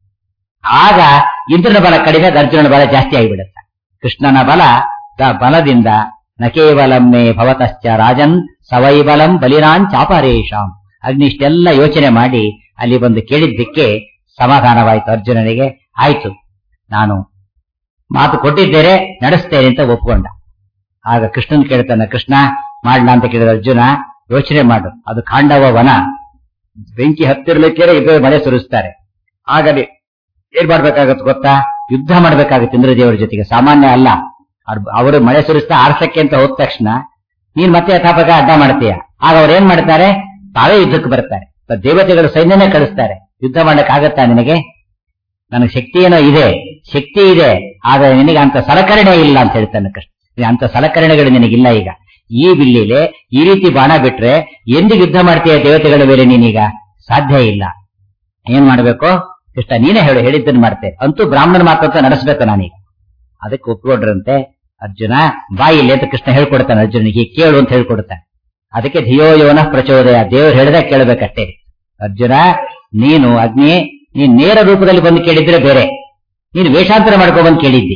[SPEAKER 1] ಆಗ ಇಂದ್ರನ ಬಲ ಕಡಿಮೆ ಆಗ ಅರ್ಜುನನ ಬಲ ಜಾಸ್ತಿ ಆಗಿಬಿಡುತ್ತೆ ಕೃಷ್ಣನ ಬಲ ದ ಬಲದಿಂದ ನ ಕೇವಲಮ್ಮೆ ಭವತಶ್ಚ ರಾಜನ್ ಸವೈ ಬಲಂ ಬಲಿರಾನ್ ಚಾಪರೇಶಾಂ ಅಗ್ನಿ ಇಷ್ಟೆಲ್ಲ ಯೋಚನೆ ಮಾಡಿ ಅಲ್ಲಿ ಬಂದು ಕೇಳಿದ್ದಕ್ಕೆ ಸಮಾಧಾನವಾಯ್ತು ಅರ್ಜುನನಿಗೆ ಆಯ್ತು ನಾನು ಮಾತು ಕೊಟ್ಟಿದ್ದೇನೆ ನಡೆಸ್ತೇನೆ ಅಂತ ಒಪ್ಕೊಂಡ ಆಗ ಕೃಷ್ಣನ್ ಕೇಳ್ತಾನೆ ಕೃಷ್ಣ ಮಾಡ್ಲಾ ಅಂತ ಕೇಳಿದ ಅರ್ಜುನ ಯೋಚನೆ ಮಾಡು ಅದು ಖಾಂಡವ ವನ ಬೆಂಕಿ ಹತ್ತಿರ್ಲಿಕ್ಕೆ ಇಬ್ಬರು ಮಳೆ ಸುರಿಸ್ತಾರೆ ಆಗಲಿ ಏನ್ ಮಾಡ್ಬೇಕಾಗತ್ತೆ ಗೊತ್ತಾ ಯುದ್ಧ ಮಾಡ್ಬೇಕಾಗುತ್ತೆ ಇಂದ್ರದೇವರ ಜೊತೆಗೆ ಸಾಮಾನ್ಯ ಅಲ್ಲ ಅವ್ರ್- ಅವರು ಮಳೆ ಸುರಿಸ್ತಾ ಆರ್ಸಕ್ಕೆ ಅಂತ ಹೋದ ತಕ್ಷಣ ನೀನ್ ಮತ್ತೆ ಯಥಾಪಕ ಅಡ್ಡ ಮಾಡ್ತೀಯ ಆಗ ಅವ್ರು ಏನ್ ಮಾಡ್ತಾರೆ ತಾವೇ ಯುದ್ಧಕ್ಕೆ ಬರ್ತಾರೆ ತ- ದೇವತೆಗಳು ಸೈನ್ಯನೇ ಕಳಿಸ್ತಾರೆ ಯುದ್ಧ ಮಾಡಕ್ ಆಗತ್ತಾ ನಿನಗೆ ನನಗೆ ಶಕ್ತಿ ಏನೋ ಇದೆ ಶಕ್ತಿ ಇದೆ ಆದ್ರೆ ನಿನಗೆ ಅಂತ ಸಲಕರಣೆ ಇಲ್ಲ ಅಂತ ಹೇಳ್ತಾನೆ ಕೃಷ್ಣ ಈ ಅಂತ ಸಲಕರಣೆಗಳು ನಿನಗಿಲ್ಲ ಈಗ ಈ ಬಿಲ್ಲಿಲೆ ಈ ರೀತಿ ಬಾಣ ಬಿಟ್ರೆ ಎಂದಿಗೆ ಯುದ್ಧ ಮಾಡ್ತೀಯ ದೇವತೆಗಳ ಮೇಲೆ ನೀನೀಗ ಸಾಧ್ಯ ಇಲ್ಲ ಏನ್ ಮಾಡ್ಬೇಕು ಕೃಷ್ಣ ನೀನೇ ಹೇಳು ಹೇಳಿದ್ದನ್ನು ಮಾಡ್ತೇನೆ ಅಂತೂ ಬ್ರಾಹ್ಮಣನ ಮಾತಂತ ನಡೆಸ್ಬೇಕು ನಾನೀಗ ಅದಕ್ಕೆ ಒಪ್ಕೊಂಡ್ರಂತೆ ಅರ್ಜುನ ಬಾಯಿಲಿ ಅಂತ ಕೃಷ್ಣ ಹೇಳ್ಕೊಡ್ತಾನೆ ಅರ್ಜುನಿಗೆ ಕೇಳು ಅಂತ ಹೇಳ್ಕೊಡ್ತಾನೆ ಅದಕ್ಕೆ ಧಿಯೋ ಯೋನ ಪ್ರಚೋದಯ ದೇವರು ಹೇಳಿದ ಕೇಳಬೇಕಷ್ಟೇ ಅರ್ಜುನ ನೀನು ಅಗ್ನಿ ನೀನ್ ನೇರ ರೂಪದಲ್ಲಿ ಬಂದು ಕೇಳಿದ್ರೆ ಬೇರೆ ನೀನು ವೇಷಾಂತರ ಮಾಡ್ಕೊಂಡ್ ಬಂದು ಕೇಳಿದ್ದಿ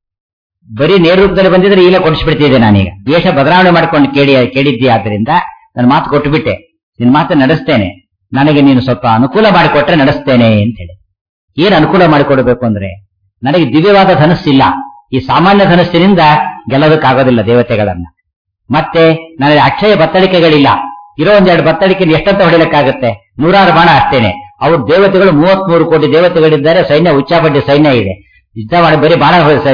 [SPEAKER 1] ಬರೀ ನೇರ ರೂಪದಲ್ಲಿ ಬಂದಿದ್ರೆ ಈಗ ಕೊಡಿಸ್ಬಿಡ್ತಿದ್ದೆ ನಾನೀಗ ವೇಷ ಬದಲಾವಣೆ ಮಾಡ್ಕೊಂಡು ಕೇಳಿ ಕೇಳಿದ್ದಿ ಆದ್ರಿಂದ ನನ್ನ ಮಾತು ಕೊಟ್ಟುಬಿಟ್ಟೆ ನಿನ್ ಮಾತು ನಡೆಸ್ತೇನೆ ನನಗೆ ನೀನು ಸ್ವಲ್ಪ ಅನುಕೂಲ ಮಾಡಿಕೊಟ್ರೆ ನಡೆಸ್ತೇನೆ ಅಂತ ಹೇಳಿ ಏನ್ ಅನುಕೂಲ ಮಾಡಿಕೊಡ್ಬೇಕು ಅಂದ್ರೆ ನನಗೆ ದಿವ್ಯವಾದ ಧನಸ್ಸಿಲ್ಲ ಈ ಸಾಮಾನ್ಯ ಧನಸ್ಸಿನಿಂದ ಗೆಲ್ಲೋದಕ್ಕಾಗೋದಿಲ್ಲ ದೇವತೆಗಳನ್ನ ಮತ್ತೆ ನನಗೆ ಅಕ್ಷಯ ಬತ್ತಳಿಕೆಗಳಿಲ್ಲ ಇರೋ ಒಂದೆರಡು ಬತ್ತಳಿಕೆ ಎಷ್ಟಂತ ಹೊಡಿಲಿಕ್ಕಾಗತ್ತೆ ನೂರಾರು ಬಾಣ ಅಷ್ಟೇನೆ ಅವ್ರ ದೇವತೆಗಳು ಮೂವತ್ಮೂರು ಕೋಟಿ ದೇವತೆಗಳಿದ್ದಾರೆ ಸೈನ್ಯ ಉಚ್ಚಾಪಟ್ಟಿ ಸೈನ್ಯ ಇದೆ ಯುದ್ಧ ಮಾಡಿ ಬರೀ ಬಾಣ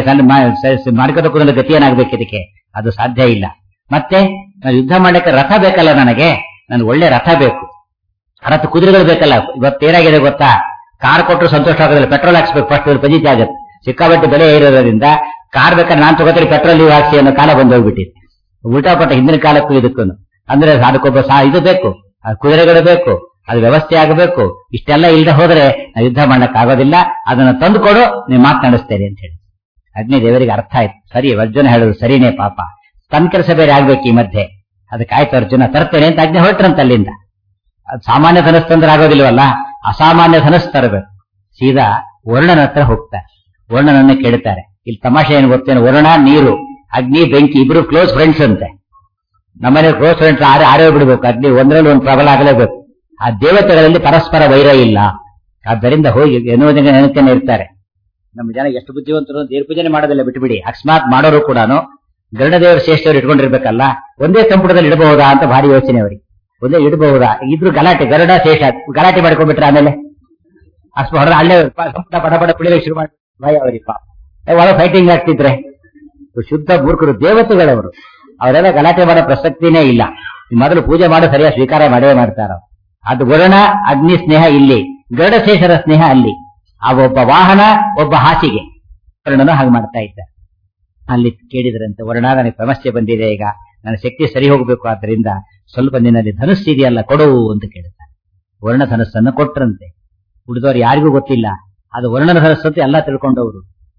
[SPEAKER 1] ಮಾಡ್ಕೋದಕ್ಕೂ ಗತಿ ಏನಾಗ್ಬೇಕು ಇದಕ್ಕೆ ಅದು ಸಾಧ್ಯ ಇಲ್ಲ ಮತ್ತೆ ನಾನು ಯುದ್ಧ ಮಾಡಕ್ಕೆ ರಥ ಬೇಕಲ್ಲ ನನಗೆ ನನ್ಗೆ ಒಳ್ಳೆ ರಥ ಬೇಕು ರಥ ಕುದುರೆಗಳು ಬೇಕಲ್ಲ ಇವತ್ತೇನಾಗಿದೆ ಗೊತ್ತಾ ಕಾರ್ ಕೊಟ್ಟರು ಸಂತೋಷ ಆಗೋದಿಲ್ಲ ಪೆಟ್ರೋಲ್ ಹಾಕ್ಸ್ಬೇಕು ಫಸ್ಟ್ ಪಜಿತಿ ಆಗುತ್ತೆ ಸಿಕ್ಕಾಪಟ್ಟೆ ಬೆಲೆ ಇರೋದ್ರಿಂದ ಕಾರ್ ಬೇಕಾದ್ರೆ ನಾನ್ ತಗೋತೀನಿ ಪೆಟ್ರೋಲ್ ನೀವು ಹಾಕ್ಸಿ ಅನ್ನೋ ಕಾಲ ಬಂದೋಗ್ಬಿಟ್ಟಿದೆ ಉಲ್ಟಾಪಟ್ಟ ಹಿಂದಿನ ಕಾಲಕ್ಕೂ ಇದಕ್ಕೂ ಅಂದ್ರೆ ಅದಕ್ಕೊಬ್ಬ ಸಾ ಇದು ಬೇಕು ಆ ಕುದುರೆಗಳು ಬೇಕು ಅದು ವ್ಯವಸ್ಥೆ ಆಗಬೇಕು ಇಷ್ಟೆಲ್ಲ ಇಲ್ಲದೆ ಹೋದ್ರೆ ನಾವು ಯುದ್ಧ ಮಾಡಕ್ ಆಗೋದಿಲ್ಲ ಅದನ್ನ ತಂದುಕೊಡು ನೀವು ಮಾತನಾಡಿಸ್ತೇನೆ ಅಂತ ಹೇಳಿ ಅಗ್ನಿ ದೇವರಿಗೆ ಅರ್ಥ ಆಯ್ತು ಸರಿ ಅರ್ಜುನ ಹೇಳುದು ಸರಿನೇ ಪಾಪ ತನ್ನ ಕೆಲಸ ಬೇರೆ ಆಗ್ಬೇಕು ಈ ಮಧ್ಯೆ ಅದಕ್ಕೆ ಆಯ್ತು ಅರ್ಜುನ ತರ್ತೇನೆ ಅಂತ ಅಗ್ನಿ ಹೊರಟ್ರಂತ ಅಲ್ಲಿಂದ ಅದು ಸಾಮಾನ್ಯ ಧನಸ್ ತಂದ್ರೆ ಆಗೋದಿಲ್ವಲ್ಲ ಅಸಾಮಾನ್ಯ ಧನಸ್ ತರಬೇಕು ಸೀದಾ ವರ್ಣನ ಹತ್ರ ಹೋಗ್ತಾರೆ ವರ್ಣನನ್ನ ಕೇಳ್ತಾರೆ ಇಲ್ಲಿ ತಮಾಷೆ ಏನು ಗೊತ್ತೇನು ವರ್ಣ ನೀರು ಅಗ್ನಿ ಬೆಂಕಿ ಇಬ್ರು ಕ್ಲೋಸ್ ಫ್ರೆಂಡ್ಸ್ ಅಂತೆ ನಮ್ಮನೆ ಕ್ಲೋಸ್ ಫ್ರೆಂಡ್ಸ್ ಆರೇ ಆರೇ ಬಿಡಬೇಕು ಅಗ್ನಿ ಒಂದರಲ್ಲಿ ಒಂದು ಪ್ರಬಲ ಆಗಲೇಬೇಕು ಆ ದೇವತೆಗಳಲ್ಲಿ ಪರಸ್ಪರ ವೈರ ಇಲ್ಲ ಆದ್ದರಿಂದ ಹೋಗಿ ಎನ್ನುವುದಕ್ಕೆ ನೆನಪೇನೆ ಇರ್ತಾರೆ ನಮ್ಮ ಜನ ಎಷ್ಟು ಬುದ್ಧಿವಂತರು ದೇವ್ರ ಪೂಜನೆ ಮಾಡೋದಿಲ್ಲ ಬಿಟ್ಬಿಡಿ ಅಕಸ್ಮಾತ್ ಮಾಡೋರು ಕೂಡ ಗರುಡದೇವರ ಶ್ರೇಷ್ಠವರು ಇಟ್ಕೊಂಡಿರ್ಬೇಕಲ್ಲ ಒಂದೇ ಸಂಪುಟದಲ್ಲಿ ಇಡಬಹುದಾ ಅಂತ ಭಾರಿ ಯೋಚನೆ ಅವರಿಗೆ ಒಂದೇ ಇಡಬಹುದಾ ಇದ್ರು ಗಲಾಟೆ ಗರುಡ ಶೇಷ ಗಲಾಟೆ ಮಾಡ್ಕೊಂಡ್ಬಿಟ್ರೆ ಆಮೇಲೆ ಅಷ್ಟು ಹೊಡೆದ ಅಲ್ಲೇ ಪ- ಸಂಪುಟ ಪಟ ಪಟ ಕುಳಿಲಿಕ್ಕೆ ಶುರು ಮಾಡಿ ಭಯ ಅವರಿಗೆ ಒಳ ಫೈಟಿಂಗ್ ಆಗ್ತಿದ್ರೆ ಶುದ್ಧ ಮೂರ್ಖರು ದೇವತೆಗಳವರು ಅವರೆಲ್ಲ ಗಲಾಟೆ ಮಾಡೋ ಪ್ರಸಕ್ತಿನೇ ಇಲ್ಲ ಈ ಮೊದಲು ಪೂಜೆ ಮಾಡೋ ಸರಿಯಾಗಿ ಸ್ವೀಕಾರ ಮಾಡೇ ಮಾಡ್ತಾರ ಅದು ವರುಣ ಅಗ್ನಿ ಸ್ನೇಹ ಇಲ್ಲಿ ಗರುಡಶೇಷರ ಸ್ನೇಹ ಅಲ್ಲಿ ಆ ಒಬ್ಬ ವಾಹನ ಒಬ್ಬ ಹಾಸಿಗೆ ವರ್ಣನು ಹಾಗೆ ಮಾಡ್ತಾ ಇದ್ದ ಅಲ್ಲಿ ಕೇಳಿದ್ರಂತೆ ವರ್ಣ ನನಗೆ ಸಮಸ್ಯೆ ಬಂದಿದೆ ಈಗ ನನ್ನ ಶಕ್ತಿ ಸರಿ ಹೋಗಬೇಕು ಆದ್ರಿಂದ ಸ್ವಲ್ಪ ನಿನ್ನಲ್ಲಿ ಧನುಸ್ಸು ಇದೆಯಲ್ಲ ಕೊಡು ಅಂತ ಕೇಳ್ತಾನೆ ವರ್ಣ ಧನಸ್ಸನ್ನು ಕೊಟ್ರಂತೆ ಉಳಿದವರು ಯಾರಿಗೂ ಗೊತ್ತಿಲ್ಲ ಅದು ವರ್ಣನ ಧನಸ್ಸು ಅಂತ ಎಲ್ಲ ತಿಳ್ಕೊಂಡವರು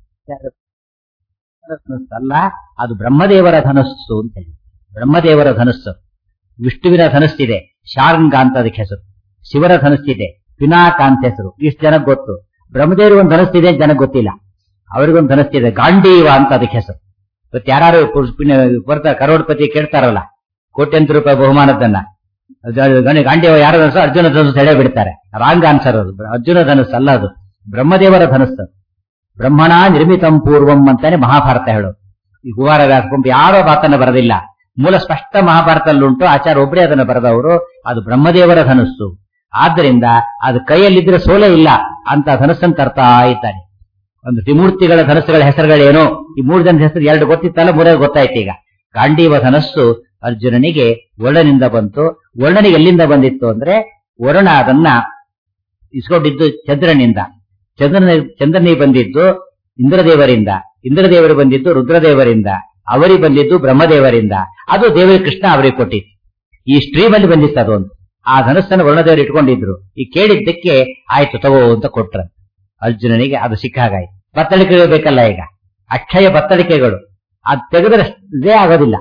[SPEAKER 1] ಧನಸ್ಸು ಅಲ್ಲ ಅದು ಬ್ರಹ್ಮದೇವರ ಧನಸ್ಸು ಅಂತ ಹೇಳಿ ಬ್ರಹ್ಮದೇವರ ಧನಸ್ಸು ವಿಷ್ಣುವಿನ ಧನಸ್ಸಿದೆ ಶಾರ್ಂಗ ಅಂತ ಅದಕ್ಕೆ ಹೆಸರು ಶಿವನ ಧನಸ್ಸಿದೆ ಪಿನಾಕ ಅಂತ ಹೆಸರು ಇಷ್ಟು ಜನಕ್ಕೆ ಗೊತ್ತು ಬ್ರಹ್ಮದೇವ್ರಿಗೆ ಒಂದು ಧನಸ್ಸಿದೆ ಅಂತ ಜನಕ್ಕೆ ಗೊತ್ತಿಲ್ಲ ಅವರಿಗೊಂದು ಧನಸ್ಸಿದೆ ಗಾಂಡೀವ ಅಂತ ಅದಕ್ಕೆ ಹೆಸರು ಇವತ್ತು ಯಾರು ಬರ್ತಾರೆ ಕರೋಡ್ಪತಿ ಕೇಳ್ತಾರಲ್ಲ ಕೋಟ್ಯಂತರ ರೂಪಾಯಿ ಬಹುಮಾನದನ್ನ ಅದು ಗಣ- ಗಾಂಡೀವ ಯಾರ ಧನಸ್ಸು ಅರ್ಜುನ ಧನಸ್ಸು ಎಳೆ ಬಿಡ್ತಾರೆ ರಾಂಗ್ ಆನ್ಸರ್ ಅದು ಅರ್ಜುನ ಧನಸ್ಸು ಅಲ್ಲ ಅದು ಬ್ರಹ್ಮದೇವರ ಧನಸ್ಸು ಬ್ರಹ್ಮಣ ನಿರ್ಮಿತಂ ಪೂರ್ವಂ ಅಂತಾನೆ ಮಹಾಭಾರತ ಹೇಳೋದು ಈ ಕುಮಾರ ವ್ಯಾಸಕೊಂಬ ಯಾರೋ ಮಾತನ್ನ ಬರೆದಿಲ್ಲ ಮೂಲ ಸ್ಪಷ್ಟ ಮಹಾಭಾರತದಲ್ಲುಂಟು ಆಚಾರ ಒಬ್ಬರೇ ಅದನ್ನು ಬರೆದವರು ಅದು ಬ್ರಹ್ಮದೇವರ ಧನಸ್ಸು ಆದ್ದರಿಂದ ಅದು ಕೈಯಲ್ಲಿದ್ರೆ ಸೋಲೆ ಇಲ್ಲ ಅಂತ ಧನಸ್ಸನ್ನು ತರ್ತಾ ಇದ್ದಾನೆ ಒಂದು ತ್ರಿಮೂರ್ತಿಗಳ ಧನಸ್ಸುಗಳ ಹೆಸರುಗಳೇನು ಈ ಮೂರು ಜನ ಹೆಸರು ಎರಡು ಗೊತ್ತಿತ್ತಲ್ಲ ಮೂರೇ ಗೊತ್ತಾಯ್ತು ಈಗ ಗಾಂಡೀವ ಧನಸ್ಸು ಅರ್ಜುನನಿಗೆ ವರ್ಣನಿಂದ ಬಂತು ವರ್ಣನಿಗೆ ಎಲ್ಲಿಂದ ಬಂದಿತ್ತು ಅಂದ್ರೆ ವರುಣ ಅದನ್ನ ಇಸ್ಕೊಂಡಿದ್ದು ಚಂದ್ರನಿಂದ ಚಂದ್ರನ ಚಂದ್ರನಿಗೆ ಬಂದಿದ್ದು ಇಂದ್ರದೇವರಿಂದ ಇಂದ್ರದೇವರು ಬಂದಿದ್ದು ರುದ್ರದೇವರಿಂದ ಅವರಿಗೆ ಬಂದಿದ್ದು ಬ್ರಹ್ಮದೇವರಿಂದ ಅದು ದೇವರ ಕೃಷ್ಣ ಅವರಿಗೆ ಕೊಟ್ಟಿತ್ತು ಈ ಸ್ಟ್ರೀಮ್ ಅಲ್ಲಿ ಬಂದಿತ್ತು ಅದೊಂದು ಆ ಧನಸ್ಸನ್ನು ವರ್ಣದೇವರು ಇಟ್ಕೊಂಡಿದ್ರು ಈ ಕೇಳಿದ್ದಕ್ಕೆ ಆಯ್ತು ತಗೋ ಅಂತ ಕೊಟ್ರ ಅರ್ಜುನನಿಗೆ ಅದು ಸಿಕ್ಕಾಗಾಯ್ತು ಬತ್ತಳಿಕೆಗಳು ಬೇಕಲ್ಲ ಈಗ ಅಕ್ಷಯ ಬತ್ತಳಿಕೆಗಳು ಅದು ತೆಗೆದ್ರೆ ಇದೇ ಆಗೋದಿಲ್ಲ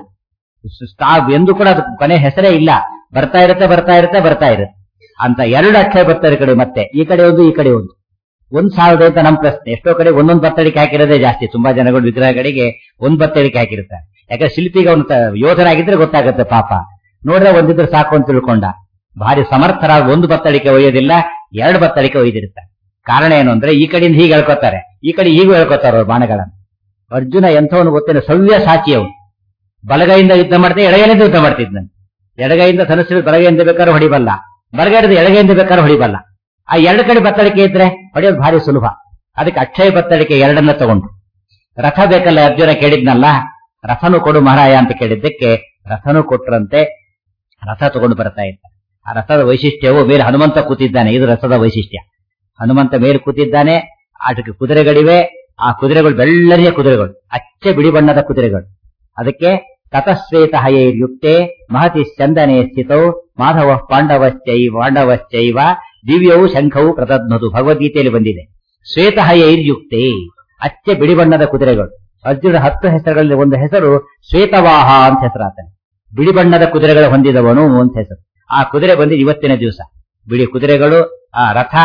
[SPEAKER 1] ಸ್ಟಾಪ್ ಎಂದು ಕೂಡ ಅದು ಕೊನೆ ಹೆಸರೇ ಇಲ್ಲ ಬರ್ತಾ ಇರುತ್ತೆ ಬರ್ತಾ ಇರುತ್ತೆ ಬರ್ತಾ ಇರುತ್ತೆ ಅಂತ ಎರಡು ಅಕ್ಷಯ ಬತ್ತಳಿಕೆಗಳು ಮತ್ತೆ ಈ ಕಡೆ ಒಂದು ಈ ಕಡೆ ಒಂದು ಒಂದ್ ಸಾವಿರದ ಅಂತ ನಮ್ಮ ಪ್ರಶ್ನೆ ಎಷ್ಟೋ ಕಡೆ ಒಂದೊಂದು ಬತ್ತಳಿಕೆ ಹಾಕಿರೋದೇ ಜಾಸ್ತಿ ತುಂಬಾ ಜನಗಳು ವಿಗ್ರಹಗಳಿಗೆ ಒಂದ್ ಬತ್ತಳಿಕೆ ಹಾಕಿರ್ತಾರೆ ಯಾಕಂದ್ರೆ ಶಿಲ್ಪಿಗೆ ಅವನು ತ- ಯೋಧನಾಗಿದ್ರೆ ಗೊತ್ತಾಗುತ್ತೆ ಪಾಪ ನೋಡ್ರೆ ಒಂದಿದ್ರೆ ಸಾಕು ಅಂತ ತಿಳ್ಕೊಂಡ ಭಾರಿ ಸಮರ್ಥರಾಗಿ ಒಂದು ಬತ್ತಳಿಕೆ ಒಯ್ಯೋದಿಲ್ಲ ಎರಡು ಬತ್ತಳಿಕೆ ಒಯ್ದಿರ್ತಾರೆ ಕಾರಣ ಏನು ಅಂದ್ರೆ ಈ ಕಡೆಯಿಂದ ಹೀಗೆ ಹೇಳ್ಕೊತಾರೆ ಈ ಕಡೆ ಹೀಗೂ ಹೇಳ್ಕೊತಾರೆ ಅವ್ರು ಬಾಣಗಳನ್ನು ಅರ್ಜುನ ಎಂಥವನು ಗೊತ್ತೇನೆ ಸವ್ಯ ಸಾಚಿ ಅವನು ಬಲಗೈಯಿಂದ ಯುದ್ಧ ಮಾಡ್ತಾ ಎಡಗೈಯಿಂದ ಯುದ್ಧ ಮಾಡ್ತಿದ್ನಂತೆ ಎಡಗೈಯಿಂದ ಧನಸ್ಸು ಬಲಗೈಯಿಂದ ಬೇಕಾದ್ರೆ ಹೊಡಿಬಲ್ಲ ಬಲಗೈದ ಎಡಗೈಯಿಂದ ಬೇಕಾದ್ರೆ ಹೊಡಿಬಲ್ಲ ಆ ಎರಡು ಕಡೆ ಬತ್ತಳಿಕೆ ಇದ್ರೆ ಹೊಡೆಯೋದು ಭಾರಿ ಸುಲಭ ಅದಕ್ಕೆ ಅಕ್ಷಯ ಬತ್ತಳಿಕೆ ಎರಡನ್ನ ತಗೊಂಡು ರಥ ಬೇಕಲ್ಲ ಅರ್ಜುನ ಕೇಳಿದ್ನಲ್ಲ ರಥನು ಕೊಡು ಮಹಾರಾಯ ಅಂತ ಕೇಳಿದ್ದಕ್ಕೆ ರಥನು ಕೊಟ್ರಂತೆ ರಥ ತಗೊಂಡು ಬರ್ತಾ ಇದ್ದ ಆ ರಥದ ವೈಶಿಷ್ಟ್ಯವು ಮೇಲೆ ಹನುಮಂತ ಕೂತಿದ್ದಾನೆ ಇದು ರಥದ ವೈಶಿಷ್ಟ್ಯ ಹನುಮಂತ ಮೇಲೆ ಕೂತಿದ್ದಾನೆ ಅದಕ್ಕೆ ಕುದುರೆಗಳಿವೆ ಆ ಕುದುರೆಗಳು ಬೆಳ್ಳರಿಯ ಕುದುರೆಗಳು ಅಚ್ಚೆ ಬಿಳಿ ಬಣ್ಣದ ಕುದುರೆಗಳು ಅದಕ್ಕೆ ತತಶ್ವೇತ ಹಯೈರ್ಯುಕ್ತೆ ಮಹತಿ ಚಂದನೆ ಸ್ಥಿತೌ ಮಾಧವ ಪಾಂಡವಶ್ಚೈ ಪಾಂಡವಶ್ಚೈವ ದಿವ್ಯವು ಶಂಖವು ಪ್ರತಧ್ನದು ಭಗವದ್ಗೀತೆಯಲ್ಲಿ ಬಂದಿದೆ ಶ್ವೇತ ಹಯೈರ್ಯುಕ್ತೆ ಅಚ್ಚೆ ಬಿಳಿ ಬಣ್ಣದ ಕುದುರೆಗಳು ಅರ್ಜುನ ಹತ್ತು ಹೆಸರುಗಳಲ್ಲಿ ಒಂದು ಹೆಸರು ಶ್ವೇತವಾಹ ಅಂತ ಹೆಸರಾತನೆ ಬಿಳಿ ಬಣ್ಣದ ಕುದುರೆಗಳು ಹೊಂದಿದವನು ಅಂತ ಹೆಸರು ಆ ಕುದುರೆ ಬಂದಿದ್ದು ಇವತ್ತಿನ ದಿವಸ ಬಿಳಿ ಕುದುರೆಗಳು ಆ ರಥ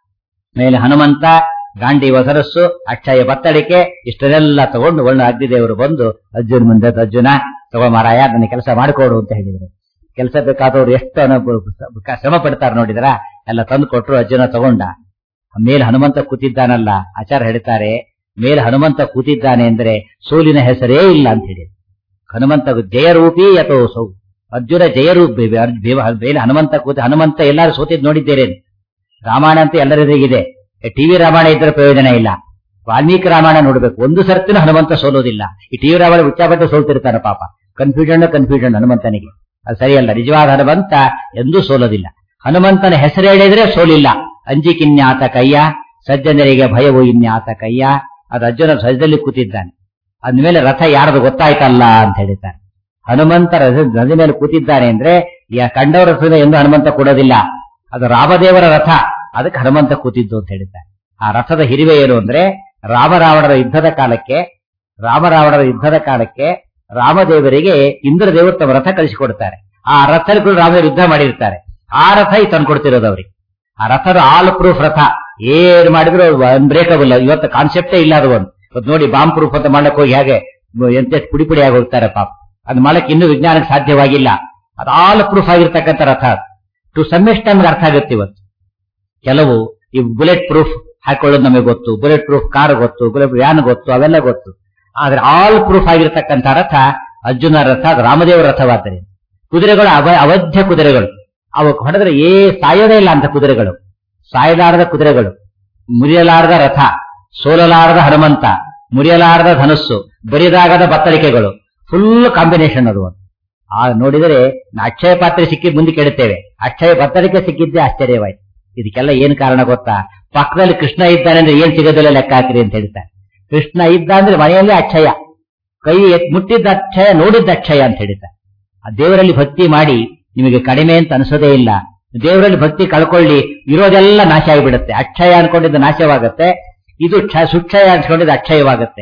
[SPEAKER 1] ಮೇಲೆ ಹನುಮಂತ ಗಾಂಡೀವ ಸರಸ್ಸು ಅಕ್ಷಯ ಬತ್ತಳಿಕೆ ಇಷ್ಟನ್ನೆಲ್ಲ ತಗೊಂಡು ಒಳ್ಳೆ ಅಗ್ನಿದೇವರು ಬಂದು ಅರ್ಜುನ್ ಮುಂದೆ ಅರ್ಜುನ ತಗೋ ಮಾರಾಯ ನನ್ನ ಕೆಲಸ ಮಾಡಿಕೊಡು ಅಂತ ಹೇಳಿದ್ರು ಕೆಲಸ ಬೇಕಾದವ್ರು ಎಷ್ಟು ಅನು- ಶ್ರಮ ಪಡ್ತಾರೆ ನೋಡಿದ್ರ ಎಲ್ಲ ತಂದು ಕೊಟ್ರು ಅರ್ಜುನ ತಗೊಂಡ ಮೇಲೆ ಹನುಮಂತ ಕೂತಿದ್ದಾನಲ್ಲ ಆಚಾರ ಹೇಳ್ತಾರೆ ಮೇಲೆ ಹನುಮಂತ ಕೂತಿದ್ದಾನೆ ಅಂದ್ರೆ ಸೋಲಿನ ಹೆಸರೇ ಇಲ್ಲ ಅಂತ ಹೇಳಿ ಹನುಮಂತ ಜಯರೂಪಿ ಯಥೋ ಸೌ ಅರ್ಜುನ ಜಯರೂಪಿ ಮೇಲೆ ಹನುಮಂತ ಕೂತಿ ಹನುಮಂತ ಎಲ್ಲರೂ ಸೋತಿದ್ ನೋಡಿದ್ದೇನೆ ರಾಮಾಯಣ ಅಂತ ಎಲ್ಲರಿಗಿದೆ ಟಿವಿ ರಾಮಾಯಣ ಇದ್ರೆ ಪ್ರಯೋಜನ ಇಲ್ಲ ವಾಲ್ಮೀಕಿ ರಾಮಾಯಣ ನೋಡ್ಬೇಕು ಒಂದು ಸರ್ತಿನೂ ಹನುಮಂತ ಸೋಲೋದಿಲ್ಲ ಈ ಟಿವಿ ರಾಮಾಯಣ ಉಚ್ಚಾಪಟ್ಟು ಸೋಲ್ತಿರ್ತಾನೆ ಪಾಪ ಕನ್ಫ್ಯೂಷನ್ ಕನ್ಫ್ಯೂಷನ್ ಹನುಮಂತನಿಗೆ ಅದು ಸರಿಯಲ್ಲ ನಿಜವಾದ ಹನುಮಂತ ಎಂದೂ ಸೋಲೋದಿಲ್ಲ ಹನುಮಂತನ ಹೆಸರು ಹೇಳಿದ್ರೆ ಸೋಲಿಲ್ಲ ಅಂಜಿಕಿನ್ಯಾತ ಕಯ್ಯ ಸಜ್ಜನರಿಗೆ ಭಯವು ಇನ್ಯಾತ ಕಯ್ಯ ಅದು ಅರ್ಜುನ ಸಜ್ಜದಲ್ಲಿ ಕೂತಿದ್ದಾನೆ ಅಂದ್ಮೇಲೆ ರಥ ಯಾರದು ಗೊತ್ತಾಯ್ತಲ್ಲ ಅಂತ ಹೇಳಿದ್ದಾರೆ ಹನುಮಂತ ರಥ ರಥದ ಮೇಲೆ ಕೂತಿದ್ದಾನೆ ಅಂದ್ರೆ ಯಾ- ಕಂಡವರ ರಥದ ಎಂದು ಹನುಮಂತ ಕೊಡೋದಿಲ್ಲ ಅದು ರಾಮದೇವರ ರಥ ಅದಕ್ಕೆ ಹನುಮಂತ ಕೂತಿದ್ದು ಅಂತ ಹೇಳಿದ್ದಾರೆ ಆ ರಥದ ಹಿರಿವೆ ಏನು ಅಂದ್ರೆ ರಾಮರಾವಣರ ಯುದ್ಧದ ಕಾಲಕ್ಕೆ ರಾಮರಾವಣರ ಯುದ್ಧದ ಕಾಲಕ್ಕೆ ರಾಮದೇವರಿಗೆ ಇಂದ್ರದೇವರು ತಮ್ಮ ರಥ ಕಳಿಸಿಕೊಡ್ತಾರೆ ಆ ರಥಗಳು ರಾಮದೇವರು ಯುದ್ಧ ಮಾಡಿರ್ತಾರೆ ಆ ರಥ ಈ ತಂದ್ಕೊಡ್ತಿರೋದು ಅವ್ರಿಗೆ ಆ ರಥದ ಆಲ್ ಪ್ರೂಫ್ ರಥ ಏನ್ ಮಾಡಿದ್ರು ಅನ್ಬ್ರೇಕಬಲ್ ಇವತ್ತು ಕಾನ್ಸೆಪ್ಟೇ ಇಲ್ಲ ಅದು ಒಂದು ಇವತ್ತು ನೋಡಿ ಬಾಂಬ್ ಪ್ರೂಫ್ ಅಂತ ಮಾಡಕ್ ಹೋಗಿ ಹೇಗೆ ಎಂತ ಪುಡಿ ಪುಡಿ ಆಗಿ ಹೋಗ್ತಾರೆ ಪಾಪ ಅದ್ ಮಾಡಕ್ ಇನ್ನೂ ವಿಜ್ಞಾನಕ್ಕೆ ಸಾಧ್ಯವಾಗಿಲ್ಲ ಅದು ಆಲ್ ಪ್ರೂಫ್ ಆಗಿರ್ತಕ್ಕಂಥ ರಥ ಟು ಸಮ್ಮೆಸ್ಟ್ ನಮ್ಗೆ ಅರ್ಥ ಆಗುತ್ತೆ ಇವತ್ತು ಕೆಲವು ಈ ಬುಲೆಟ್ ಪ್ರೂಫ್ ಹಾಕೊಳ್ಳೋದು ನಮಗೆ ಗೊತ್ತು ಬುಲೆಟ್ ಪ್ರೂಫ್ ಕಾರ್ ಗೊತ್ತು ಬುಲೆಟ್ ವ್ಯಾನ್ ಗೊತ್ತು ಅವೆಲ್ಲ ಗೊತ್ತು ಆದ್ರೆ ಆಲ್ ಪ್ರೂಫ್ ಆಗಿರ್ತಕ್ಕಂಥ ರಥ ಅರ್ಜುನ ರಥ ಅದು ರಾಮದೇವರ ರಥವಾದರೆ ಕುದುರೆಗಳು ಅವ ಅವಧ್ಯ ಕುದುರೆಗಳು ಅವಕ್ಕೆ ಹೊಡೆದ್ರೆ ಏ ಸಾಯೋದೇ ಇಲ್ಲ ಅಂತ ಕುದುರೆಗಳು ಸಾಯಲಾರದ ಕುದುರೆಗಳು ಮುರಿಯಲಾರದ ರಥ ಸೋಲಲಾರದ ಹನುಮಂತ ಮುರಿಯಲಾರದ ಧನಸ್ಸು ಬರಿದಾಗದ ಬತ್ತಳಿಕೆಗಳು ಫುಲ್ ಕಾಂಬಿನೇಷನ್ ಅದು ಒಂದು. ಆ ನೋಡಿದರೆ ಅಕ್ಷಯ ಪಾತ್ರೆ ಸಿಕ್ಕಿ ಮುಂದೆ ಕೆಡುತ್ತೇವೆ ಅಕ್ಷಯ ಬತ್ತಳಿಕೆ ಸಿಕ್ಕಿದ್ದೇ ಆಶ್ಚರ್ಯವಾಯ್ತು ಇದಕ್ಕೆಲ್ಲ ಏನ್ ಕಾರಣ ಗೊತ್ತಾ ಪಕ್ಕದಲ್ಲಿ ಕೃಷ್ಣ ಇದ್ದಾನೆ ಅಂದ್ರೆ ಏನ್ ಸಿಗೋದಿಲ್ಲ ಲೆಕ್ಕ ಹಾಕಿರಿ ಅಂತ ಹೇಳ್ತಾರೆ ಕೃಷ್ಣ ಇದ್ದ ಅಂದ್ರೆ ಮನೆಯಲ್ಲೇ ಅಕ್ಷಯ ಕೈ ಎತ್- ಮುಟ್ಟಿದ್ದ ಅಕ್ಷಯ ನೋಡಿದ್ದ ಅಕ್ಷಯ ಅಂತ ಹೇಳ್ತಾರೆ ಆ ದೇವರಲ್ಲಿ ಭಕ್ತಿ ಮಾಡಿ ನಿಮಗೆ ಕಡಿಮೆ ಅಂತ ಅನಿಸೋದೇ ಇಲ್ಲ ದೇವರಲ್ಲಿ ಭಕ್ತಿ ಕಳ್ಕೊಳ್ಳಿ ಇರೋದೆಲ್ಲ ನಾಶ ಆಗಿಬಿಡುತ್ತೆ ಅಕ್ಷಯ ಅನ್ಕೊಂಡಿದ್ದು ನಾಶವಾಗುತ್ತೆ ಇದು ಕ್ಷ- ಸುಕ್ಷಯ ಅನ್ಕೊಂಡಿದ್ದು ಅಕ್ಷಯವಾಗುತ್ತೆ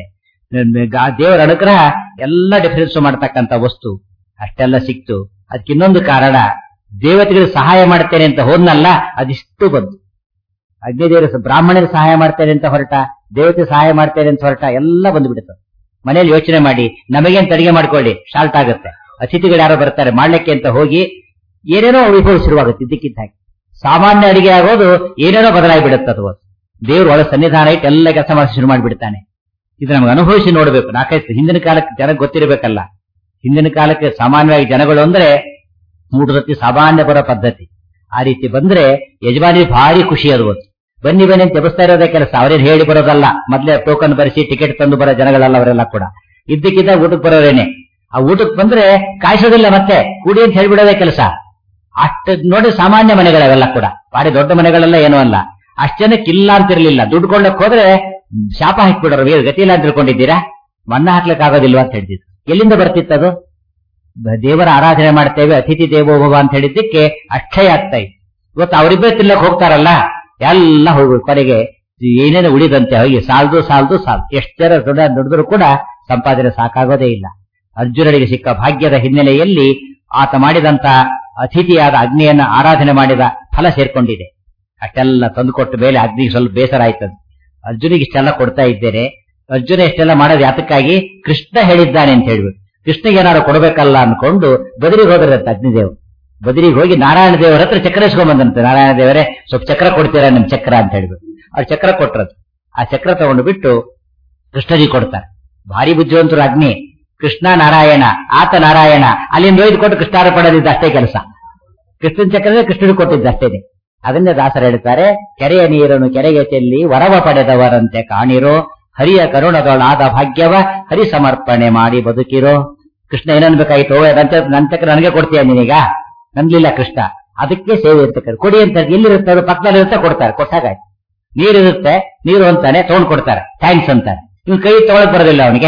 [SPEAKER 1] ಗ- ದೇವರ ಅನುಗ್ರಹ ಎಲ್ಲ ಡಿಫರೆನ್ಸ್ ಮಾಡ್ತಕ್ಕಂಥ ವಸ್ತು ಅಷ್ಟೆಲ್ಲ ಸಿಕ್ತು ಅದಕ್ಕೆ ಇನ್ನೊಂದು ಕಾರಣ ದೇವತೆಗಳಿಗೆ ಸಹಾಯ ಮಾಡ್ತೇನೆ ಅಂತ ಹೋದ್ನಲ್ಲ ಅದಿಷ್ಟು ಬಂತು ಅಗ್ನಿದೇವರು ಬ್ರಾಹ್ಮಣರಿಗೆ ಸಹಾಯ ಮಾಡ್ತೇನೆ ಅಂತ ಹೊರಟ ದೇವತೆ ಸಹಾಯ ಮಾಡ್ತೇನೆ ಅಂತ ಹೊರಟ ಎಲ್ಲ ಬಂದ್ಬಿಡುತ್ತೆ ಮನೇಲಿ ಯೋಚನೆ ಮಾಡಿ ನಮಗೇನ್ ಅಡಿಗೆ ಮಾಡ್ಕೊಳ್ಳಿ ಶಾರ್ಟ್ ಆಗುತ್ತೆ ಅತಿಥಿಗಳು ಯಾರೋ ಬರ್ತಾರೆ ಮಾಡ್ಲಿಕ್ಕೆ ಅಂತ ಹೋಗಿ ಏನೇನೋ ವೈಭವ ಶುರುವಾಗುತ್ತೆ ಇದ್ದಕ್ಕಿದ್ದ ಹಾಗೆ ಸಾಮಾನ್ಯ ಅಡಿಗೆ ಆಗೋದು ಏನೇನೋ ಬದಲಾಗಿ ಬಿಡುತ್ತೆ ಅದು ದೇವ್ರು ಒಳ ಸನ್ನಿಧಾನ ಇಟ್ಟು ಎಲ್ಲ ಕೆಲಸ ಮಾಡಿ ಶುರು ಮಾಡಿಬಿಡ್ತಾನೆ ಇದು ನಮ್ಗೆ ಅನುಭವಿಸಿ ನೋಡ್ಬೇಕು ನಾಲ್ಕೈದು ಹಿಂದಿನ ಕಾಲಕ್ಕೆ ಜನಕ್ಕೆ ಗೊತ್ತಿರಬೇಕಲ್ಲ ಹಿಂದಿನ ಕಾಲಕ್ಕೆ ಸಾಮಾನ್ಯವಾಗಿ ಜನಗಳು ಅಂದ್ರೆ ಮೂಢರತಿ ಸಾಮಾನ್ಯ ಬರೋ ಪದ್ಧತಿ ಆ ರೀತಿ ಬಂದ್ರೆ ಯಜಮಾನಿ ಭಾರಿ ಖುಷಿ ಅದು ಒಂದು. ಬನ್ನಿ ಬನ್ನಿ ಅಂತ ಎಬ್ಬಿಸ್ತಾ ಇರೋದೇ ಕೆಲಸ ಅವ್ರೇನು ಹೇಳಿ ಬರೋದಲ್ಲ ಮೊದ್ಲೇ ಟೋಕನ್ ಬರೆಸಿ ಟಿಕೆಟ್ ತಂದು ಬರೋ ಜನಗಳಲ್ಲ ಅವರೆಲ್ಲ ಕೂಡ ಇದ್ದಕ್ಕಿದ್ದ ಊಟಕ್ಕೆ ಬರೋರೇನೆ ಆ ಊಟಕ್ಕೆ ಬಂದ್ರೆ ಕಾಯಿಸೋದಿಲ್ಲ ಮತ್ತೆ ಕೂಡಿ ಅಂತ ಹೇಳ್ಬಿಡೋದೇ ಕೆಲಸ ಅಷ್ಟು ನೋಡಿ ಸಾಮಾನ್ಯ ಮನೆಗಳವೆಲ್ಲ ಕೂಡ ಬಾರಿ ದೊಡ್ಡ ಮನೆಗಳೆಲ್ಲ ಏನೂ ಅಲ್ಲ ಅಷ್ಟು ಜನಕ್ಕೆ ಇಲ್ಲ ಅಂತಿರ್ಲಿಲ್ಲ ದುಡ್ಡು ಕೊಳ್ಳಕ್ ಹೋದ್ರೆ ಶಾಪ ಹಾಕ್ಬಿಡೋರು ಏನು ಗತಿ ಇಲ್ಲ ಅಂತ ತಿಳ್ಕೊಂಡಿದ್ದೀರಾ ಮಣ್ಣ ಹಾಕ್ಲಿಕ್ಕೆ ಆಗೋದಿಲ್ವಾ ಅಂತ ಹೇಳ್ತಿದ್ರು ಎಲ್ಲಿಂದ ಬರ್ತಿತ್ತದು ಬ- ದೇವರ ಆರಾಧನೆ ಮಾಡ್ತೇವೆ ಅತಿಥಿ ದೇವೋಭವ ಅಂತ ಹೇಳಿದ್ದಕ್ಕೆ ಅಕ್ಷಯ ಆಗ್ತಾ ಇತ್ತು ಇವತ್ತು ಅವರಿಬ್ಬರೇ ತಿನ್ನಕ್ ಹೋಗ್ತಾರಲ್ಲ ಎಲ್ಲ ಹೋಗಿ ಕೊನೆಗೆ ಏನೇನು ಉಳಿದಂತೆ ಹೋಗಿ ಸಾಲ್ದು ಸಾಲ್ದು ಸಾಲ್ದು ಎಷ್ಟು ಜನ ದೊಡ್ಡ ದುಡಿದ್ರು ಕೂಡ ಸಂಪಾದನೆ ಸಾಕಾಗೋದೇ ಇಲ್ಲ ಅರ್ಜುನನಿಗೆ ಸಿಕ್ಕ ಭಾಗ್ಯದ ಹಿನ್ನೆಲೆಯಲ್ಲಿ ಆತ ಮಾಡಿದಂತ ಅತಿಥಿಯಾದ ಅಗ್ನಿಯನ್ನ ಆರಾಧನೆ ಮಾಡಿದ ಫಲ ಸೇರ್ಕೊಂಡಿದೆ ಅಷ್ಟೆಲ್ಲ ತಂದುಕೊಟ್ಟ ಮೇಲೆ ಅಗ್ನಿಗೆ ಸ್ವಲ್ಪ ಬೇಸರ ಆಯ್ತದ ಅರ್ಜುನಿಗೆ ಇಷ್ಟೆಲ್ಲ ಕೊಡ್ತಾ ಇದ್ದೇನೆ ಅರ್ಜುನ ಇಷ್ಟೆಲ್ಲ ಮಾಡೋದು ಯಾತಕ್ಕಾಗಿ ಕೃಷ್ಣ ಹೇಳಿದ್ದಾನೆ ಅಂತ ಹೇಳ್ಬಿಟ್ಟು ಕೃಷ್ಣಗೆ ಏನಾದ್ರು ಕೊಡಬೇಕಲ್ಲ ಅನ್ಕೊಂಡು ಬದರಿಗೆ ಹೋದ್ರಂತೆ ಅಗ್ನಿದೇವ್ ಬದರಿಗೆ ಹೋಗಿ ನಾರಾಯಣ ದೇವರ ಹತ್ರ ಚಕ್ರ ಇಸ್ಕೊಂಬಂದಂತೆ ನಾರಾಯಣ ದೇವರೇ ಸ್ವಲ್ಪ ಚಕ್ರ ಕೊಡ್ತೀರಾ ನಿಮ್ ಚಕ್ರ ಅಂತ ಹೇಳ್ಬಿಟ್ಟು ಅವ್ರು ಚಕ್ರ ಕೊಟ್ರದು ಆ ಚಕ್ರ ತಗೊಂಡು ಬಿಟ್ಟು ಕೃಷ್ಣಜಿ ಕೊಡ್ತಾರೆ ಭಾರಿ ಬುದ್ಧಿವಂತರು ಅಗ್ನಿ ಕೃಷ್ಣ ನಾರಾಯಣ ಆತ ನಾರಾಯಣ ಅಲ್ಲಿಂದ ಒಯ್ದು ಕೊಟ್ಟು ಕೃಷ್ಣಾರ ಪಡೆದಿದ್ದ ಅಷ್ಟೇ ಕೆಲಸ ಕೃಷ್ಣನ್ ಚಕ್ರವೇ ಕೃಷ್ಣನಿಗೆ ಕೊಟ್ಟಿದ್ದ ಅಷ್ಟೇನೆ ಅದನ್ನೇ ದಾಸರು ಹೇಳ್ತಾರೆ ಕೆರೆಯ ನೀರನ್ನು ಕೆರೆಗೆ ಚೆಲ್ಲಿ ವರವ ಪಡೆದವರಂತೆ ಕಾಣಿರೋ ಹರಿಯ ಕರುಣದೊಳಾದ ಭಾಗ್ಯವ ಹರಿ ಸಮರ್ಪಣೆ ಮಾಡಿ ಬದುಕಿರೋ ಕೃಷ್ಣ ಏನನ್ಬೇಕಾಯ್ತು ನನ್ನ ಚಕ್ರ- ನನ್ನ ಚಕ್ರ ನನಗೆ ಕೊಡ್ತೀಯ ನೀನೀಗ ನನ್ಲಿಲ್ಲ ಕೃಷ್ಣ ಅದಕ್ಕೆ ಸೇವೆ ಇರ್ತಕ್ಕ ಕೊಡಿ ಅಂತ ಎಲ್ಲಿರುತ್ತೆ ಅದು ಪಕ್ಕದಲ್ಲಿ ಇರುತ್ತೆ ಕೊಡ್ತಾರೆ ಕೊಟ್ಟಾಗಾಯ್ತು ನೀರಿರುತ್ತೆ ನೀರು ಅಂತಾನೆ ತಗೊಂಡ್ ಕೊಡ್ತಾರೆ ಥ್ಯಾಂಕ್ಸ್ ಅಂತಾನೆ ಇವ್ನು ಕೈ ತಗೊಳಕ್ ಬರೋದಿಲ್ಲ ಅವನಿಗೆ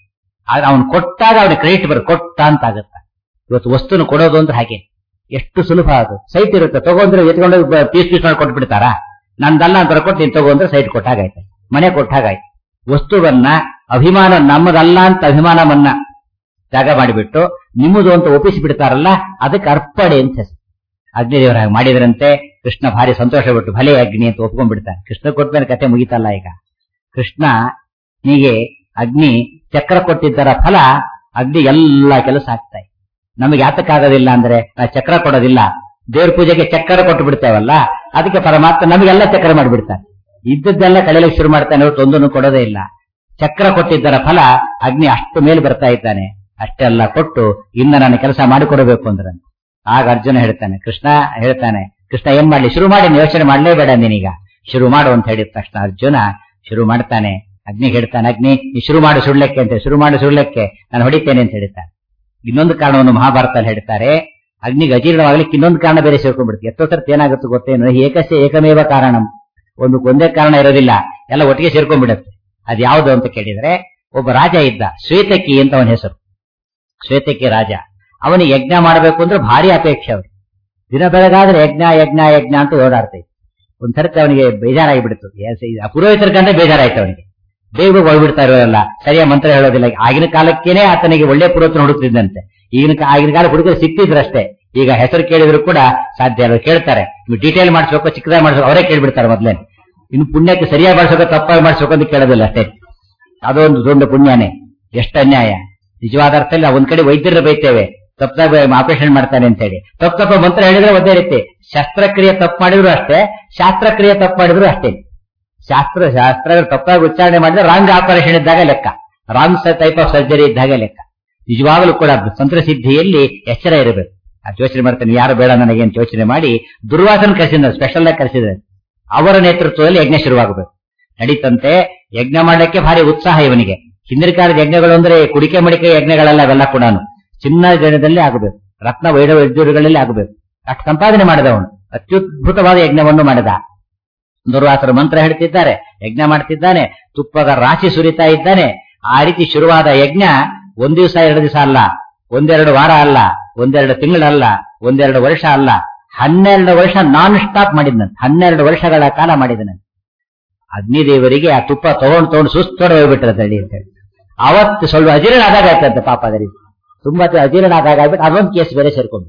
[SPEAKER 1] ಅವನು ಕೊಟ್ಟಾಗ ಅವನಿಗೆ ಕ್ರೆಡಿಟ್ ಬರ್ ಕೊಟ್ಟ ಅಂತ ಆಗುತ್ತೆ ಇವತ್ತು ವಸ್ತುನ ಕೊಡೋದು ಅಂದ್ರೆ ಹಾಗೆ ಎಷ್ಟು ಸುಲಭ ಅದು ಸೈಟ್ ಇರುತ್ತೆ ತಗೊಂಡ್ರೆ ಎತ್ಕೊಂಡು ಪೀಸ್ ಪೀಸ್ ಮಾಡಿ ಕೊಟ್ಬಿಡ್ತಾರಾ ನಂದಲ್ಲ ಅಂತ ಕೊಟ್ಟು ನೀನ್ ತಗೊಂಡ್ರೆ ಸೈಟ್ ಕೊಟ್ಟಾಗಾಯ್ತು ಮನೆ ಕೊಟ್ಟಾಗಾಯ್ತು ವಸ್ತುವನ್ನ ಅಭಿಮಾನ ನಮ್ಮದಲ್ಲ ಅಂತ ಅಭಿಮಾನವನ್ನ ತ್ಯಾಗ ಮಾಡಿಬಿಟ್ಟು ನಿಮ್ಮದು ಅಂತ ಒಪ್ಪಿಸಿ ಬಿಡ್ತಾರಲ್ಲ ಅದಕ್ಕೆ ಅರ್ಪಣೆ ಅಂತ ಹೆಸರು ಅಗ್ನಿದೇವರ ಹಾಗೆ ಮಾಡಿದ್ರಂತೆ ಕೃಷ್ಣ ಭಾರಿ ಸಂತೋಷಪಟ್ಟು ಭಲೆ ಅಗ್ನಿ ಅಂತ ಒಪ್ಕೊಂಡ್ಬಿಡ್ತಾನೆ ಕೃಷ್ಣ ಕೊಟ್ಮೇಲೆ ಕತೆ ಮುಗಿತಲ್ಲ ಈಗ ಕೃಷ್ಣ ನೀಗೆ ಅಗ್ನಿ ಚಕ್ರ ಕೊಟ್ಟಿದ್ದರ ಫಲ ಅಗ್ನಿ ಎಲ್ಲಾ ಕೆಲಸ ಆಗ್ತಾ ಇದೆ ನಮಗೆ ಯಾತಕ್ಕಾಗೋದಿಲ್ಲ ಅಂದ್ರೆ ನಾವು ಚಕ್ರ ಕೊಡೋದಿಲ್ಲ ದೇವ್ರ ಪೂಜೆಗೆ ಚಕ್ರ ಕೊಟ್ಟು ಬಿಡ್ತೇವಲ್ಲ ಅದಕ್ಕೆ ಪರಮಾತ್ಮ ನಮಗೆಲ್ಲ ಚಕ್ರ ಮಾಡಿಬಿಡ್ತಾನೆ ಇದ್ದದ್ದೆಲ್ಲ ಕಳೆಯಲಿಕ್ಕೆ ಶುರು ಮಾಡ್ತಾನೆ ಹೊರತು ಒಂದನ್ನು ಕೊಡೋದೇ ಇಲ್ಲ ಚಕ್ರ ಕೊಟ್ಟಿದ್ದರ ಫಲ ಅಗ್ನಿ ಅಷ್ಟು ಮೇಲೆ ಬರ್ತಾ ಇದ್ದಾನೆ ಅಷ್ಟೆಲ್ಲ ಕೊಟ್ಟು ಇನ್ನ ನಾನು ಕೆಲಸ ಮಾಡಿಕೊಡಬೇಕು ಅಂದ್ರೆ ಆಗ ಅರ್ಜುನ ಹೇಳ್ತಾನೆ ಕೃಷ್ಣ ಹೇಳ್ತಾನೆ ಕೃಷ್ಣ ಏನ್ ಮಾಡ್ಲಿ ಶುರು ಮಾಡಿ ನೀನ್ ಯೋಚನೆ ಮಾಡ್ಲೇಬೇಡ ನೀನೀಗ ಶುರು ಮಾಡು ಅಂತ ಹೇಳಿದ ತಕ್ಷಣ ಅರ್ಜುನ ಶುರು ಮಾಡ್ತಾನೆ ಅಗ್ನಿ ಹೇಳ್ತಾನೆ ಅಗ್ನಿ ನೀ ಶುರು ಮಾಡು ಸುಳ್ಳೆಕ್ಕೆ ಅಂತ ಶುರು ಮಾಡು ಸುಳ್ಳೆಕ್ಕೆ ನಾನು ಹೊಡಿತೇನೆ ಅಂತ ಹೇಳ್ತಾನೆ ಇನ್ನೊಂದು ಕಾರಣವನ್ನು ಮಹಾಭಾರತದಲ್ಲಿ ಹೇಳ್ತಾರೆ ಅಗ್ನಿಗೆ ಅಜೀರ್ಣವಾಗ್ಲಿಕ್ಕೆ ಇನ್ನೊಂದು ಕಾರಣ ಬೇರೆ ಸೇರ್ಕೊಂಡ್ಬಿಡುತ್ತೆ ಎಷ್ಟೋ ಸರ್ತಿ ಏನಾಗುತ್ತೆ ಗೊತ್ತೇನು ಏಕಸ್ಯ ಏಕಮೇವ ಕಾರಣಂ ಒಂದು ಒಂದೇ ಕಾರಣ ಇರೋದಿಲ್ಲ ಎಲ್ಲ ಒಟ್ಟಿಗೆ ಸೇರ್ಕೊಂಡ್ಬಿಡುತ್ತೆ ಅದು ಯಾವುದು ಅಂತ ಕೇಳಿದ್ರೆ ಒಬ್ಬ ರಾಜ ಇದ್ದ ಶ್ವೇತಕಿ ಅಂತ ಅವನ ಹೆಸರು ಶ್ವೇತಕಿ ರಾಜ ಅವನಿಗೆ ಯಜ್ಞ ಮಾಡಬೇಕು ಅಂದ್ರೆ ಭಾರಿ ಅಪೇಕ್ಷೆ ಅವನು ದಿನ ಬೆಳಗಾದ್ರೆ ಯಜ್ಞ ಯಜ್ಞ ಯಜ್ಞ ಅಂತ ಓಡಾಡ್ತೈತೆ ಒಂದ್ ಸರ್ತಿ ಅವನಿಗೆ ಬೇಜಾರಾಗಿ ಬಿಡ್ತು ಪುರೋಹಿತರ ಕಂಡ್ರೆ ಬೇಜಾರಾಯ್ತು ಅವನಿಗೆ ಬೇಗ ಹೋಗ್ಬಿಡ್ತಾ ಇರೋರಲ್ಲ ಸರಿಯಾಗಿ ಮಂತ್ರ ಹೇಳೋದಿಲ್ಲ ಆಗಿನ ಕಾಲಕ್ಕೇನೆ ಆತನಿಗೆ ಒಳ್ಳೆ ಪುರೋಹಿತನ ಹುಡುಕ್ತಿದ್ದಂತೆ ಈಗಿನ ಕಾ- ಆಗಿನ ಕಾಲ ಹುಡುಗರು ಸಿಕ್ತಿದ್ರಷ್ಟೇ ಈಗ ಹೆಸರು ಕೇಳಿದ್ರು ಕೂಡ ಸಾಧ್ಯ ಅಲ್ಲ ಕೇಳ್ತಾರೆ ನೀವು ಡೀಟೇಲ್ ಮಾಡಿಸ್ಬೇಕು ಚಿಕ್ಕದಾಗಿ ಮಾಡಿಸ್ಬೇಕು ಅವರೇ ಕೇಳ್ಬಿಡ್ತಾರೆ ಮೊದ್ಲೇ ಇನ್ನು ಪುಣ್ಯಕ್ಕೆ ಸರಿಯಾಗಿ ಮಾಡಿಸ್ಬೇಕು ತಪ್ಪಾಗಿ ಮಾಡಿಸ್ಬೇಕು ಅಂತ ಕೇಳೋದಿಲ್ಲ ಅಷ್ಟೇ ಅದೊಂದು ದೊಡ್ಡ ಪುಣ್ಯನೇ ಎಷ್ಟು ಅನ್ಯಾಯ ನಿಜವಾದ ಅರ್ಥದಲ್ಲಿ ನಾವು ಒಂದ್ ಕಡೆ ವೈದ್ಯರ ಬೈತೇವೆ ತಪ್ಪಾಗಿ ಆಪರೇಷನ್ ಮಾಡ್ತಾನೆ ಅಂತ ಹೇಳಿ ತಪ್ಪು ತಪ್ಪ ಮಂತ್ರ ಹೇಳಿದ್ರೆ ಒಂದೇ ರೀತಿ ಶಸ್ತ್ರಕ್ರಿಯೆ ತಪ್ಪು ಮಾಡಿದ್ರು ಅಷ್ಟೇ ಶಾಸ್ತ್ರಕ್ರಿಯೆ ತಪ್ಪು ಮಾಡಿದ್ರು ಅಷ್ಟೇ ಶಾಸ್ತ್ರ ಶಾಸ್ತ್ರ ತಪ್ಪಾಗಿ ಉಚ್ಚಾರಣೆ ಮಾಡಿದ್ರೆ ರಾಂಗ್ ಆಪರೇಷನ್ ಇದ್ದಾಗ ಲೆಕ್ಕ ರಾಂಗ್ ಟೈಪ್ ಆಫ್ ಸರ್ಜರಿ ಇದ್ದಾಗ ಲೆಕ್ಕ ನಿಜವಾಗಲೂ ಕೂಡ ತಂತ್ರಸಿದ್ಧಿಯಲ್ಲಿ ಎಚ್ಚರ ಇರಬೇಕು ಆ ಯೋಚನೆ ಮಾಡ್ತಾನೆ ಯಾರು ಬೇಡ ನನಗೆ ಅಂತ ಯೋಚನೆ ಮಾಡಿ ದುರ್ವಾಸನ ಕರೆಸಿದ್ದಾರೆ ಸ್ಪೆಷಲ್ ಆಗಿ ಕರೆಸಿದ್ದಾರೆ ಅವರ ನೇತೃತ್ವದಲ್ಲಿ ಯಜ್ಞ ಶುರುವಾಗಬೇಕು ನಡೀತಂತೆ ಯಜ್ಞ ಮಾಡಲಿಕ್ಕೆ ಭಾರಿ ಉತ್ಸಾಹ ಇವನಿಗೆ ಹಿಂದಿನ ಕಾಲದ ಯಜ್ಞಗಳು ಅಂದ್ರೆ ಕುಡಿಕೆ ಮಡಿಕೆ ಯಜ್ಞಗಳೆಲ್ಲ ಅವೆಲ್ಲ ಕೂಡ ಚಿನ್ನ ಗಣದಲ್ಲಿ ಆಗಬೇಕು ರತ್ನ ವೈಢವ ಯಜ್ಞಗಳಲ್ಲಿ ಆಗಬೇಕು ಅಷ್ಟು ಸಂಪಾದನೆ ಮಾಡಿದವನು ಅತ್ಯುದ್ಭುತವಾದ ಯಜ್ಞವನ್ನು ಮಾಡಿದ ದುರ್ವಾಸರ ಮಂತ್ರ ಹೇಳ್ತಿದ್ದಾರೆ ಯಜ್ಞ ಮಾಡ್ತಿದ್ದಾನೆ ತುಪ್ಪದ ರಾಶಿ ಸುರಿತಾ ಇದ್ದಾನೆ ಆ ರೀತಿ ಶುರುವಾದ ಯಜ್ಞ ಒಂದ್ ದಿವಸ ಎರಡು ದಿವಸ ಅಲ್ಲ ಒಂದೆರಡು ವಾರ ಅಲ್ಲ ಒಂದೆರಡು ತಿಂಗಳಲ್ಲ ಒಂದೆರಡು ವರ್ಷ ಅಲ್ಲ ಹನ್ನೆರಡು ವರ್ಷ ನಾನ್ ಸ್ಟಾಪ್ ಮಾಡಿದ್ನಂತೆ ಹನ್ನೆರಡು ವರ್ಷಗಳ ಕಾಲ ಮಾಡಿದನಂತೆ ಅಗ್ನಿದೇವರಿಗೆ ಆ ತುಪ್ಪ ತಗೊಂಡು ತಗೊಂಡು ಸುಸ್ತೋಡೆ ಹೋಗ್ಬಿಟ್ರೆ ತಳಿ ಅಂತ ಹೇಳಿ ಅವತ್ತು ಸ್ವಲ್ಪ ಅಜೀರ್ಣ ಆದಾಗ ಆಯ್ತಂತೆ ಪಾಪ ಅದರಿಗೆ ತುಂಬಾ ಅಜೀರ್ಣ ಆದಾಗ ಆಗ್ಬಿಟ್ಟು ಅದೊಂದು ಕೇಸ್ ಬೇರೆ ಸೇರ್ಕೊಂಡು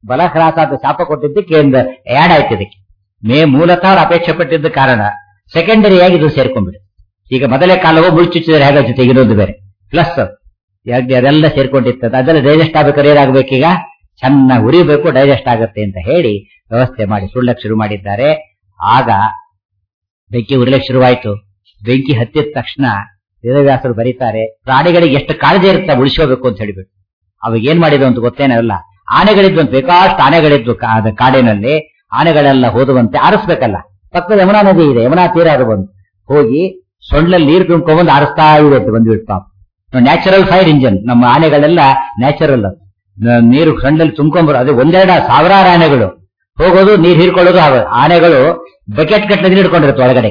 [SPEAKER 1] ಬಲಹ್ರಾಸ ಅಂತ ಶಾಪ ಕೊಟ್ಟಿದ್ದಕ್ಕೆ ಒಂದು ಆಡ್ ಆಯ್ತು ಇದಕ್ಕೆ ಮೇ ಮೂಲತಃ ಅವ್ರು ಅಪೇಕ್ಷೆ ಪಟ್ಟಿದ್ದ ಕಾರಣ ಸೆಕೆಂಡರಿಯಾಗಿ ಇದು ಸೇರ್ಕೊಂಡ್ಬಿಡು ಈಗ ಮೊದಲೇ ಕಾಲವು ಮುಳ್ಚುಚ್ಚಿದ್ರೆ ಹೇಗೋ ಜೊತೆಗೆ ಇನ್ನೊಂದು ಬೇರೆ ಪ್ಲಸ್ ಅದೆಲ್ಲ ಸೇರ್ಕೊಂಡಿರ್ತದೆ ಅದೆಲ್ಲ ಡೈಜೆಸ್ಟ್ ಆಗ್ಬೇಕಾದ್ರೆ ಏನಾಗಬೇಕೀಗ ಚೆನ್ನಾಗಿ ಉರಿಬೇಕು ಡೈಜೆಸ್ಟ್ ಆಗುತ್ತೆ ಅಂತ ಹೇಳಿ ವ್ಯವಸ್ಥೆ ಮಾಡಿ ಸುಳ್ಳಕ್ಕೆ ಶುರು ಮಾಡಿದ್ದಾರೆ ಆಗ ಬೆಂಕಿ ಉರಿಲಕ್ಕೆ ಶುರುವಾಯಿತು ಬೆಂಕಿ ಹತ್ತಿದ ತಕ್ಷಣ ವೇದವ್ಯಾಸರು ಬರೀತಾರೆ ಪ್ರಾಣಿಗಳಿಗೆ ಎಷ್ಟು ಕಾಳಜಿ ಇರುತ್ತೆ ಉಳಿಸ್ಕೋಬೇಕು ಅಂತ ಹೇಳಿಬಿಟ್ಟು ಅವಾಗ ಏನ್ ಮಾಡಿದ್ರು ಅಂತ ಗೊತ್ತೇನಲ್ಲ ಆನೆಗಳಿದ್ವು ಅಂತ ಬೇಕಾಷ್ಟು ಆನೆಗಳಿದ್ವು ಕಾ- ಅದ ಕಾಡಿನಲ್ಲಿ ಆನೆಗಳೆಲ್ಲ ಹೋದುವಂತೆ ಆರಿಸ್ಬೇಕಲ್ಲ ಪಕ್ಕದ ಯಮುನಾ ನದಿ ಇದೆ ಯಮುನಾ ತೀರ ಅದು ಬಂದು ಹೋಗಿ ಸೊಂಡ್ಲಲ್ಲಿ ನೀರು ತುಂಬ್ಕೊಂಡ್ಬಂದು ಆರಿಸ್ತಾ ಇದೆ ಅಂತ ಬಂದ್ಬಿಟ್ಟು ಪಾಪ ನ್ಯಾಚುರಲ್ ಫೈರ್ ಇಂಜಿನ್ ನಮ್ಮ ಆನೆಗಳೆಲ್ಲ ನ್ಯಾಚುರಲ್ ನೀರು ಸೊಂಡ್ಲಲ್ಲಿ ತುಂಬ್ಕೊಂಡ್ಬರು ಅದು ಒಂದೆರಡ ಸಾವಿರಾರು ಆನೆಗಳು ಹೋಗೋದು ನೀರು ಹೀರ್ಕೊಳ್ಳೋದು ಆಗ- ಆನೆಗಳು ಬಕೆಟ್ ಕಟ್ಲೆ ನೀರು ಹಿಡ್ಕೊಂಡಿರುತ್ತೆ ಒಳಗಡೆ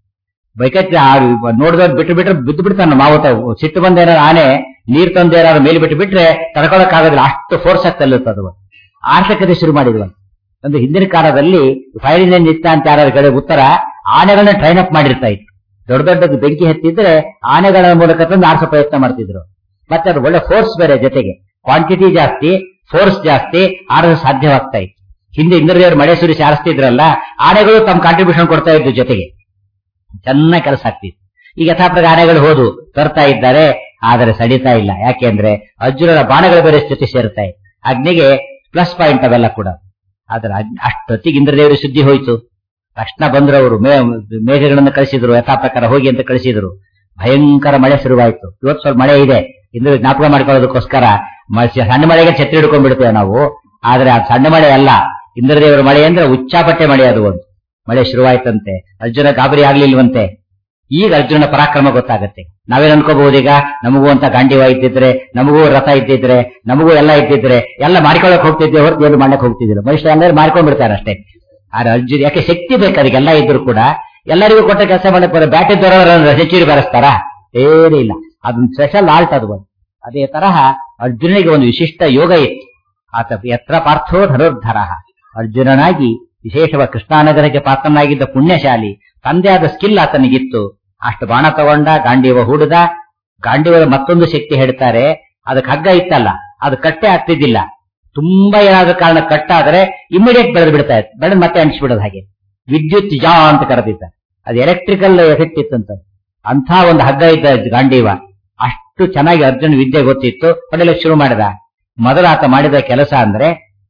[SPEAKER 1] ಬಕೆಟ್ ನೋಡಿದವ್ರು ಬಿಟ್ಟು ಬಿಟ್ರೆ ಬಿದ್ದು ಬಿಡ್ತಾನೆ ಮಾವತ ಸಿಟ್ಟು ಬಂದ ಏನಾದ್ರು ಆನೆ ನೀರ್ ತಂದು ಏನಾದ್ರು ಮೇಲೆ ಬಿಟ್ಟು ಬಿಟ್ರೆ ತಡ್ಕೊಳಕ್ಕಾಗೋದಿಲ್ಲ ಅಷ್ಟು ಫೋರ್ಸ್ ಆಗಿ ತಲ್ಲುತ್ತೆ ಅದು ಆರ್ಥಿಕತೆ ಶುರು ಮಾಡಿದ್ವು ಒಂದು ಹಿಂದಿನ ಕಾಲದಲ್ಲಿ ಫೈರ್ ಇಂಜಿನ್ ಇತ್ತ ಅಂತ ಯಾರು ಕೇಳಿದ ಉತ್ತರ ಆನೆಗಳನ್ನ ಟ್ರೈನ್ ಅಪ್ ಮಾಡಿರ್ತಾ ಇತ್ತು ದೊಡ್ಡ ದೊಡ್ಡ ಬೆಂಕಿ ಹತ್ತಿದ್ರೆ ಆನೆಗಳ ಮೂಲಕ ತಂದು ಆರಿಸೋ ಪ್ರಯತ್ನ ಮಾಡ್ತಿದ್ರು ಮತ್ತೆ ಅದು ಒಳ್ಳೆ ಫೋರ್ಸ್ ಬೇರೆ ಜೊತೆಗೆ ಕ್ವಾಂಟಿಟಿ ಜಾಸ್ತಿ ಫೋರ್ಸ್ ಜಾಸ್ತಿ ಆಡಲು ಸಾಧ್ಯವಾಗ್ತಾ ಇತ್ತು ಹಿಂದೆ ಇಂದ್ರದೇವರು ಮಳೆ ಸುರಿಸಿ ಆರಿಸ್ತಿದ್ರಲ್ಲ ಆನೆಗಳು ತಮ್ಮ ಕಾಂಟ್ರಿಬ್ಯೂಷನ್ ಕೊಡ್ತಾ ಇದ್ದು ಜೊತೆಗೆ ಚೆನ್ನಾಗಿ ಕೆಲಸ ಆಗ್ತಿತ್ತು ಈಗ ಯಥಾಪ್ರಗ ಆನೆಗಳು ಹೋದು ತರ್ತಾ ಇದ್ದಾರೆ ಆದರೆ ಸಡಿತಾ ಇಲ್ಲ ಯಾಕೆಂದ್ರೆ ಅರ್ಜುನನ ಬಾಣಗಳ ಬೇರೆ ಜೊತೆ ಸೇರ್ತಾ ಇದೆ ಅಗ್ನಿಗೆ ಪ್ಲಸ್ ಪಾಯಿಂಟ್ ಅವೆಲ್ಲ ಕೂಡ ಆದ್ರೆ ಅಗ್- ಅಷ್ಟೊತ್ತಿಗೆ ಇಂದ್ರದೇವರು ಸುದ್ದಿ ಹೋಯ್ತು ತಕ್ಷಣ ಬಂದ್ರು ಅವರು ಮೇ ಮೇಘಗಳನ್ನು ಕಳಿಸಿದ್ರು ಯಥಾಪ್ರಕಾರ ಹೋಗಿ ಅಂತ ಕಳಿಸಿದ್ರು ಭಯಂಕರ ಮಳೆ ಶುರುವಾಯ್ತು ಇವತ್ತು ಸ್ವಲ್ಪ ಮಳೆ ಇದೆ ಇಂದ್ರ ಜ್ಞಾಪಕ ಮಾಡ್ಕೊಳ್ಳೋದಕ್ಕೋಸ್ಕರ ಮ- ಸಣ್ಣ ಮಳೆಗೆ ಛತ್ರಿ ಹಿಡ್ಕೊಂಡ್ಬಿಡ್ತೇವೆ ನಾವು ಆದ್ರೆ ಆ ಸಣ್ಣ ಮಳೆ ಅಲ್ಲ ಇಂದ್ರದೇವರ ಮಳೆ ಅಂದ್ರೆ ಉಚ್ಚಾಪಟ್ಟೆ ಮಳೆ ಅದು ಒಂದು ಮಳೆ ಶುರುವಾಯ್ತಂತೆ ಅರ್ಜುನ ಗಾಬರಿ ಆಗ್ಲಿಲ್ವಂತೆ ಈಗ ಅರ್ಜುನನ ಪರಾಕ್ರಮ ಗೊತ್ತಾಗತ್ತೆ ನಾವೇನ್ ಅನ್ಕೋಬಹುದು ಈಗ ನಮಗೂ ಅಂತ ಗಾಂಡಿವ ಇದ್ದಿದ್ರೆ ನಮಗೂ ರಥ ಇದ್ದಿದ್ರೆ ನಮಗೂ ಎಲ್ಲ ಇದ್ದಿದ್ರೆ ಎಲ್ಲ ಮಾಡ್ಕೊಳಕ್ ಹೋಗ್ತಿದ್ದೆ ಹೊರತು ಏನು ಮಾಡಕ್ ಹೋಗ್ತಿದ್ದಿಲ್ಲ ಮನುಷ್ಯ ಎಲ್ಲರೂ ಮಾಡ್ಕೊಂಡ್ಬಿಡ್ತಾರೆ ಅಷ್ಟೇ ಆದ್ರೆ ಅರ್ಜುನ್ ಯಾಕೆ ಶಕ್ತಿ ಬೇಕು ಅದಕ್ಕೆಲ್ಲ ಇದ್ರು ಕೂಡ ಎಲ್ಲರಿಗೂ ಕೊಟ್ಟ ಕೆಲಸ ಮಾಡಕ್ ಬರೋ ಬ್ಯಾಟಿ ದೊರ ಸೆಂಚುರಿ ಬರೆಸ್ತಾರ ಏನೂ ಇಲ್ಲ ಅದೊಂದು ಸ್ಪೆಷಲ್ ಆರ್ಟ್ ಅದು ಒಂದು ಅದೇ ತರಹ ಅರ್ಜುನನಿಗೆ ಒಂದು ವಿಶಿಷ್ಟ ಯೋಗ ಇತ್ತು ಆತ ಯತ್ರ ಪಾರ್ಥೋ ಧನುರ್ಧರ ಅರ್ಜುನನಾಗಿ ವಿಶೇಷವಾಗಿ ಕೃಷ್ಣಾನಗರಕ್ಕೆ ಪಾತ್ರನಾಗಿದ್ದ ಪುಣ್ಯಶಾಲಿ ತಂದೆ ಆದ ಸ್ಕಿಲ್ ಆತನಿಗಿತ್ತು ಅಷ್ಟು ಬಾಣ ತಗೊಂಡ ಗಾಂಡೀವ ಹೂಡಿದ ಗಾಂಡೀವದ ಮತ್ತೊಂದು ಶಕ್ತಿ ಹೇಳ್ತಾರೆ ಅದಕ್ಕೆ ಹಗ್ಗ ಇತ್ತಲ್ಲ ಅದು ಕಟ್ಟೆ ಆಗ್ತಿದ್ದಿಲ್ಲ ತುಂಬಾ ಏನಾದ ಕಾರಣ ಕಟ್ಟಾದ್ರೆ ಇಮಿಡಿಯೇಟ್ ಬೆಳೆದು ಬಿಡ್ತಾ ಇತ್ತು ಬೆಳೆದು ಮತ್ತೆ ಅಂಟಿಸ್ಬಿಡೋದು ಹಾಗೆ ವಿದ್ಯುತ್ ಜಾ ಅಂತ ಕರೆದಿದ್ದ ಅದು ಎಲೆಕ್ಟ್ರಿಕಲ್ ಎಫೆಕ್ಟ್ ಇತ್ತಂತ ಅಂಥ ಒಂದು ಹಗ್ಗ ಇದ್ದ ಗಾಂಡೀವ ಅಷ್ಟು ಚೆನ್ನಾಗಿ ಅರ್ಜುನ್ ವಿದ್ಯೆ ಗೊತ್ತಿತ್ತು ಹೊಡೆಯಲಿಕ್ಕೆ ಶುರು ಮಾಡಿದ ಮೊದಲು ಆತ ಮಾಡಿದ ಕೆಲಸ ಅಂದ್ರೆ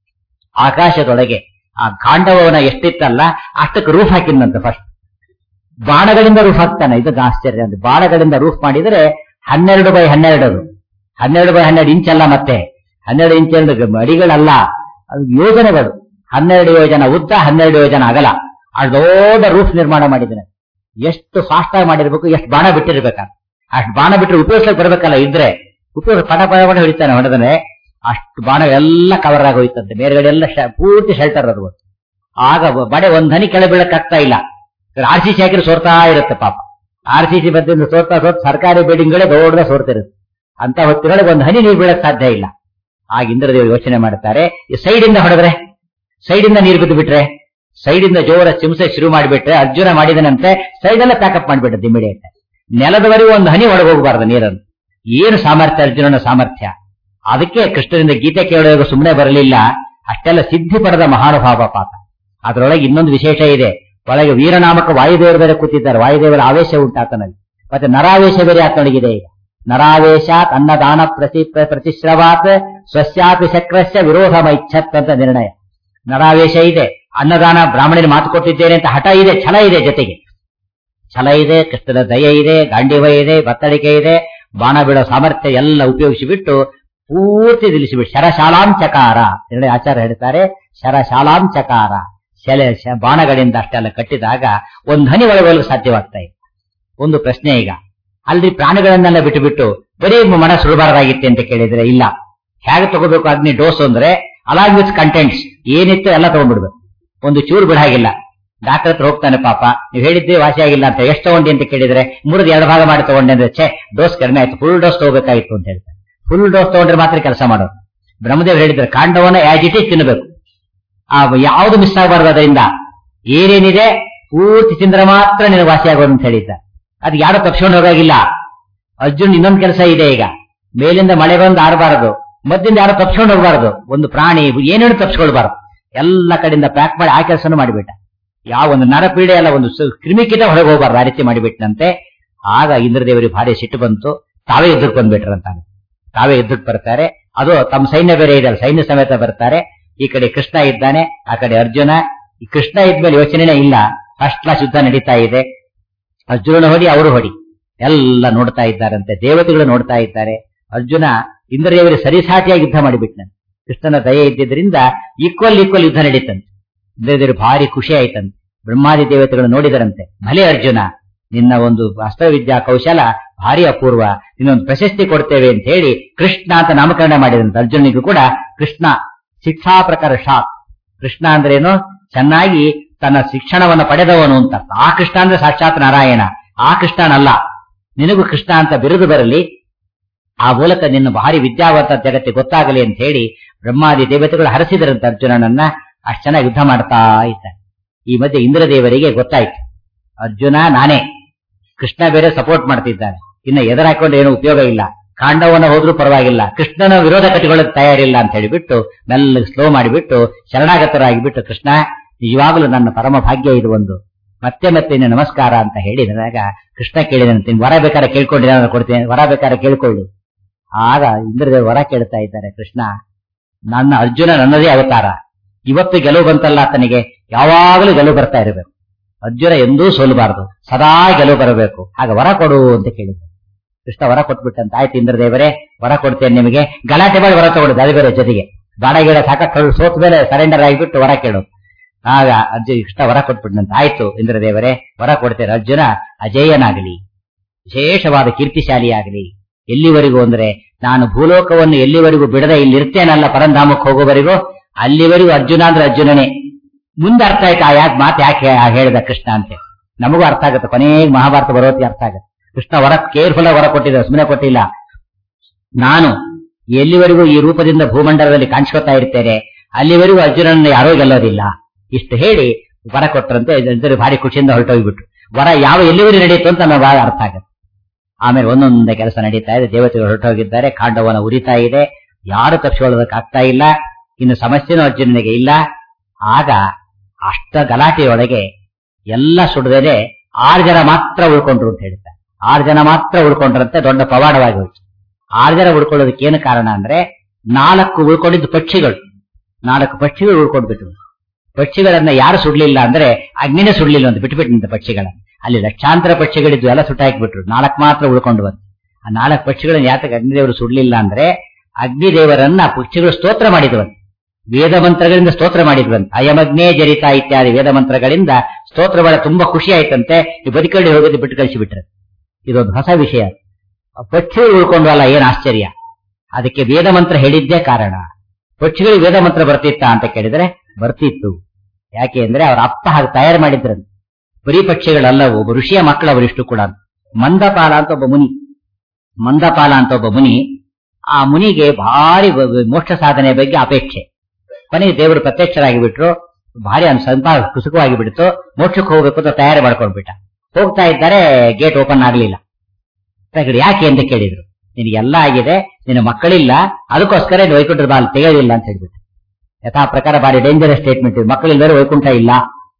[SPEAKER 1] ಆಕಾಶದೊಳಗೆ ಆ ಗಾಂಡವನ ಎಷ್ಟಿತ್ತಲ್ಲ ಅಷ್ಟಕ್ಕೆ ರೂಫ್ ಹಾಕಿದ್ನಂತ ಫಸ್ಟ್ ಬಾಣಗಳಿಂದ ರೂಫ್ ಹಾಕ್ತಾನೆ ಇದು ಆಶ್ಚರ್ಯ ಅಂದ್ರೆ ಬಾಣಗಳಿಂದ ರೂಫ್ ಮಾಡಿದರೆ ಹನ್ನೆರಡು ಬೈ ಹನ್ನೆರಡು ಅದು ಹನ್ನೆರಡು ಬೈ ಹನ್ನೆರಡು ಇಂಚ್ ಅಲ್ಲ ಮತ್ತೆ ಹನ್ನೆರಡು ಇಂಚ್ ಅಂದ್ರೆ ಅಡಿಗಳಲ್ಲ ಅದು ಯೋಜನೆಗಳು ಹನ್ನೆರಡು ಯೋಜನ ಉದ್ದ ಹನ್ನೆರಡು ಯೋಜನ ಅಗಲ ಆ ದೊಡ್ಡ ರೂಫ್ ನಿರ್ಮಾಣ ಮಾಡಿದ್ದಾನೆ ಎಷ್ಟು ಫಾಸ್ಟ್ ಆಗಿ ಮಾಡಿರ್ಬೇಕು ಎಷ್ಟು ಬಾಣ ಬಿಟ್ಟಿರ್ಬೇಕ ಅಷ್ಟು ಬಾಣ ಬಿಟ್ಟರೆ ಉಪಯೋಗಿಸ್ಲಿಕ್ಕೆ ಬರ್ಬೇಕಲ್ಲ ಇದ್ರೆ ಉಪಯೋಗ ಪಟ ಪಟ ಪಟ ಹೊಡಿತಾನೆ ಹೊಡೆದ್ರೆ ಅಷ್ಟು ಬಾಣ ಎಲ್ಲ ಕವರ್ ಆಗಿ ಹೋಯ್ತಂತೆ ಮೇಲ್ಗಡೆ ಎಲ್ಲ ಶ- ಪೂರ್ತಿ ಶೆಲ್ಟರ್ ಅದು ಆಗ ಬಡೆ ಒಂದ್ ಹನಿ ಕೆಳ ಬೀಳಕ್ಕಾಗ್ತಾ ಇಲ್ಲ ಆರ್ ಸಿ ಸಿ ಹಾಕಿದ್ರೆ ಸೋರ್ತಾ ಇರುತ್ತೆ ಪಾಪ ಆರ್ ಸಿ ಸಿ ಬದ್ದಿಂದ ಸೋರ್ತಾ ಸೋರ್ತಾ ಸರ್ಕಾರಿ ಬಿಲ್ಡಿಂಗ್ಗಳೇ ದೊಡ್ಡ ಸೋರ್ತಿರುತ್ತೆ ಅಂತ ಹೊತ್ತಿನೊಳಗೆ ಒಂದು ಹನಿ ನೀರು ಬೀಳಕ್ ಸಾಧ್ಯ ಇಲ್ಲ ಆಗ ಇಂದ್ರದೇವರು ಯೋಚನೆ ಮಾಡ್ತಾರೆ ಈ ಸೈಡ್ ಇಂದ ಹೊಡೆದ್ರೆ ಸೈಡ್ ಇಂದ ನೀರು ಬಿದ್ದು ಬಿಟ್ರೆ ಸೈಡ್ ಇಂದ ಜೋರ ಚಿಮ್ಸೆ ಶುರು ಮಾಡಿಬಿಟ್ರೆ ಅರ್ಜುನ ಮಾಡಿದನಂತೆ ಸೈಡ್ ಎಲ್ಲ ಪ್ಯಾಕಪ್ ಮಾಡಿಬಿಟ್ಟದ್ದು ಇಮಿಡಿಯೇಟ್ ನೆಲದವರೆಗೂ ಒಂದು ಹನಿ ಒಳಗೆ ಹೋಗಬಾರ್ದು ನೀರನ್ನು ಏನು ಸಾಮರ್ಥ್ಯ ಅರ್ಜುನನ ಸಾಮರ್ಥ್ಯ ಅದಕ್ಕೆ ಕೃಷ್ಣನಿಂದ ಗೀತೆ ಕೇಳುವಾಗ ಸುಮ್ಮನೆ ಬರಲಿಲ್ಲ ಅಷ್ಟೆಲ್ಲ ಸಿದ್ಧಿ ಪಡೆದ ಮಹಾನುಭಾವ ಪಾಪ ಅದರೊಳಗೆ ಇನ್ನೊಂದು ವಿಶೇಷ ಇದೆ ಒಳಗೆ ವೀರನಾಮಕ ವಾಯುದೇವರು ಬೇರೆ ಕೂತಿದ್ದಾರೆ ವಾಯುದೇವರ ಆವೇಶ ಉಂಟಾತನಲ್ಲಿ ಮತ್ತೆ ನರಾವೇಶ ಬೇರೆ ಆತನಿಗಿದೆ ಈಗ ನರಾವೇಶಾತ್ ಅನ್ನದಾನ ಪ್ರತಿ ಪ್ರತಿಶ್ರವಾತ್ ಸ್ವಸ್ಯಾಪಿ ಚಕ್ರಸ್ಯ ವಿರೋಧ ಮೈಚ್ಛತ್ ಅಂತ ನಿರ್ಣಯ ನರಾವೇಶ ಇದೆ ಅನ್ನದಾನ ಬ್ರಾಹ್ಮಣನ ಮಾತು ಕೊಟ್ಟಿದ್ದೇನೆ ಅಂತ ಹಠ ಇದೆ ಛಲ ಇದೆ ಜೊತೆಗೆ ಛಲ ಇದೆ ಕೃಷ್ಣನ ದಯ ಇದೆ ಗಾಂಡಿವ ಇದೆ ಬತ್ತಳಿಕೆ ಇದೆ ಬಾಣ ಬಿಡೋ ಸಾಮರ್ಥ್ಯ ಎಲ್ಲ ಉಪಯೋಗಿಸಿ ಬಿಟ್ಟು ಪೂರ್ತಿ ನಿಲ್ಲಿಸಿಬಿಟ್ಟು ಶರಶಾಲಾಂ ಚಕಾರ ನಿರ್ಣಯ ಆಚಾರ್ಯ ಹೇಳ್ತಾರೆ ಶರಶಾಲಾಂ ಚಕಾರ ಶಲೆ ಶ- ಬಾಣಗಳಿಂದ ಅಷ್ಟೆಲ್ಲ ಕಟ್ಟಿದಾಗ ಒಂದು ಹನಿ ಒಳಗೊಳ್ಳಲು ಸಾಧ್ಯವಾಗ್ತಾ ಇದೆ ಒಂದು ಪ್ರಶ್ನೆ ಈಗ ಅಲ್ಲಿ ಪ್ರಾಣಿಗಳನ್ನೆಲ್ಲ ಬಿಟ್ಟು ಬಿಟ್ಟು ಬರೀ ಮನ ಸುಡಬಾರದಾಗಿತ್ತೆ ಅಂತ ಕೇಳಿದ್ರೆ ಇಲ್ಲ ಹೇಗೆ ತಗೋಬೇಕು ಅಗ್ನಿ ಡೋಸ್ ಅಂದ್ರೆ ಅಲಾಂಗ್ ವಿತ್ ಕಂಟೆಂಟ್ಸ್ ಏನಿತ್ತು ಎಲ್ಲ ತಗೊಂಡ್ಬಿಡ್ಬೇಕು ಒಂದು ಚೂರು ಬಿಡಾಗಿಲ್ಲ ಡಾಕ್ಟರ್ ಹತ್ರ ಹೋಗ್ತಾನೆ ಪಾಪ ನೀವು ಹೇಳಿದ್ದೆ ವಾಸಿ ಆಗಿಲ್ಲ ಅಂತ ಎಷ್ಟು ತಗೊಂಡಿ ಅಂತ ಕೇಳಿದ್ರೆ ಮೂರದ್ ಎರಡು ಭಾಗ ಮಾಡಿ ತಗೊಂಡೆ ಅಂದ್ರೆ ಛೇ ಡೋಸ್ ಕಡಿಮೆ ಆಯ್ತು ಫುಲ್ ಡೋಸ್ ತಗೋಬೇಕಾಗಿತ್ತು ಅಂತ ಹೇಳ್ತಾರೆ ಫುಲ್ ಡೋಸ್ ತಗೊಂಡ್ರೆ ಮಾತ್ರ ಕೆಲಸ ಮಾಡೋದು ಬ್ರಹ್ಮದೇವ್ ಹೇಳಿದ್ರೆ ಕಾಂಡವನ್ನ ಆಸ್ ಇಟ್ ತಿನ್ನಬೇಕು ಆ ಯಾವುದು ಮಿಸ್ ಆಗಬಾರ್ದು ಅದರಿಂದ ಏನೇನಿದೆ ಪೂರ್ತಿ ತಿಂದ್ರೆ ಮಾತ್ರ ನಿನಗೆ ವಾಸಿ ಆಗೋದು ಅಂತ ಹೇಳಿದ್ದ ಅದು ಯಾರು ತಪ್ಪಿಸ್ಕೊಂಡು ಹೋಗಾಗಿಲ್ಲ ಅರ್ಜುನ್ ಇನ್ನೊಂದು ಕೆಲಸ ಇದೆ ಈಗ ಮೇಲಿಂದ ಮಳೆ ಬಂದು ಆರಬಾರದು ಮದ್ದಿಂದ ಯಾರು ತಪ್ಸ್ಕೊಂಡು ಹೋಗಬಾರದು ಒಂದು ಪ್ರಾಣಿ ಏನೇನು ತಪ್ಸ್ಕೊಳ್ಬಾರ್ದು ಎಲ್ಲ ಕಡೆಯಿಂದ ಪ್ಯಾಕ್ ಮಾಡಿ ಆ ಕೆಲಸನೂ ಮಾಡಿಬಿಟ್ಟ ಯಾವ ಒಂದು ನರಪೀಡೆ ಅಲ್ಲ ಒಂದು ಸ- ಕ್ರಿಮಿಕಿತ ಹೊರಗೆ ಹೋಗಬಾರ್ದು ಆ ರೀತಿ ಮಾಡಿಬಿಟ್ಟನಂತೆ ಆಗ ಇಂದ್ರದೇವರಿಗೆ ಭಾರಿ ಸಿಟ್ಟು ಬಂತು ತಾವೇ ಎದುರು ಬಂದ್ಬಿಟ್ರಂತಾನೆ ತಾವೇ ಎದುರು ಬರ್ತಾರೆ ಅದು ತಮ್ಮ ಸೈನ್ಯ ಬೇರೆ ಇದೆ ಸೈನ್ಯ ಸಮೇತ ಬರ್ತಾರೆ ಈ ಕಡೆ ಕೃಷ್ಣ ಇದ್ದಾನೆ ಆ ಕಡೆ ಅರ್ಜುನ ಈ ಕೃಷ್ಣ ಇದ್ಮೇಲೆ ಯೋಚನೆನೇ ಇಲ್ಲ ಫಸ್ಟ್ ಕ್ಲಾಸ್ ಯುದ್ಧ ನಡೀತಾ ಇದೆ ಅರ್ಜುನನ ಹೊಡಿ ಅವರು ಹೊಡಿ ಎಲ್ಲ ನೋಡ್ತಾ ಇದ್ದಾರಂತೆ ದೇವತೆಗಳು ನೋಡ್ತಾ ಇದ್ದಾರೆ ಅರ್ಜುನ ಇಂದ್ರದೇವರಿಗೆ ಸರಿಸಾಟಿಯಾಗಿ ಯುದ್ಧ ಮಾಡಿಬಿಟ್ನಂತೆ ಕೃಷ್ಣನ ದಯೆ ಇದ್ದಿದ್ರಿಂದ ಈಕ್ವಲ್ ಈಕ್ವಲ್ ಯುದ್ಧ ನಡೀತಂತೆ ಇಂದ್ರದೇವರು ಭಾರಿ ಖುಷಿ ಆಯ್ತಂತೆ ಬ್ರಹ್ಮಾದಿ ದೇವತೆಗಳು ನೋಡಿದರಂತೆ ಭಲೆ ಅರ್ಜುನ ನಿನ್ನ ಒಂದು ಅಸ್ತ್ರವಿದ್ಯಾ ಕೌಶಲ ಭಾರಿ ಅಪೂರ್ವ ಇನ್ನೊಂದು ಪ್ರಶಸ್ತಿ ಕೊಡ್ತೇವೆ ಅಂತ ಹೇಳಿ ಕೃಷ್ಣ ಅಂತ ನಾಮಕರಣ ಮಾಡಿದಂತೆ ಅರ್ಜುನಿಗೂ ಕೂಡ ಕೃಷ್ಣ ಶಿಕ್ಷಾ ಪ್ರಕಾರ ಶಾಪ್ ಕೃಷ್ಣ ಅಂದ್ರೇನು ಚೆನ್ನಾಗಿ ತನ್ನ ಶಿಕ್ಷಣವನ್ನು ಪಡೆದವನು ಅಂತ ಆ ಕೃಷ್ಣ ಅಂದ್ರೆ ಸಾಕ್ಷಾತ್ ನಾರಾಯಣ ಆ ಕೃಷ್ಣನಲ್ಲ ನಿನಗೂ ಕೃಷ್ಣ ಅಂತ ಬಿರುದು ಬರಲಿ ಆ ಮೂಲಕ ನಿನ್ನ ಭಾರಿ ವಿದ್ಯಾವಂತ ಜಗತ್ತಿಗೆ ಗೊತ್ತಾಗಲಿ ಅಂತ ಹೇಳಿ ಬ್ರಹ್ಮಾದಿ ದೇವತೆಗಳು ಹರಸಿದರಂತೆ ಅರ್ಜುನನನ್ನ ಅಷ್ಟು ಚೆನ್ನಾಗಿ ಯುದ್ಧ ಮಾಡ್ತಾ ಇದ್ದ ಈ ಮಧ್ಯೆ ಇಂದ್ರದೇವರಿಗೆ ಗೊತ್ತಾಯ್ತು ಅರ್ಜುನ ನಾನೇ ಕೃಷ್ಣ ಬೇರೆ ಸಪೋರ್ಟ್ ಮಾಡ್ತಿದ್ದಾನೆ ಇನ್ನು ಎದುರಾಕೊಂಡು ಏನು ಉಪಯೋಗ ಇಲ್ಲ ಕಾಂಡವನ ಹೋದ್ರೂ ಪರವಾಗಿಲ್ಲ ಕೃಷ್ಣನ ವಿರೋಧ ಕಟ್ಟಿಕೊಳ್ಳೋಕೆ ತಯಾರಿಲ್ಲ ಅಂತ ಹೇಳಿಬಿಟ್ಟು ಮೆಲ್ಲ ಸ್ಲೋ ಮಾಡಿಬಿಟ್ಟು ಶರಣಾಗತರಾಗಿಬಿಟ್ಟು ಕೃಷ್ಣ ನಿಜವಾಗಲೂ ನನ್ನ ಪರಮ ಭಾಗ್ಯ ಇದು ಒಂದು ಮತ್ತೆ ಮತ್ತೆ ನಿನ್ನ ನಮಸ್ಕಾರ ಅಂತ ಹೇಳಿದಾಗ ಕೃಷ್ಣ ಕೇಳಿದಂತೆ ವರ ಬೇಕಾದ್ರೆ ಕೇಳ್ಕೊಂಡು ಏನಾದ್ರು ಕೊಡ್ತೇನೆ ವರ ಬೇಕಾದ್ರೆ ಕೇಳ್ಕೊಳ್ಳಿ ಆಗ ಇಂದ್ರದೇವರು ವರ ಕೇಳ್ತಾ ಇದ್ದಾರೆ ಕೃಷ್ಣ ನನ್ನ ಅರ್ಜುನ ನನ್ನದೇ ಅವತಾರ ಇವತ್ತು ಗೆಲುವು ಬಂತಲ್ಲ ಆತನಿಗೆ ಯಾವಾಗಲೂ ಗೆಲುವು ಬರ್ತಾ ಇರಬೇಕು ಅರ್ಜುನ ಎಂದೂ ಸೋಲಬಾರದು ಸದಾ ಗೆಲುವು ಬರಬೇಕು ಆಗ ವರ ಕೊಡು ಅಂತ ಕೇಳಿದ್ರು ಕೃಷ್ಣ ವರ ಕೊಟ್ಬಿಟ್ಟಂತ ಆಯ್ತು ಇಂದ್ರದೇವರೇ ವರ ಕೊಡ್ತೇನೆ ನಿಮಗೆ ಗಲಾಟೆ ಮಾಡಿ ವರ ತಗೊಳ್ಳೋದು ಅದು ಬೇರೆ ಜೊತೆಗೆ ಗಾಡ ಗಿಡ ಸಾಕಷ್ಟು ಸೋತ ಮೇಲೆ ಸರೆಂಡರ್ ಆಗಿಬಿಟ್ಟು ವರ ಕೇಳೋದು ಆಗ ಅರ್ಜುನ ಕೃಷ್ಣ ವರ ಕೊಟ್ಬಿಟ್ಟಂತ ಆಯ್ತು ಇಂದ್ರದೇವರೇ ವರ ಕೊಡ್ತೇನೆ ಅರ್ಜುನ ಅಜೇಯನಾಗಲಿ ವಿಶೇಷವಾದ ಕೀರ್ತಿಶಾಲಿಯಾಗಲಿ ಎಲ್ಲಿವರೆಗೂ ಅಂದ್ರೆ ನಾನು ಭೂಲೋಕವನ್ನು ಎಲ್ಲಿವರೆಗೂ ಬಿಡದೆ ಇಲ್ಲಿ ಇರ್ತೇನಲ್ಲ ಪರಂಧಾಮಕ್ಕೆ ಹೋಗೋವರೆಗೂ ಅಲ್ಲಿವರೆಗೂ ಅರ್ಜುನ ಅಂದ್ರೆ ಅರ್ಜುನನೇ ಮುಂದೆ ಅರ್ಥ ಆಯ್ತು ಆ ಯಾಕೆ ಮಾತು ಯಾಕೆ ಹೇಳಿದ ಕೃಷ್ಣ ಅಂತ ನಮಗೂ ಅರ್ಥ ಆಗುತ್ತೆ ಕೊನೆಗೆ ಮಹಾಭಾರತ ಬರೋತಿ ಅರ್ಥ ಆಗುತ್ತೆ ಕೃಷ್ಣ ವರ ಕೇರ್ಫುಲ್ ವರ ಕೊಟ್ಟಿದ್ದ ಸುಮ್ಮನೆ ಕೊಟ್ಟಿಲ್ಲ ನಾನು ಎಲ್ಲಿವರೆಗೂ ಈ ರೂಪದಿಂದ ಭೂಮಂಡಲದಲ್ಲಿ ಕಾಣಿಸ್ಕೊತಾ ಇರ್ತೇನೆ ಅಲ್ಲಿವರೆಗೂ ಅರ್ಜುನನ್ನ ಯಾರೂ ಗೆಲ್ಲೋದಿಲ್ಲ ಇಷ್ಟು ಹೇಳಿ ವರ ಕೊಟ್ಟರಂತೆ ಇದ್ರ ಭಾರಿ ಖುಷಿಯಿಂದ ಹೊರಟೋಗ್ಬಿಟ್ರು ವರ ಯಾವ ಎಲ್ಲಿವರೆಗೂ ನಡೆಯಿತು ಅಂತ ನಮಗೆ ಬಹಳ ಅರ್ಥ ಆಗುತ್ತೆ ಆಮೇಲೆ ಒಂದೊಂದೇ ಕೆಲಸ ನಡೀತಾ ಇದೆ ದೇವತೆಗಳು ಹೊರಟೋಗಿದ್ದಾರೆ ಕಾಂಡವನ ಉರಿತಾ ಇದೆ ಯಾರು ತಪ್ಪಿಸಿಕೊಳ್ಳೋದಕ್ಕಾಗ್ತಾ ಇಲ್ಲ ಇನ್ನು ಸಮಸ್ಯೆನೂ ಅರ್ಜುನನಿಗೆ ಇಲ್ಲ ಆಗ ಅಷ್ಟ ಗಲಾಟೆಯೊಳಗೆ ಎಲ್ಲ ಸುಡದೇನೆ ಆರು ಜನ ಮಾತ್ರ ಉಳ್ಕೊಂಡ್ರು ಅಂತ ಹೇಳ್ತಾರೆ ಆರು ಜನ ಮಾತ್ರ ಉಳ್ಕೊಂಡ್ರಂತೆ ದೊಡ್ಡ ಪವಾಡವಾಗಿ ಹೋಯ್ತು ಆರು ಜನ ಉಳ್ಕೊಳ್ಳೋದಕ್ಕೆ ಏನು ಕಾರಣ ಅಂದ್ರೆ ನಾಲ್ಕು ಉಳ್ಕೊಂಡಿದ್ದು ಪಕ್ಷಿಗಳು ನಾಲ್ಕು ಪಕ್ಷಿಗಳು ಉಳ್ಕೊಂಡ್ಬಿಟ್ರು ಪಕ್ಷಿಗಳನ್ನ ಯಾರು ಸುಡ್ಲಿಲ್ಲ ಅಂದ್ರೆ ಅಗ್ನಿನೇ ಸುಡ್ಲಿಲ್ಲ ಅಂತ ಬಿಟ್ಬಿಟ್ಟಿಂತ ಪಕ್ಷಿಗಳನ್ನ ಅಲ್ಲಿ ಲಕ್ಷಾಂತರ ಪಕ್ಷಿಗಳಿದ್ದು ಎಲ್ಲ ಸುಟ್ಟಾಕ್ಬಿಟ್ರು ನಾಲ್ಕು ಮಾತ್ರ ಉಳ್ಕೊಂಡು ಬಂತು ಆ ನಾಲ್ಕು ಪಕ್ಷಿಗಳನ್ನ ಯಾತಕ್ಕೆ ಅಗ್ನಿದೇವರು ಸುಡ್ಲಿಲ್ಲ ಅಂದ್ರೆ ಅಗ್ನಿದೇವರನ್ನ ಪಕ್ಷಿಗಳು ಸ್ತೋತ್ರ ಮಾಡಿದ್ವಂತೆ ವೇದ ಮಂತ್ರಗಳಿಂದ ಸ್ತೋತ್ರ ಮಾಡಿದ್ವಂತೆ ಅಯಮಗ್ನೇ ಜರಿತ ಇತ್ಯಾದಿ ವೇದ ಮಂತ್ರಗಳಿಂದ ಸ್ತೋತ್ರ ಬಹಳ ತುಂಬಾ ಖುಷಿ ಆಯ್ತಂತೆ ಈ ಬದುಕಲ್ಲಿ ಹೋಗೋದು ಬಿಟ್ಟು ಕಳಿಸಿಬಿಟ್ರೆ ಇದೊಂದು ಹೊಸ ವಿಷಯ ಆ ಪಕ್ಷಿಗಳು ಉಳ್ಕೊಂಡ್ವಲ್ಲ ಏನ್ ಆಶ್ಚರ್ಯ ಅದಕ್ಕೆ ವೇದ ಮಂತ್ರ ಹೇಳಿದ್ದೇ ಕಾರಣ ಪಕ್ಷಿಗಳಿಗೆ ವೇದ ಮಂತ್ರ ಬರ್ತಿತ್ತ ಅಂತ ಕೇಳಿದ್ರೆ ಬರ್ತಿತ್ತು ಯಾಕೆ ಅಂದ್ರೆ ಅವ್ರ ಅಪ್ಪ ಹಾಗೆ ತಯಾರು ಮಾಡಿದ್ರಂತೆ ಬರೀ ಪಕ್ಷಿಗಳಲ್ಲವು ಒಬ್ಬ ಋಷಿಯ ಮಕ್ಕಳು ಅವರಿಷ್ಟು ಕೂಡ ಮಂದಪಾಲ ಅಂತ ಒಬ್ಬ ಮುನಿ ಮಂದಪಾಲ ಅಂತ ಒಬ್ಬ ಮುನಿ ಆ ಮುನಿಗೆ ಭಾರಿ ಬ- ಬ- ಮೋಕ್ಷ ಸಾಧನೆ ಬಗ್ಗೆ ಅಪೇಕ್ಷೆ ಕೊನೆಗೆ ದೇವರು ಪ್ರತ್ಯಕ್ಷರಾಗಿ ಬಿಟ್ರು ಭಾರಿ ಅವ್ನ ಸಂಪಾದ ಕುಸುಕವಾಗಿ ಬಿಡ್ತು ಮೋಕ್ಷಕ್ಕೆ ಹೋಗ್ಬೇಕು ಅಂತ ತಯಾರಿ ಮಾಡ್ಕೊಂಡ್ಬಿಟ್ಟ ಹೋಗ್ತಾ ಇದ್ದಾರೆ ಗೇಟ್ ಓಪನ್ ಆಗ್ಲಿಲ್ಲ ತಗಡಿ ಯಾಕೆ ಅಂತ ಕೇಳಿದ್ರು ನಿನಗೆಲ್ಲ ಆಗಿದೆ ನಿನ್ನ ಮಕ್ಕಳಿಲ್ಲ ಅದಕ್ಕೋಸ್ಕರ ನೀನು ವೈಕುಂಠದ ಬಾಲ್ ತೆಗೆಯೋದಿಲ್ಲ ಅಂತ ಹೇಳಿಬಿಟ್ಟು ಯಥಾ ಪ್ರಕಾರ ಭಾರಿ ಡೇಂಜರಸ್ ಸ್ಟೇಟ್ಮೆಂಟ್ ಇದು ಮಕ್ಕಳಿಲ್ಲದ್ರೆ ವೈಕುಂಠ ಇಲ್ಲ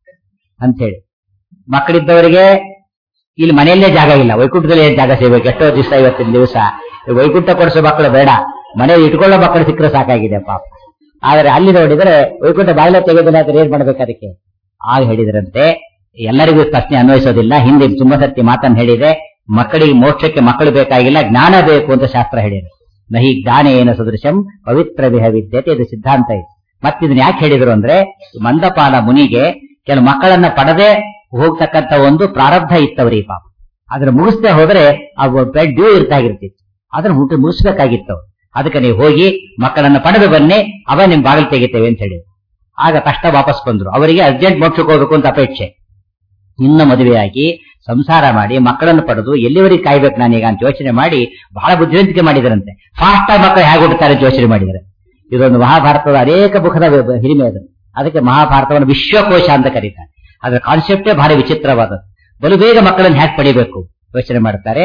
[SPEAKER 1] ಅಂತ ಹೇಳಿ ಮಕ್ಕಳಿದ್ದವರಿಗೆ ಇಲ್ಲಿ ಮನೆಯಲ್ಲೇ ಜಾಗ ಇಲ್ಲ ವೈಕುಂಠದಲ್ಲಿ ಏನ್ ಜಾಗ ಸಿಗಬೇಕು ಎಷ್ಟೋ ದಿವಸ ಇವತ್ತಿನ ದಿವಸ ವೈಕುಂಠ ಕೊಡಿಸೋ ಮಕ್ಕಳು ಬೇಡ ಮನೆಯಲ್ಲಿ ಇಟ್ಕೊಳ್ಳೋ ಮಕ್ಕಳು ಸಿಕ್ಕರೆ ಸಾಕಾಗಿದೆ ಪಾಪ ಆದ್ರೆ ಅಲ್ಲಿ ನೋಡಿದ್ರೆ ವೈಕುಂಠ ಬಾಗಿಲ ತೆಗೆದಿಲ್ಲ ಅಂದ್ರೆ ಏನ್ ಮಾಡ್ಬೇಕು ಅದಕ್ಕೆ ಆಗ ಹೇಳಿದ್ರಂತೆ ಎಲ್ಲರಿಗೂ ಪ್ರಶ್ನೆ ಅನ್ವಯಿಸೋದಿಲ್ಲ ಹಿಂದೆ ತುಂಬಾ ಸರ್ತಿ ಮಾತನ್ನು ಹೇಳಿದೆ ಮಕ್ಕಳಿಗೆ ಮೋಕ್ಷಕ್ಕೆ ಮಕ್ಕಳು ಬೇಕಾಗಿಲ್ಲ ಜ್ಞಾನ ಬೇಕು ಅಂತ ಶಾಸ್ತ್ರ ಹೇಳಿದೆ ನಹಿ ಜ್ಞಾನ ಏನ ಸದೃಶಂ ಪವಿತ್ರ ವಿಹ ವಿದ್ಯತೆ ಇದು ಸಿದ್ಧಾಂತ ಇದೆ ಮತ್ತಿದನ್ನ ಯಾಕೆ ಹೇಳಿದ್ರು ಅಂದ್ರೆ ಮಂದಪಾಲ ಮುನಿಗೆ ಕೆಲವು ಮಕ್ಕಳನ್ನ ಪಡೆದೇ ಹೋಗ್ತಕ್ಕಂತ ಒಂದು ಪ್ರಾರಬ್ಧ ಇತ್ತವ್ರಿ ಪಾಪ ಅದ್ರ ಮುಗಿಸ್ದೆ ಹೋದ್ರೆ ಬೆಡ್ ಡ್ಯೂ ಇರ್ತಾಗಿರ್ತಿತ್ತು ಅದನ್ನ ಮುಟ್ಟಿ ಮುಗಿಸ್ಬೇಕಾಗಿತ್ತು ಅದಕ್ಕೆ ನೀವು ಹೋಗಿ ಮಕ್ಕಳನ್ನ ಪಡೆದು ಬನ್ನಿ ಅವ ನಿಮ್ ಬಾಗಿಲು ತೆಗಿತೇವೆ ಅಂತ ಹೇಳಿ ಆಗ ಕಷ್ಟ ವಾಪಸ್ ಬಂದ್ರು ಅವರಿಗೆ ಅರ್ಜೆಂಟ್ ಮೋಕ್ಷಕ್ಕೆ ಹೋಗ್ಬೇಕು ಅಂತ ಅಪೇಕ್ಷೆ ಇನ್ನು ಮದುವೆಯಾಗಿ ಸಂಸಾರ ಮಾಡಿ ಮಕ್ಕಳನ್ನು ಪಡೆದು ಎಲ್ಲಿವರೆಗೆ ಕಾಯ್ಬೇಕು ನಾನೀಗ ಅಂತ ಯೋಚನೆ ಮಾಡಿ ಬಹಳ ಬುದ್ಧಿವಂತಿಕೆ ಮಾಡಿದರಂತೆ ಫಾಸ್ಟ್ ಆಗಿ ಮಕ್ಕಳು ಹೇಗೆ ಹುಟ್ಟುತ್ತಾರೆ ಅಂತ ಯೋಚನೆ ಮಾಡಿದರೆ ಇದೊಂದು ಮಹಾಭಾರತದ ಅನೇಕ ಮುಖದ ವ- ಹಿರಿಮೆ ಅದು ಅದಕ್ಕೆ ಮಹಾಭಾರತವನ್ನು ವಿಶ್ವಕೋಶ ಅಂತ ಕರೀತಾರೆ ಅದರ ಕಾನ್ಸೆಪ್ಟೇ ಭಾರಿ ವಿಚಿತ್ರವಾದದ್ದು ಬಲು ಬೇಗ ಮಕ್ಕಳನ್ನು ಹ್ಯಾಕ್ ಪಡಿಬೇಕು ಯೋಚನೆ ಮಾಡ್ತಾರೆ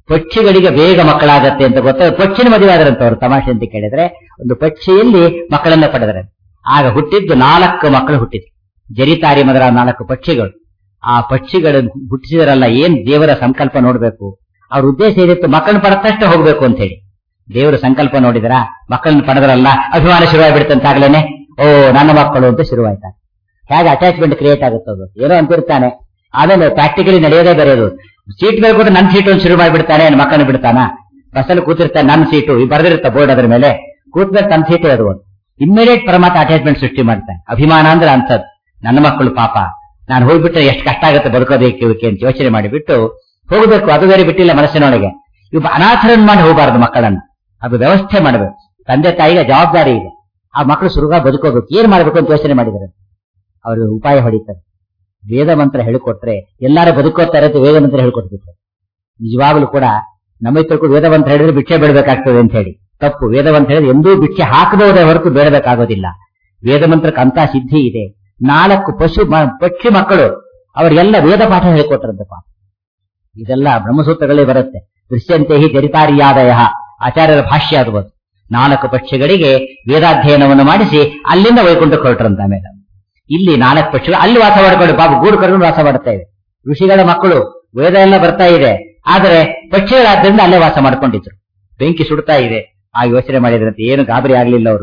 [SPEAKER 1] ಪಕ್ಷಿಗಳಿಗೆ ಬೇಗ ಮಕ್ಕಳಾಗತ್ತೆ ಅಂತ ಗೊತ್ತಾಗ ಪಕ್ಷಿನ ಮದುವೆ ಆದ್ರಂತ ಅವರು ತಮಾಷೆ ಅಂತ ಕೇಳಿದ್ರೆ ಒಂದು ಪಕ್ಷಿಯಲ್ಲಿ ಮಕ್ಕಳನ್ನ ಪಡೆದರೆ ಆಗ ಹುಟ್ಟಿದ್ದು ನಾಲ್ಕು ಮಕ್ಕಳು ಹುಟ್ಟಿದ್ರು ಜರಿತಾರಿ ಮೊದಲ ನಾಲ್ಕು ಪಕ್ಷಿಗಳು ಆ ಪಕ್ಷಿಗಳು ಹುಟ್ಟಿಸಿದ್ರಲ್ಲ ಏನ್ ದೇವರ ಸಂಕಲ್ಪ ನೋಡ್ಬೇಕು ಅವ್ರ ಉದ್ದೇಶ ಏನಿತ್ತು ಮಕ್ಕಳನ್ನ ಪಡೆದಷ್ಟೇ ಹೋಗ್ಬೇಕು ಅಂತ ಹೇಳಿ ದೇವರ ಸಂಕಲ್ಪ ನೋಡಿದ್ರ ಮಕ್ಕಳನ್ನ ಪಡೆದ್ರಲ್ಲ ಅಭಿಮಾನ ಶುರುವಾಗ್ಬಿಡುತ್ತಂತಾಗ್ಲೇನೆ ಓ ನನ್ನ ಮಕ್ಕಳು ಅಂತ ಶುರುವಾಯ್ತಾ ಹೇಗೆ ಅಟ್ಯಾಚ್ಮೆಂಟ್ ಕ್ರಿಯೇಟ್ ಆಗುತ್ತೆ ಅದು ಏನೋ ಅಂತಿರ್ತಾನೆ ಆಮೇಲೆ ಪ್ರಾಕ್ಟಿಕಲಿ ನಡೆಯೋದೇ ಬರೆಯೋದು ಸೀಟ್ ಮೇಲೆ ಕೂಡ ನನ್ನ ಸೀಟು ಶುರು ಮಾಡಿಬಿಡ್ತಾನೆ ನನ್ನ ಮಕ್ಕಳನ್ನ ಬಿಡ್ತಾನ ಬಸ್ಸಲ್ಲಿ ಕೂತಿರ್ತಾನೆ ನನ್ನ ಸೀಟು ಈ ಬರೆದಿರುತ್ತೆ ಬೋರ್ಡ್ ಅದ್ರ ಮೇಲೆ ಕೂತ್ಮೇಲೆ ತನ್ನ ಸೀಟೇ ಅದು ಇಮ್ಮಿಡಿಯೇಟ್ ಪರಮಾತ್ಮ ಅಟ್ಯಾಚ್ಮೆಂಟ್ ಸೃಷ್ಟಿ ಮಾಡ್ತಾನೆ ಅಭಿಮಾನ ಅಂದ್ರೆ ಅಂತದ್ ನನ್ನ ಮಕ್ಕಳು ಪಾಪ ನಾನು ಹೋಗ್ಬಿಟ್ರೆ ಎಷ್ಟು ಕಷ್ಟ ಆಗುತ್ತೆ ಬದುಕೋದಕ್ಕೆ ಇವಕ್ಕೆ ಅಂತ ಯೋಚನೆ ಮಾಡಿಬಿಟ್ಟು ಹೋಗಬೇಕು ಅದು ಬೇರೆ ಬಿಟ್ಟಿಲ್ಲ ಮನಸ್ಸಿನೊಳಗೆ ಇವ್ ಅನಾಥರನ್ನ ಮಾಡಿ ಹೋಗಬಾರದು ಮಕ್ಕಳನ್ನ ಅದು ವ್ಯವಸ್ಥೆ ಮಾಡಬೇಕು ತಂದೆ ತಾಯಿಗೆ ಜವಾಬ್ದಾರಿ ಇದೆ ಆ ಮಕ್ಕಳು ಸುರುಗ ಬದುಕೋಬೇಕು ಏನ್ ಮಾಡ್ಬೇಕು ಅಂತ ಯೋಚನೆ ಮಾಡಿದ್ದಾರೆ ಅವರು ಉಪಾಯ ಹೊಡಿತಾರೆ ವೇದ ಮಂತ್ರ ಹೇಳಿಕೊಟ್ರೆ ಎಲ್ಲಾರು ಬದುಕೋತಾರೆ ಅಂತ ವೇದ ಮಂತ್ರ ಹೇಳ್ಕೊಟ್ಬಿಟ್ರು ನಿಜವಾಗ್ಲೂ ಕೂಡ ನಮ್ಮ ಇತರ ಕೂಡ ವೇದ ಮಂತ್ರ ಹೇಳಿದ್ರೆ ಭಿಕ್ಷೆ ಬೇಡಬೇಕಾಗ್ತದೆ ಅಂತ ಹೇಳಿ ತಪ್ಪು ವೇದ ಮಂತ್ರ ಹೇಳಿದ್ರೆ ಎಂದೂ ಭಿಕ್ಷೆ ಹಾಕಬಹುದೇ ಹೊರತು ಬೇಡಬೇಕಾಗೋದಿಲ್ಲ ವೇದ ಮಂತ್ರಕ್ಕೆ ಅಂತ ಸಿದ್ಧಿ ಇದೆ ನಾಲ್ಕು ಪಶು ಮ- ಪಕ್ಷಿ ಮಕ್ಕಳು ಅವರಿಗೆಲ್ಲ ವೇದ ಪಾಠ ಹೇಳಿಕೊಟ್ರಂತಪ್ಪ ಇದೆಲ್ಲ ಬ್ರಹ್ಮಸೂತ್ರಗಳೇ ಬರುತ್ತೆ ದೃಶ್ಯಂತೆ ಹಿ ಚರಿತಾರ್ಯಾದಯ ಆಚಾರ್ಯರ ಭಾಷ್ಯ ಅದು ಅದು. ನಾಲ್ಕು ಪಕ್ಷಿಗಳಿಗೆ ವೇದಾಧ್ಯಯನವನ್ನು ಮಾಡಿಸಿ ಅಲ್ಲಿಂದ ವೈಕುಂಠಕ್ಕೆ ಹೊರಟ್ರಂತ ಆಮೇಲೆ ಇಲ್ಲಿ ನಾಲ್ಕು ಪಕ್ಷಿಗಳು ಅಲ್ಲಿ ವಾಸ ಮಾಡ್ಕೊಂಡು ಬಾಬು ಗೂಡು ಕರ್ಕೊಂಡು ವಾಸ ಮಾಡ್ತಾ ಇವೆ ಋಷಿಗಳ ಮಕ್ಕಳು ವೇದ ಎಲ್ಲ ಬರ್ತಾ ಇದೆ ಆದರೆ ಪಕ್ಷಿಗಳಾದ್ರಿಂದ ಅಲ್ಲೇ ವಾಸ ಮಾಡ್ಕೊಂಡಿದ್ರು ಬೆಂಕಿ ಸುಡ್ತಾ ಇದೆ ಆ ಯೋಚನೆ ಮಾಡಿದ್ರಂತೆ ಏನು ಗಾಬರಿ ಆಗ್ಲಿಲ್ಲ ಅವರು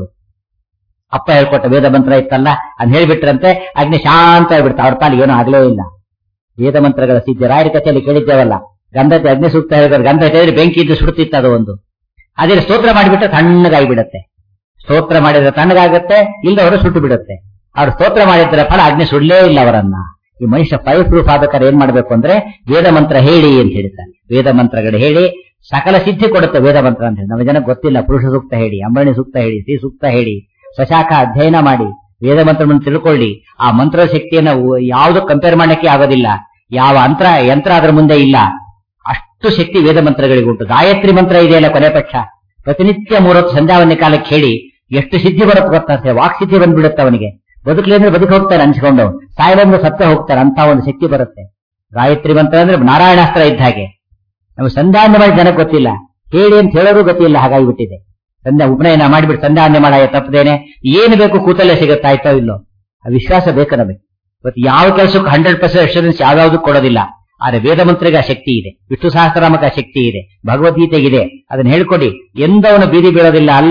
[SPEAKER 1] ಅಪ್ಪ ಹೇಳ್ಕೊಟ್ಟ ವೇದ ಮಂತ್ರ ಇತ್ತಲ್ಲ ಅದ್ ಹೇಳ್ಬಿಟ್ರಂತೆ ಅಗ್ನಿ ಶಾಂತ ಆಗ್ಬಿಡ್ತಾ ಅವ್ರ ಪಾಲಿಗೆ ಏನೂ ಆಗ್ಲೇ ಇಲ್ಲ ವೇದ ಮಂತ್ರಗಳ ಸಿದ್ಧ ರಾಯರ ಕಥೆಯಲ್ಲಿ ಕೇಳಿದ್ದೇವಲ್ಲ ಗಂಧತೆ ಅಗ್ನಿ ಸೂಕ್ತ ಹೇಳಿದ್ರೆ ಗಂಧ ಹೇಳಿದ್ರೆ ಬೆಂಕಿ ಇದ್ದು ಸುಡುತ್ತಿತ್ತು ಅದು ಒಂದು ಅದೇ ಸ್ತೋತ್ರ ಮಾಡಿಬಿಟ್ರೆ ತಣ್ಣಗಾಗಿ ಬಿಡುತ್ತೆ ಸ್ತೋತ್ರ ಮಾಡಿದ್ರೆ ತಣ್ಣಗಾಗುತ್ತೆ ಇಲ್ಲದವರು ಸುಟ್ಟು ಬಿಡುತ್ತೆ ಅವ್ರು ಸ್ತೋತ್ರ ಮಾಡಿದ್ರೆ ಫಲ ಅಗ್ನಿ ಸುಡ್ಲೇ ಇಲ್ಲ ಅವರನ್ನ ಈ ಮನುಷ್ಯ ಫೈವ್ ಪ್ರೂಫ್ ಆದಕಾರ ಏನ್ ಮಾಡ್ಬೇಕು ಅಂದ್ರೆ ವೇದ ಮಂತ್ರ ಹೇಳಿ ಅಂತ ಹೇಳ್ತಾರೆ ವೇದ ಮಂತ್ರಗಳು ಹೇಳಿ ಸಕಲ ಸಿದ್ಧಿ ಕೊಡುತ್ತೆ ವೇದ ಮಂತ್ರ ಅಂತ ಹೇಳಿ ನಮ್ಮ ಜನ ಗೊತ್ತಿಲ್ಲ ಪುರುಷ ಸೂಕ್ತ ಹೇಳಿ ಅಂಬರಣಿ ಸೂಕ್ತ ಹೇಳಿ ಶ್ರೀ ಸೂಕ್ತ ಹೇಳಿ ಸ್ವಶಾಖ ಅಧ್ಯಯನ ಮಾಡಿ ವೇದ ಮಂತ್ರವನ್ನು ತಿಳ್ಕೊಳ್ಳಿ ಆ ಮಂತ್ರದ ಶಕ್ತಿಯನ್ನ ಯಾವುದು ಕಂಪೇರ್ ಮಾಡಕ್ಕೆ ಆಗೋದಿಲ್ಲ ಯಾವ ಅಂತ್ರ ಯಂತ್ರ ಅದರ ಮುಂದೆ ಇಲ್ಲ ಅಷ್ಟು ಶಕ್ತಿ ವೇದ ಮಂತ್ರಗಳಿಗೆ ಉಂಟು ಗಾಯತ್ರಿ ಮಂತ್ರ ಇದೆಯಲ್ಲ ಕೊನೆ ಪಕ್ಷ ಪ್ರತಿನಿತ್ಯ ಮೂರೊತ್ತು ಸಂಧ್ಯಾವನ್ಯ ಕಾಲಕ್ಕೆ ಹೇಳಿ ಎಷ್ಟು ಸಿದ್ಧಿ ಬರುತ್ತೆ ಗೊತ್ತಾಗ್ತದೆ ವಾಕ್ ಸಿದ್ಧಿ ಬಂದ್ಬಿಡುತ್ತೆ ಅವನಿಗೆ ಬದುಕಲಿ ಅಂದ್ರೆ ಬದುಕು ಹೋಗ್ತಾನೆ ಅನ್ಸ್ಕೊಂಡು ಸಾಯಿಬಂದ್ರೆ ಸತ್ಯ ಹೋಗ್ತಾನೆ ಅಂತ ಒಂದು ಶಕ್ತಿ ಬರುತ್ತೆ ಗಾಯತ್ರಿ ಮಂತ್ರ ಅಂದ್ರೆ ನಾರಾಯಣಾಸ್ತ್ರ ಇದ್ದ ಹಾಗೆ ನಮ್ಗೆ ಸಂಧ್ಯಾವನ್ಯ ಮಾಡಿ ಜನಕ್ಕೆ ಗೊತ್ತಿಲ್ಲ ಹೇಳಿ ಅಂತ ಹೇಳೋರು ಗೊತ್ತಿಲ್ಲ ಹಾಗಾಗಿ ಬಿಟ್ಟಿದೆ ಸಂಧ್ಯಾ ಉಪನಯನ ಮಾಡಿಬಿಟ್ಟು ಸಂಧ್ಯಾವನ್ಯ ಮಾಡ ತಪ್ಪದೇನೆ ಏನು ಬೇಕು ಕೂತಲ್ಲೇ ಸಿಗುತ್ತೆ ಆಯ್ತೋ ಇಲ್ಲೋ ಆ ವಿಶ್ವಾಸ ಬೇಕು ನಮಗೆ ಇವತ್ತು ಯಾವ ಕೆಲಸಕ್ಕೂ ಹಂಡ್ರೆಡ್ ಪರ್ಸೆಂಟ್ ಅಶ್ಯೂರೆನ್ಸ್ ಯಾವ್ದಾವ್ದು ಕೊಡೋದಿಲ್ಲ ಆದ್ರೆ ವೇದ ಮಂತ್ರಿಗೆ ಆ ಶಕ್ತಿ ಇದೆ ವಿಷ್ಣು ಸಹಸ್ರನಾಮಕ ಆ ಶಕ್ತಿ ಇದೆ ಭಗವದ್ಗೀತೆಗಿದೆ ಅದನ್ನ ಹೇಳ್ಕೊಡಿ ಎಂದವನು ಬೀದಿ ಬೀಳೋದಿಲ್ಲ ಅಲ್ಲ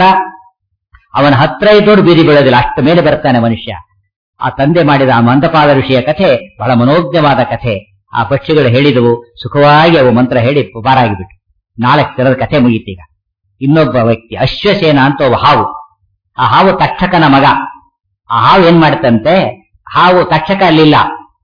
[SPEAKER 1] ಅವನ ಹತ್ರ ಇದ್ದೋಡು ಬೀದಿ ಬೀಳೋದಿಲ್ಲ ಅಷ್ಟ ಮೇಲೆ ಬರ್ತಾನೆ ಮನುಷ್ಯ ಆ ತಂದೆ ಮಾಡಿದ ಆ ಮಂದಪಾದ ಋಷಿಯ ಕಥೆ ಬಹಳ ಮನೋಜ್ಞವಾದ ಕಥೆ ಆ ಪಕ್ಷಿಗಳು ಹೇಳಿದವು ಸುಖವಾಗಿ ಅವು ಮಂತ್ರ ಹೇಳಿ ಪಾರಾಗಿಬಿಟ್ಟು ನಾಲ್ಕು ಜನರ ಕಥೆ ಮುಗೀತೀಗ ಇನ್ನೊಬ್ಬ ವ್ಯಕ್ತಿ ಅಶ್ವಸೇನ ಅಂತ ಒಬ್ಬ ಹಾವು ಆ ಹಾವು ತಕ್ಷಕನ ಮಗ ಆ ಹಾವು ಏನ್ ಮಾಡ್ತಂತೆ ಹಾವು ತಕ್ಷಕ ಅಲ್ಲಿಲ್ಲ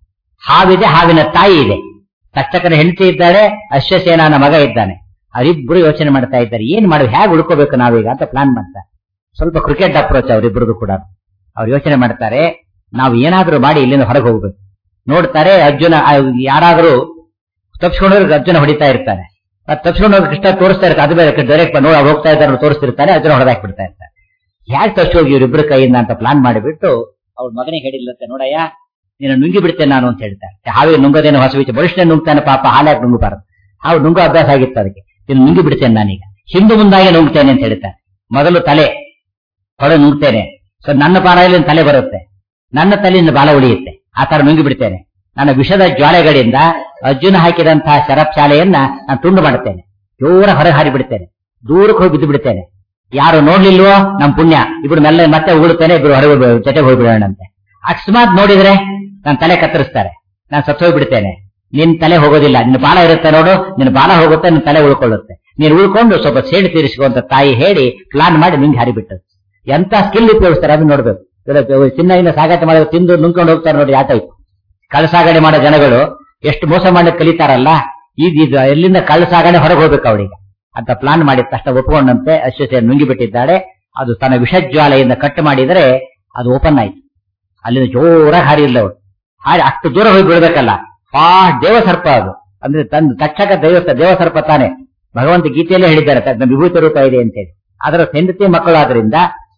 [SPEAKER 1] ಹಾವಿದೆ ಹಾವಿನ ತಾಯಿ ಇದೆ ತಕ್ಷಕನ ಹೆಂಡತಿ ಇದ್ದಾರೆ ಅಶ್ವಸೇನನ ಮಗ ಇದ್ದಾನೆ ಅವರಿಬ್ರು ಯೋಚನೆ ಮಾಡ್ತಾ ಇದ್ದಾರೆ ಏನ್ ಮಾಡಿ ಹೇಗೆ ಉಳ್ಕೋಬೇಕು ನಾವೀಗ ಅಂತ ಪ್ಲಾನ್ ಮಾಡ್ತಾರೆ ಸ್ವಲ್ಪ ಕ್ರಿಕೆಟ್ ಅಪ್ರೋಚ್ ಅವರಿಬ್ರದ್ದು ಕೂಡ ಅವ್ರು ಯೋಚನೆ ಮಾಡ್ತಾರೆ ನಾವು ಏನಾದ್ರೂ ಮಾಡಿ ಇಲ್ಲಿಂದ ಹೊರಗೆ ಹೋಗ್ಬೇಕು ನೋಡ್ತಾರೆ ಅರ್ಜುನ ಆ, ಯಾರಾದ್ರೂ ತಪ್ಪಿಸ್ಕೊಂಡವ್ರಿಗೆ ಅರ್ಜುನ ಹೊಡಿತಾ ಇರ್ತಾನೆ ತಪ್ಪಿಸ್ಕೊಂಡು ಕೃಷ್ಣ ತೋರಿಸ್ತಾ ಇರ್ತಾರೆ ಅದು ಬೇರೆ ಡೈರೆಕ್ಟ್ ನೋಡಿ ಅವ್ರು ಹೋಗ್ತಾ ಇದ್ದಾರೆ ತೋರಿಸ್ತಿರ್ತಾನೆ ಅರ್ಜುನ ಹೊಡೆದಾಕ್ ಬಿಡ್ತಾ ಇರ್ತಾರೆ ಯಾಕೆ ತಪ್ಪಿ ಹೋಗಿ ಇವ್ರಿಬ್ರು ಕೈಯಿಂದ ಅಂತ ಪ್ಲಾನ್ ಮಾಡಿಬಿಟ್ಟು ಅವ್ರ ಮಗನಿಗೆ ಹೇಳಿಲ್ಲಂತೆ ನೋಡಯ್ಯ ನೀನು ನುಂಗಿ ಬಿಡ್ತೇನೆ ನಾನು ಅಂತ ಹೇಳ್ತಾರೆ ಹಾವಿಗೆ ನುಂಗೋದೇನು ಹೊಸ ವಿಚಾರ ಬಲಿಷ್ಠ ನುಂಗ್ತಾನೆ ಪಾಪ ಹಾಲಾಗಿ ನುಂಗಬಾರದು ಹಾವು ನುಂಗೋ ಅಭ್ಯಾಸ ಆಗಿತ್ತು ಅದಕ್ಕೆ ನೀನು ನುಂಗಿ ಬಿಡ್ತೇನೆ ನಾನೀಗ ಹಿಂದೆ ಮುಂದಾಗೆ ನುಂಗ್ತೇನೆ ಅಂತ ಹೇಳ್ತಾರೆ ಮೊದಲು ತಲೆ ತೊಳೆ ನುಂಗ್ತೇನೆ ಸೊ ನನ್ನ ಪಾರಾಯಲ್ಲಿ ತಲೆ ಬರುತ್ತೆ ನನ್ನ ತಲೆಯಿಂದ ಬಾಲ ಉಳಿಯುತ್ತೆ ಆ ತರ ನುಂಗಿ ಬಿಡ್ತೇನೆ ನನ್ನ ವಿಷದ ಜ್ವಾಲೆಗಳಿಂದ ಅರ್ಜುನ ಹಾಕಿದಂತಹ ಶರಪ್ ಶಾಲೆಯನ್ನ ನಾನು ತುಂಡು ಮಾಡುತ್ತೇನೆ ಜೋರ ಹೊರಗೆ ಹಾರಿ ಬಿಡ್ತೇನೆ ದೂರಕ್ಕೆ ಹೋಗಿ ಬಿದ್ದು ಬಿಡ್ತೇನೆ ಯಾರು ನೋಡ್ಲಿಲ್ವೋ ನಮ್ ಪುಣ್ಯ ಇಬ್ರು ಮೆಲ್ಲ ಮತ್ತೆ ಉಗುಳುತ್ತೇನೆ ಇಬ್ರು ಹೊರಗೆ ಹೋಗ್ಬಿಡೋಣ, ಜೊತೆಗೆ ಹೋಗ್ಬಿಡೋಣಂತೆ ಅಕಸ್ಮಾತ್ ನೋಡಿದ್ರೆ ನನ್ನ ತಲೆ ಕತ್ತರಿಸ್ತಾರೆ ನಾನು ಸತ್ತು ಹೋಗ್ಬಿಡ್ತೇನೆ ನಿನ್ ತಲೆ ಹೋಗೋದಿಲ್ಲ ನಿನ್ನ ಬಾಲ ಇರುತ್ತೆ ನೋಡು ನಿನ್ನ ಬಾಲ ಹೋಗುತ್ತೆ ನಿನ್ನ ತಲೆ ಉಳ್ಕೊಳ್ಳುತ್ತೆ ನೀನು ಉಳ್ಕೊಂಡು ಸ್ವಲ್ಪ ಸೇಡು ತೀರಿಸಿಕೋ ತಾಯಿ ಹೇಳಿ ಪ್ಲಾನ್ ಮಾಡಿ ನಿಂಗೆ ಹಾರಿಬಿಟ್ಟು ಎಂತ ಸ್ಕಿಲ್ ಉಪಯೋಗಿಸ್ತಾರೆ ಅದನ್ನ ನೋಡ್ಬೇಕು ಇವಾಗ ಚಿನ್ನ ಸಾಗಾಟ ಮಾಡಿ ತಿಂದು ನುಂಗ್ಕೊಂಡು ಹೋಗ್ತಾರೆ ನೋಡಿ ಆ ಟೈಪ್ ಕಳ್ಳ ಸಾಗಣೆ ಮಾಡೋ ಜನಗಳು ಎಷ್ಟು ಮೋಸ ಮಾಡಿ ಕಲಿತಾರಲ್ಲ ಈಗ ಇದು ಎಲ್ಲಿಂದ ಕಳ್ಳ ಸಾಗಣೆ ಹೊರಗೆ ಹೋಗ್ಬೇಕು ಅವಳಿಗೆ ಅಂತ ಪ್ಲಾನ್ ಮಾಡಿದ ತಕ್ಷಣ ಒಪ್ಕೊಂಡಂತೆ ಅಶ್ವಸೇನ ನುಂಗಿ ಬಿಟ್ಟಿದ್ದಾಳೆ ಅದು ತನ್ನ ವಿಷಜ್ವಾಲೆಯಿಂದ ಕಟ್ ಮಾಡಿದರೆ ಅದು ಓಪನ್ ಆಯ್ತು ಅಲ್ಲಿಂದ ಜೋರಾಗಿ ಹಾರಿಲ್ಲ ಅವಳು ಹಾರಿ ಅಷ್ಟು ದೂರ ಹೋಗಿ ಬೀಳ್ಬೇಕಲ್ಲ ಆ ದೇವಸರ್ಪ ಅದು ಅಂದ್ರೆ ತನ್ನ ತಕ್ಷಕ ದೇವ ದೇವಸರ್ಪ ತಾನೆ ಭಗವಂತ ಗೀತೆಯಲ್ಲೇ ಹೇಳಿದ್ದಾರೆ ತನ್ನ ವಿಭೂತಿ ರೂಪ ಇದೆ ಅಂತೇಳಿ ಅದರ ಹೆಂಡತಿ ಮಕ್ಕಳಾದ್ರಿಂದ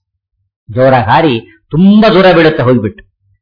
[SPEAKER 1] ಜೋರಾಗಿ ಹಾರಿ ತುಂಬಾ ದೂರ ಬೀಳುತ್ತೆ ಹೋಗ್ಬಿಟ್ಟು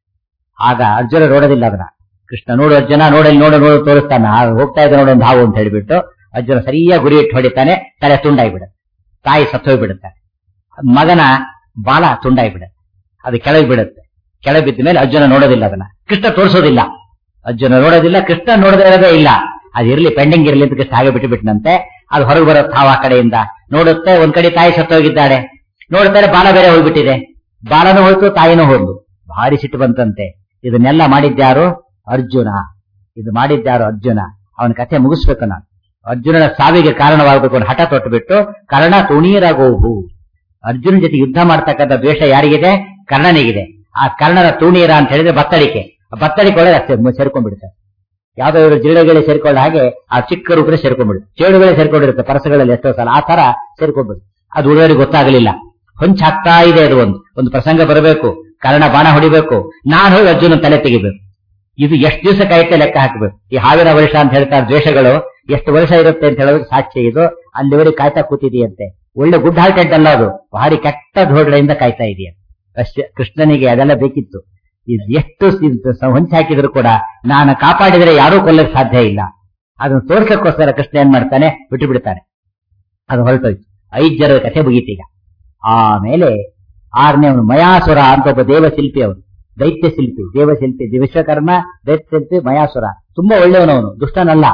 [SPEAKER 1] ಆಗ ಅರ್ಜುನ ನೋಡೋದಿಲ್ಲ ಅದನ್ನ ಕೃಷ್ಣ ನೋಡು ಅರ್ಜುನ ನೋಡಲ್ಲಿ ನೋಡು ನೋಡು ತೋರಿಸ್ತಾನ ಆಗ ಹೋಗ್ತಾ ಇದ್ದ ನೋಡು ಒಂದು ಹಾವು ಅಂತ ಹೇಳ್ಬಿಟ್ಟು ಅರ್ಜುನ ಸರಿಯಾಗಿ ಗುರಿ ಇಟ್ಟು ಹೊಡಿತಾನೆ ತಲೆ ತುಂಡಾಗ್ಬಿಡುತ್ತೆ ತಾಯಿ ಸತ್ತೋಗ್ಬಿಡುತ್ತೆ ಮಗನ ಬಾಲ ತುಂಡಾಗ್ಬಿಡುತ್ತೆ ಅದು ಕೆಳಗೆ ಬಿಡುತ್ತೆ ಕೆಳಗೆ ಬಿದ್ದ ಮೇಲೆ ಅರ್ಜುನ ನೋಡೋದಿಲ್ಲ ಅದನ್ನ ಕೃಷ್ಣ ತೋರಿಸೋದಿಲ್ಲ ಅರ್ಜುನ ನೋಡೋದಿಲ್ಲ ಕೃಷ್ಣ ನೋಡದೇ ಇರೋದೇ ಇಲ್ಲ ಅದು ಇರ್ಲಿ ಪೆಂಡಿಂಗ್ ಇರ್ಲಿ ಅಂತ ಕೃಷ್ಣ ಹಾಗೆ ಬಿಟ್ಟು ಬಿಟ್ಟನಂತೆ ಅದು ಹೊರಗೆ ಬರೋ ತಾವ ಆ ಕಡೆಯಿಂದ ನೋಡುತ್ತೆ ಒಂದ್ ಕಡೆ ತಾಯಿ ಸತ್ತೋಗಿದ್ದಾಳೆ ನೋಡ್ತಾರೆ ಬಾಲ ಬೇರೆ ಹೋಗ್ಬಿಟ್ಟಿದೆ ಬಾಲನೂ ಹೋಯ್ತು ತಾಯಿನೂ ಹೋದ್ಲು ಭಾರಿ ಸಿಟ್ಟು ಬಂತಂತೆ ಇದನ್ನೆಲ್ಲ ಮಾಡಿದ್ಯಾರು ಅರ್ಜುನ ಇದು ಮಾಡಿದ್ಯಾರು ಅರ್ಜುನ ಅವನ ಕಥೆ ಮುಗಿಸ್ಬೇಕು ನಾನು ಅರ್ಜುನನ ಸಾವಿಗೆ ಕಾರಣವಾಗಬೇಕು ಅಂತ ಹಠ ತೊಟ್ಟುಬಿಟ್ಟು ಕರ್ಣ ತುಣೀರಗೋಹು ಅರ್ಜುನ ಜೊತೆ ಯುದ್ಧ ಮಾಡ್ತಕ್ಕಂಥ ದ್ವೇಷ ಯಾರಿಗಿದೆ ಕರ್ಣನಿಗಿದೆ ಆ ಕರ್ಣನ ತೂಣೀರ ಅಂತ ಹೇಳಿದ್ರೆ ಬತ್ತಳಿಕೆ ಆ ಬತ್ತಳಿಕೆ ಒಳಗೆ ಅಷ್ಟೇ ಸೇರ್ಕೊಂಡ್ಬಿಡುತ್ತೆ ಯಾವ್ದೋ ಇವರು ಜಿರಳೆಗಳೇ ಸೇರ್ಕೊಳ್ಳೋ ಹಾಗೆ ಆ ಚಿಕ್ಕ ರೂಪದಲ್ಲಿ ಸೇರ್ಕೊಂಡ್ಬಿಡುತ್ತೆ ಚೇಳುಗಳೇ ಸೇರ್ಕೊಂಡಿರುತ್ತೆ ಪರಸಗಳಲ್ಲಿ ಎಷ್ಟೋ ಸಲ ಆ ತರ ಸೇರ್ಕೊಂಡ್ಬಿಡುತ್ತೆ ಅದು ಉಳಿದವರಿಗೆ ಗೊತ್ತಾಗಲಿಲ್ಲ ಹೊಂಚ್ ಹಾಕ್ತಾ ಇದೆ ಅದು ಒಂದು ಒಂದು ಪ್ರಸಂಗ ಬರಬೇಕು ಕರ್ಣ ಬಾಣ ಹೊಡಿಬೇಕು ನಾನು ಹೋಗಿ ಅರ್ಜುನ ತಲೆ ತೆಗಿಬೇಕು ಇದು ಎಷ್ಟು ದಿವಸ ಕಾಯುತ್ತೆ ಲೆಕ್ಕ ಹಾಕಬೇಕು ಈ ಸಾವಿರ ವರ್ಷ ಅಂತ ಹೇಳ್ತಾರೆ ದ್ವೇಷಗಳು ಎಷ್ಟು ವರ್ಷ ಇರುತ್ತೆ ಅಂತ ಹೇಳೋದು ಸಾಕ್ಷಿ ಇದು ಅಲ್ಲಿವರೆಗೆ ಕಾಯ್ತಾ ಕೂತಿದೆಯಂತೆ ಒಳ್ಳೆ ಗುಡ್ ಹಾರ್ಟೆಡ್ ಅಲ್ಲ ಅದು ಭಾರಿ ಕೆಟ್ಟ ಧೋರಣೆಯಿಂದ ಕಾಯ್ತಾ ಇದೆಯಂತೆ ಅಷ್ಟೇ ಕೃಷ್ಣನಿಗೆ ಅದೆಲ್ಲ ಬೇಕಿತ್ತು ಇದು ಎಷ್ಟು ಹೊಂಚಿ ಹಾಕಿದ್ರು ಕೂಡ ನಾನು ಕಾಪಾಡಿದರೆ ಯಾರೂ ಕೊಲ್ಲಕ್ಕೆ ಸಾಧ್ಯ ಇಲ್ಲ ಅದನ್ನು ತೋರ್ಸಕ್ಕೋಸ್ಕರ ಕೃಷ್ಣ ಏನ್ ಮಾಡ್ತಾನೆ ಬಿಟ್ಟು ಬಿಡ್ತಾನೆ ಅದು ಹೊರಟೋಯ್ತು ಐದ್ ಜನರ ಕಥೆ ಮುಗೀತೀಗ ಆಮೇಲೆ ಆರನೇ ಅವನು ಮಯಾಸುರ ಅಂತ ಒಬ್ಬ ದೇವಶಿಲ್ಪಿ ಅವನು ದೈತ್ಯ ಶಿಲ್ಪಿ ದೇವಶಿಲ್ಪಿ ವಿಶ್ವಕರ್ಮ ದೈತ್ಯ ಶಿಲ್ಪಿ ಮಯಾಸುರ ತುಂಬಾ ಒಳ್ಳೆಯವನವನು ದುಷ್ಟನಲ್ಲ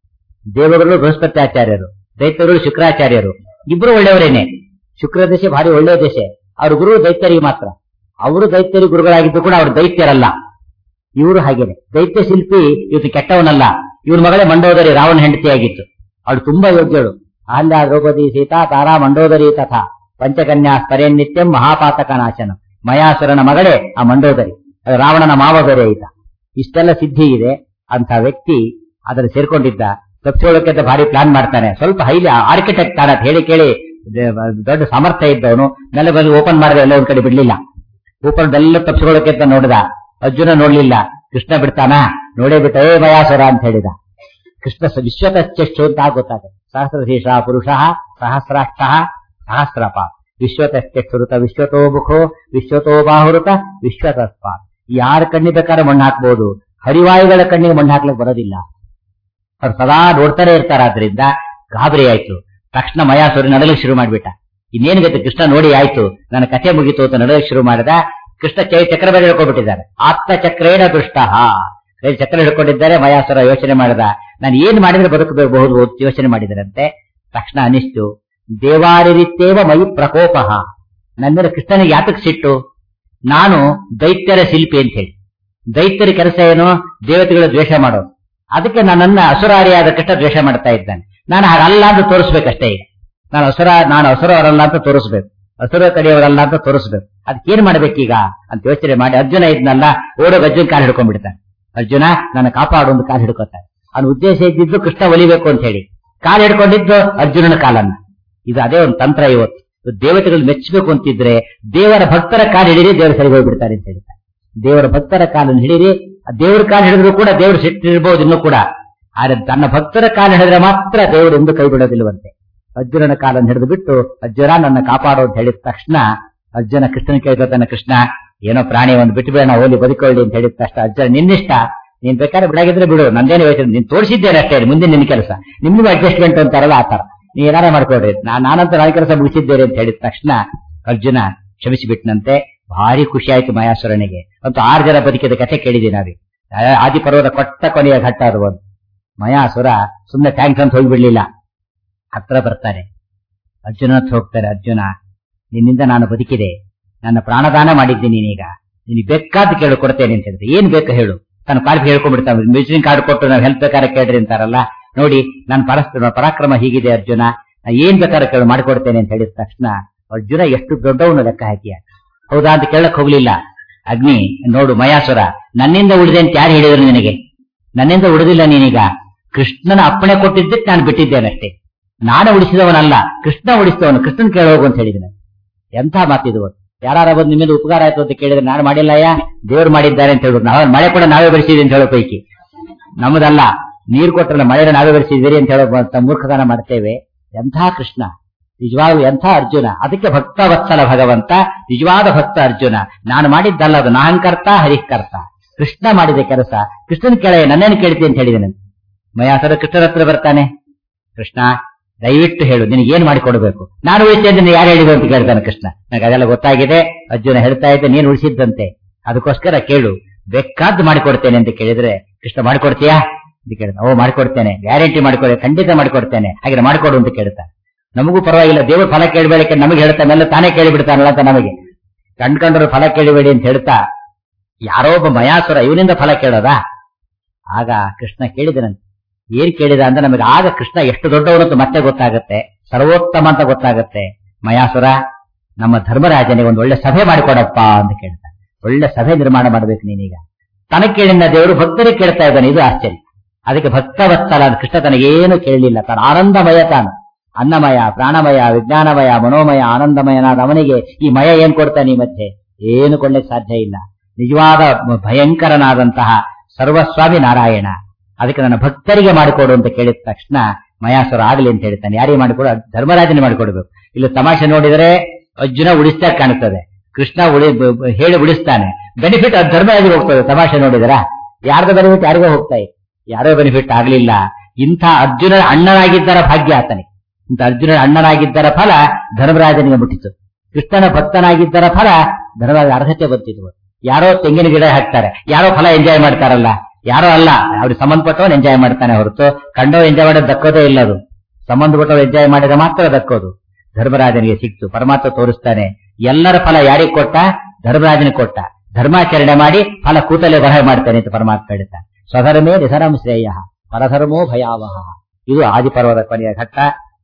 [SPEAKER 1] ದೇವಗಳು ಬೃಹಸ್ಪತ್ಯಾಚಾರ್ಯರು ದೈತ್ಯಗಳು ಶುಕ್ರಾಚಾರ್ಯರು ಇಬ್ರು ಒಳ್ಳೆಯವರೇನೆ ಶುಕ್ರ ದಶೆ ಭಾರಿ ಒಳ್ಳೆಯ ದಶೆ ಅವ್ರ ಗುರು ದೈತ್ಯರಿಗೆ ಮಾತ್ರ ಅವರು ದೈತ್ಯರಿ ಗುರುಗಳಾಗಿದ್ದು ಕೂಡ ಅವರು ದೈತ್ಯರಲ್ಲ ಇವರು ಹಾಗೇನೆ ದೈತ್ಯ ಶಿಲ್ಪಿ ಇವತ್ತು ಕೆಟ್ಟವನಲ್ಲ ಇವನ ಮಗಳೇ ಮಂಡೋದರಿ ರಾವಣ ಹೆಂಡತಿಯಾಗಿತ್ತು ಅವಳು ತುಂಬಾ ಯೋಗ್ಯಳು ಅಹಲ್ಯ ದ್ರೌಪದಿ ಸೀತಾ ತಾರಾ ಮಂಡೋದರಿ ತಥಾ ಪಂಚಕನ್ಯಾ ಸ್ತರೇನ್ನಿತ್ಯಂ ಮಹಾಪಾತಕ ನಾಶನ ಮಯಾಸುರನ ಮಗಳೇ ಆ ಮಂಡೋದರಿ ಅದು ರಾವಣನ ಮಾವ ಬೇರೆ ಈತ ಇಷ್ಟೆಲ್ಲ ಸಿದ್ಧಿ ಇದೆ ಅಂತ ವ್ಯಕ್ತಿ ಅದನ್ನು ಸೇರ್ಕೊಂಡಿದ್ದ ತಪ್ಪಿಸೋಳಕ್ಕೆ ಅಂತ ಭಾರಿ ಪ್ಲಾನ್ ಮಾಡ್ತಾನೆ ಸ್ವಲ್ಪ ಹೈಲಿ ಆರ್ಕಿಟೆಕ್ಟ್ ತಾನ ಹೇಳಿ ಕೇಳಿ ದೊಡ್ಡ ಸಾಮರ್ಥ್ಯ ಇದ್ದವನು ಮೇಲೆ ಬಂದು ಓಪನ್ ಮಾಡಿದ್ರೆ ಎಲ್ಲ ಒಂದ್ ಕಡೆ ಬಿಡ್ಲಿಲ್ಲ ಓಪನ್ ಎಲ್ಲ ತಪ್ಪಿಸ್ಕೊಳ್ಳೋಕೆ ಅಂತ ನೋಡಿದ ಅರ್ಜುನ ನೋಡ್ಲಿಲ್ಲ ಕೃಷ್ಣ ಬಿಡ್ತಾನ ನೋಡೇ ಬಿಟ್ಟ ಏ ಮಯಾಸುರ ಅಂತ ಹೇಳಿದ ಕೃಷ್ಣ ವಿಶ್ವತಶ್ಚು ಅಂತ ಗೊತ್ತಾಗ ಸಹಸ್ರಶೀಷ ಪುರುಷ ಸಹಸ್ರಾಷ್ಟ ಸಹಸ್ರಪ ವಿಶ್ವತಶ್ಚುರುತ ವಿಶ್ವತೋ ಮುಖೋ ವಿಶ್ವತೋ ಬಾಹುರುತ ವಿಶ್ವತಸ್ಪ ಯಾರ ಕಣ್ಣಿ ಬೇಕಾದ್ರೆ ಮಣ್ಣು ಹಾಕ್ಬಹುದು ಹರಿವಾಯುಗಳ ಕಣ್ಣಿಗೆ ಮಣ್ಣು ಹಾಕ್ಲಿಕ್ಕೆ ಬರೋದಿಲ್ಲ ಅವ್ರು ಸದಾ ನೋಡ್ತಾನೆ ಇರ್ತಾರಾದ್ರಿಂದ ಗಾಬರಿ ಆಯ್ತು ತಕ್ಷಣ ಮಯಾಸುರಿ ನಡಲಿಕ್ಕೆ ಶುರು ಮಾಡ್ಬಿಟ್ಟ ಇನ್ನೇನು ಗತಿ ಕೃಷ್ಣ ನೋಡಿ ಆಯ್ತು ನನ್ನ ಕಥೆ ಮುಗೀತು ಅಂತ ನಡಲಿಕ್ಕೆ ಶುರು ಮಾಡಿದ ಕೃಷ್ಣ ಚೈ ಚಕ್ರ ಬೇರೆ ಹಿಡ್ಕೊಂಡ್ಬಿಟ್ಟಿದ್ದಾರೆ ಆತ್ಮ ಚಕ್ರೇಣ ದುಷ್ಟ ಚಕ್ರ ಹಿಡ್ಕೊಂಡಿದ್ದಾರೆ ಮಯಾಸುರ ಯೋಚನೆ ಮಾಡಿದ ನಾನು ಏನ್ ಮಾಡಿದ್ರೆ ಬದುಕಬಹುದು ಯೋಚನೆ ಮಾಡಿದರಂತೆ ತಕ್ಷಣ ಅನಿಸ್ತು ದೇವಾರಿರಿತ್ತೇವ ಮೈ ಪ್ರಕೋಪ ನನ್ನ ಮೇಲೆ ಕೃಷ್ಣನಿಗೆ ಯಾತಕ್ ಸಿಟ್ಟು ನಾನು ದೈತ್ಯರ ಶಿಲ್ಪಿ ಅಂತ ಹೇಳಿ ದೈತ್ಯರ ಕೆಲಸ ಏನು ದೇವತೆಗಳ ದ್ವೇಷ ಮಾಡೋದು ಅದಕ್ಕೆ ನನ್ನನ್ನ ಅಸುರಾರಿಯಾದ ಕೃಷ್ಣ ದ್ವೇಷ ಮಾಡ್ತಾ ಇದ್ದಾನೆ ನಾನು ಹಾಗಲ್ಲ ಅಂತ ತೋರಿಸ್ಬೇಕಷ್ಟೇ ಈಗ ನಾನು ಅಸುರ ನಾನು ಅಸುರವರಲ್ಲ ಅಂತ ತೋರಿಸ್ಬೇಕು ಅಸುರ ಕಡೆಯವರಲ್ಲ ಅಂತ ತೋರಿಸ್ಬೇಕು ಅದಕ್ಕೆ ಏನ್ ಮಾಡ್ಬೇಕೀಗ ಅಂತ ಯೋಚನೆ ಮಾಡಿ ಅರ್ಜುನ ಇದ್ನಲ್ಲ ಓಡೋಗ ಅರ್ಜುನ್ ಕಾಲು ಹಿಡ್ಕೊಂಡ್ಬಿಡ್ತಾನೆ ಅರ್ಜುನ ನನ್ನ ಕಾಪಾಡು ಒಂದು ಕಾಲು ಹಿಡ್ಕೊತಾನೆ ಅವನ ಉದ್ದೇಶ ಇದ್ದಿದ್ದು ಕೃಷ್ಣ ಒಲಿಬೇಕು ಅಂತ ಹೇಳಿ ಕಾಲು ಹಿಡ್ಕೊಂಡಿದ್ದು ಅರ್ಜುನನ ಕಾಲನ್ನ ಇದು ಅದೇ ಒಂದು ತಂತ್ರ ಇವತ್ತು ದೇವತೆಗಳು ಮೆಚ್ಚಬೇಕು ಅಂತಿದ್ರೆ ದೇವರ ಭಕ್ತರ ಕಾಲು ಹಿಡಿರಿ ದೇವರು ಸರಿ ಹೋಗ್ಬಿಡ್ತಾರೆ ಅಂತ ಹೇಳ್ತಾರೆ ದೇವರ ಭಕ್ತರ ಕಾಲನ್ನು ಹಿಡಿರಿ ದೇವರ ಕಾಲು ಹಿಡಿದ್ರು ಕೂಡ ದೇವರು ಸಿಟ್ಟಿರ್ಬೋದು ಇನ್ನೂ ಕೂಡ ಆದ್ರೆ ತನ್ನ ಭಕ್ತರ ಕಾಲು ಹಿಡಿದ್ರೆ ಮಾತ್ರ ದೇವರು ಎಂದು ಕೈ ಬಿಡೋದಿಲ್ವಂತೆ ಅರ್ಜುನನ ಕಾಲನ್ನು ಹಿಡಿದು ಬಿಟ್ಟು ಅರ್ಜುನ ನನ್ನ ಕಾಪಾಡೋ ಅಂತ ಹೇಳಿದ ತಕ್ಷಣ ಅರ್ಜುನ ಕೃಷ್ಣನ ಕೇಳ್ಕೊತಾನೆ ಕೃಷ್ಣ ಏನೋ ಪ್ರಾಣಿ ಒಂದು ಬಿಟ್ಟು ಬೇಡ ಹೋಲಿ ಬದುಕೊಳ್ಳಿ ಅಂತ ಹೇಳಿದ ತಕ್ಷಣ ಅರ್ಜುನ ನಿನ್ನಿಷ್ಟ ನೀನ್ ಬೇಕಾದ್ರೆ ಬಿಡಾಗಿದ್ರೆ ಬಿಡು ನಂದೇನು ಯೋಚನೆ ನೀನ್ ತೋರಿಸಿದ್ದೇನೆ ಅಷ್ಟೇ ಮುಂದೆ ನಿನ್ನ ಕೆಲಸ ನಿಮ್ಗೂ ಅಡ್ಜಸ್ಟ್ಮೆಂಟ್ ಅಂತಾರಲ್ಲ ಆತರ ನೀ ಏನಾರ ಮಾಡ್ಕೊಡ್ರಿ ನಾನ್ ನಾನಂತ ನನ್ನ ಕೆಲಸ ಮುಗಿಸಿದ್ದೇನೆ ಅಂತ ಹೇಳಿದ ತಕ್ಷಣ ಅರ್ಜುನ ಕ್ಷಮಿಸಿಬಿಟ್ನಂತೆ ಭಾರಿ ಖುಷಿ ಆಯ್ತು ಮಯಾಸುರನಿಗೆ ಅಂತೂ ಆರು ಜನ ಬದುಕಿದ ಕಥೆ ಕೇಳಿದ್ದೀನಿ ನಾವೀಗ ಆದಿಪರ್ವದ ಕೊಟ್ಟ ಕೊನೆಯ ಘಟ್ಟ ಅದು ಒಂದು ಮಯಾಸುರ ಸುಮ್ಮನೆ ಟ್ಯಾಂಕ್ಸ್ ಅಂತ ಹೋಗ್ಬಿಡ್ಲಿಲ್ಲ ಹತ್ರ ಬರ್ತಾರೆ ಅರ್ಜುನ ಹತ್ರ ಹೋಗ್ತಾರೆ ಅರ್ಜುನ ನಿನ್ನಿಂದ ನಾನು ಬದುಕಿದೆ ನನ್ನ ಪ್ರಾಣದಾನ ಮಾಡಿದ್ದೀನಿ ನೀನೀಗ ನಿನಗೆ ಬೇಕಾದ ಕೇಳು ಕೊಡ್ತೇನೆ ಅಂತ ಹೇಳಿದ್ರೆ ಏನ್ ಬೇಕು ಹೇಳು ತನ್ನ ಕಾಲ್ಗೆ ಹೇಳ್ಕೊಂಡ್ಬಿಡ್ತಾನೆ ವಿಸಿಟಿಂಗ್ ಕಾರ್ಡ್ ಕೊಟ್ಟು ನಾವು ಹೆಲ್ಪ್ ಬೇಕಾದ್ರೆ ಕೇಳ್ರಿ ಅಂತಾರಲ್ಲ ನೋಡಿ ನನ್ನ ಪರಸ್ಪರ ಪರಾಕ್ರಮ ಹೀಗಿದೆ ಅರ್ಜುನ ನಾ ಏನ್ ಬೇಕಾದ್ರೆ ಕೇಳು ಮಾಡಿಕೊಡ್ತೇನೆ ಅಂತ ಹೇಳಿದ ತಕ್ಷಣ ಅರ್ಜುನ ಎಷ್ಟು ದೊಡ್ಡವನು ಲೆಕ್ಕ ಹಾಕಿಯ ಹೌದಾ ಅಂತ ಕೇಳಕ್ ಹೋಗ್ಲಿಲ್ಲ ಅಗ್ನಿ ನೋಡು ಮಯಾಸುರ ನನ್ನಿಂದ ಉಳಿದೆ ಅಂತ ಯಾರು ಹೇಳಿದ್ರು ನಿನಗೆ ನನ್ನಿಂದ ಉಳಿದಿಲ್ಲ ನೀನೀಗ ಕೃಷ್ಣನ ಅಪ್ಪಣೆ ಕೊಟ್ಟಿದ್ದಕ್ಕೆ ನಾನು ಬಿಟ್ಟಿದ್ದೇನಷ್ಟೇ ನಾನು ಉಳಿಸಿದವನಲ್ಲ ಕೃಷ್ಣ ಉಳಿಸಿದವನು ಕೃಷ್ಣನ್ ಕೇಳೋಗು ಅಂತ ಹೇಳಿದ್ದೇನೆ ಎಂಥ ಮಾತಿದು ಯಾರ ಬಂದು ನಿಮ್ಮಿಂದ ಉಪಕಾರ ಆಯ್ತು ಅಂತ ಕೇಳಿದ್ರೆ ನಾನು ಮಾಡಿಲ್ಲಯ್ಯ ದೇವ್ರು ಮಾಡಿದ್ದಾರೆ ಅಂತ ಹೇಳಿದ್ರು ನಾವು ಮಳೆ ಕೂಡ ನಾವೇ ಬೆಳೆಸಿದ್ವಿ ಅಂತ ಹೇಳೋ ಪೈಕಿ ನಮ್ಮದಲ್ಲ ನೀರು ಕೊಟ್ಟರಲ್ಲ ಮಳೆ ನಾವೇ ಬೆಳೆಸಿದ್ದೀರಿ ಅಂತ ಹೇಳೋ ಮೂರ್ಖತನ ಮಾಡ್ತೇವೆ ಎಂಥ ಕೃಷ್ಣ ನಿಜವಾಗ್ಲೂ ಎಂಥ ಅರ್ಜುನ ಅದಕ್ಕೆ ಭಕ್ತ ವತ್ಸಲ ಭಗವಂತ ನಿಜವಾದ ಭಕ್ತ ಅರ್ಜುನ ನಾನು ಮಾಡಿದ್ದಲ್ಲ ಅದು ನಾಹಂಕರ್ತ ಹರಿಕರ್ತ ಕೃಷ್ಣ ಮಾಡಿದ ಕೆಲಸ ಕೃಷ್ಣನ ಕೆಳಗೆ ನನ್ನೇನು ಕೇಳ್ತಿ ಅಂತ ಹೇಳಿದ್ದೇನೆ ಮಯಾಸರ ಕೃಷ್ಣನ ಹತ್ರ ಬರ್ತಾನೆ ಕೃಷ್ಣ ದಯವಿಟ್ಟು ಹೇಳು ನಿನಗೆ ಏನ್ ಮಾಡಿಕೊಡ್ಬೇಕು ನಾನು ಉಳಿಸಿದ್ದೆ ಯಾರು ಹೇಳಿದ್ರು ಅಂತ ಕೇಳ್ತಾನೆ ಕೃಷ್ಣ ನನಗೆ ಅದೆಲ್ಲ ಗೊತ್ತಾಗಿದೆ ಅರ್ಜುನ ಹೇಳ್ತಾ ಇದ್ದೆ ನೀನು ಉಳಿಸಿದ್ದಂತೆ ಅದಕ್ಕೋಸ್ಕರ ಕೇಳು ಬೇಕಾದ್ದು ಮಾಡಿಕೊಡ್ತೇನೆ ಅಂತ ಕೇಳಿದ್ರೆ ಕೃಷ್ಣ ಮಾಡಿಕೊಡ್ತೀಯಾ ಅಂತ ಕೇಳ್ತಾನೆ ಓ ಮಾಡಿಕೊಡ್ತೇನೆ ಗ್ಯಾರಂಟಿ ಮಾಡಿಕೊಡಿ ಖಂಡಿತ ಮಾಡಿಕೊಡ್ತೇನೆ ಹಾಗೆ ಮಾಡಿಕೊಡು ಅಂತ ಕೇಳ್ತಾನೆ ನಮಗೂ ಪರವಾಗಿಲ್ಲ ದೇವರು ಫಲ ಕೇಳಬೇಡಕ್ಕೆ ನಮಗೆ ಹೇಳ್ತಾನೆಲ್ಲ ತಾನೇ ಕೇಳಿಬಿಡ್ತಾನಲ್ಲ ಅಂತ ನಮಗೆ ಕಂಡ್ಕೊಂಡ್ರು ಫಲ ಕೇಳಿಬೇಡಿ ಅಂತ ಹೇಳ್ತಾ ಯಾರೋ ಒಬ್ಬ ಮಯಾಸುರ ಇವನಿಂದ ಫಲ ಕೇಳೋದಾ ಆಗ ಕೃಷ್ಣ ಕೇಳಿದನಂತೆ ಏನ್ ಕೇಳಿದ ಅಂದ್ರೆ ನಮಗೆ ಆಗ ಕೃಷ್ಣ ಎಷ್ಟು ದೊಡ್ಡವನು ಅಂತ ಮತ್ತೆ ಗೊತ್ತಾಗುತ್ತೆ ಸರ್ವೋತ್ತಮ ಅಂತ ಗೊತ್ತಾಗುತ್ತೆ ಮಯಾಸುರ ನಮ್ಮ ಧರ್ಮರಾಜನಿಗೆ ಒಂದು ಒಳ್ಳೆ ಸಭೆ ಮಾಡಿಕೊಡಪ್ಪ ಅಂತ ಕೇಳ್ತಾನೆ ಒಳ್ಳೆ ಸಭೆ ನಿರ್ಮಾಣ ಮಾಡ್ಬೇಕು ನೀನೀಗ ತನಗೆ ಕೇಳಿದ ದೇವರು ಭಕ್ತರಿಗೆ ಕೇಳ್ತಾ ಇದ್ದಾನೆ ಇದು ಆಶ್ಚರ್ಯ ಅದಕ್ಕೆ ಭಕ್ತವತ್ಸಲ ಅಂತ ಕೃಷ್ಣ ತನಗೇನು ಕೇಳಲಿಲ್ಲ ತಾನು ಆನಂದಮಯ ತಾನು ಅನ್ನಮಯ ಪ್ರಾಣಮಯ ವಿಜ್ಞಾನಮಯ ಮನೋಮಯ ಆನಂದಮಯನಾದ ಅವನಿಗೆ ಈ ಮಯ ಏನ್ ಕೊಡ್ತಾನೆ ಈ ಮಧ್ಯೆ ಏನು ಕೊಳ್ಳಕ್ಕೆ ಸಾಧ್ಯ ಇಲ್ಲ ನಿಜವಾದ ಭಯಂಕರನಾದಂತಹ ಸರ್ವಸ್ವಾಮಿ ನಾರಾಯಣ ಅದಕ್ಕೆ ನನ್ನ ಭಕ್ತರಿಗೆ ಮಾಡಿಕೊಡು ಅಂತ ಕೇಳಿದ ತಕ್ಷಣ ಮಯಾಸುರ ಆಗಲಿ ಅಂತ ಹೇಳ್ತಾನೆ ಯಾರಿಗೆ ಮಾಡಿಕೊಡು ಧರ್ಮರಾಜನೇ ಮಾಡಿಕೊಡ್ಬೇಕು ಇಲ್ಲಿ ತಮಾಷೆ ನೋಡಿದರೆ ಅರ್ಜುನ ಉಳಿಸ್ತಾ ಕಾಣುತ್ತದೆ ಕೃಷ್ಣ ಉಳಿ ಬ- ಬ- ಹೇಳಿ ಉಳಿಸ್ತಾನೆ ಬೆನಿಫಿಟ್ ಅದು ಧರ್ಮರಾಜಿಗೆ ಹೋಗ್ತದೆ ತಮಾಷೆ ನೋಡಿದರ ಯಾರ್ದು ಬೆನಿಫಿಟ್ ಯಾರಿಗೋ ಹೋಗ್ತಾ ಇದೆ ಯಾರೋ ಬೆನಿಫಿಟ್ ಆಗ್ಲಿಲ್ಲ ಇಂಥ ಅರ್ಜುನ ಅಣ್ಣನಾಗಿದ್ದರ ಭಾಗ್ಯ ಆತನಿಗೆ ಇಂಥ ಅರ್ಜುನ ಅಣ್ಣನಾಗಿದ್ದರ ಫಲ ಧರ್ಮರಾಜನಿಗೆ ಮುಟ್ಟಿತು ಕೃಷ್ಣನ ಭಕ್ತನಾಗಿದ್ದರ ಫಲ ಧರ್ಮರಾಜ ಅರ್ಹತೆ ಬಂತಿದ್ವು ಯಾರೋ ತೆಂಗಿನ ಗಿಡ ಹಾಕ್ತಾರೆ ಯಾರೋ ಫಲ ಎಂಜಾಯ್ ಮಾಡ್ತಾರಲ್ಲ ಯಾರೋ ಅಲ್ಲ ಅವ್ರಿಗೆ ಸಂಬಂಧಪಟ್ಟವನು ಎಂಜಾಯ್ ಮಾಡ್ತಾನೆ ಹೊರತು ಕಂಡೋ ಎಂಜಾಯ್ ಮಾಡೋದು ದಕ್ಕೋದೇ ಇಲ್ಲ ಅದು ಸಂಬಂಧಪಟ್ಟವ್ರು ಎಂಜಾಯ್ ಮಾಡಿದ್ರೆ ಮಾತ್ರ ದಕ್ಕೋದು ಧರ್ಮರಾಜನಿಗೆ ಸಿಕ್ತು ಪರಮಾತ್ಮ ತೋರಿಸ್ತಾನೆ ಎಲ್ಲರ ಫಲ ಯಾರಿಗೆ ಕೊಟ್ಟ ಧರ್ಮರಾಜನಿಗೆ ಕೊಟ್ಟ ಧರ್ಮಾಚರಣೆ ಮಾಡಿ ಫಲ ಕೂತಲೇ ಬರಹ ಮಾಡ್ತಾನೆ ಅಂತ ಪರಮಾತ್ಮ ಹೇಳ್ತಾನೆ ಸ್ವಧರ್ಮೇ ನಿಧರಂ ಶ್ರೇಯ ಪರಧರ್ಮೋ ಭಯಾವಹ ಇದು ಆದಿಪರ್ವದ ಕೊನೆಯ ಘಟ್ಟ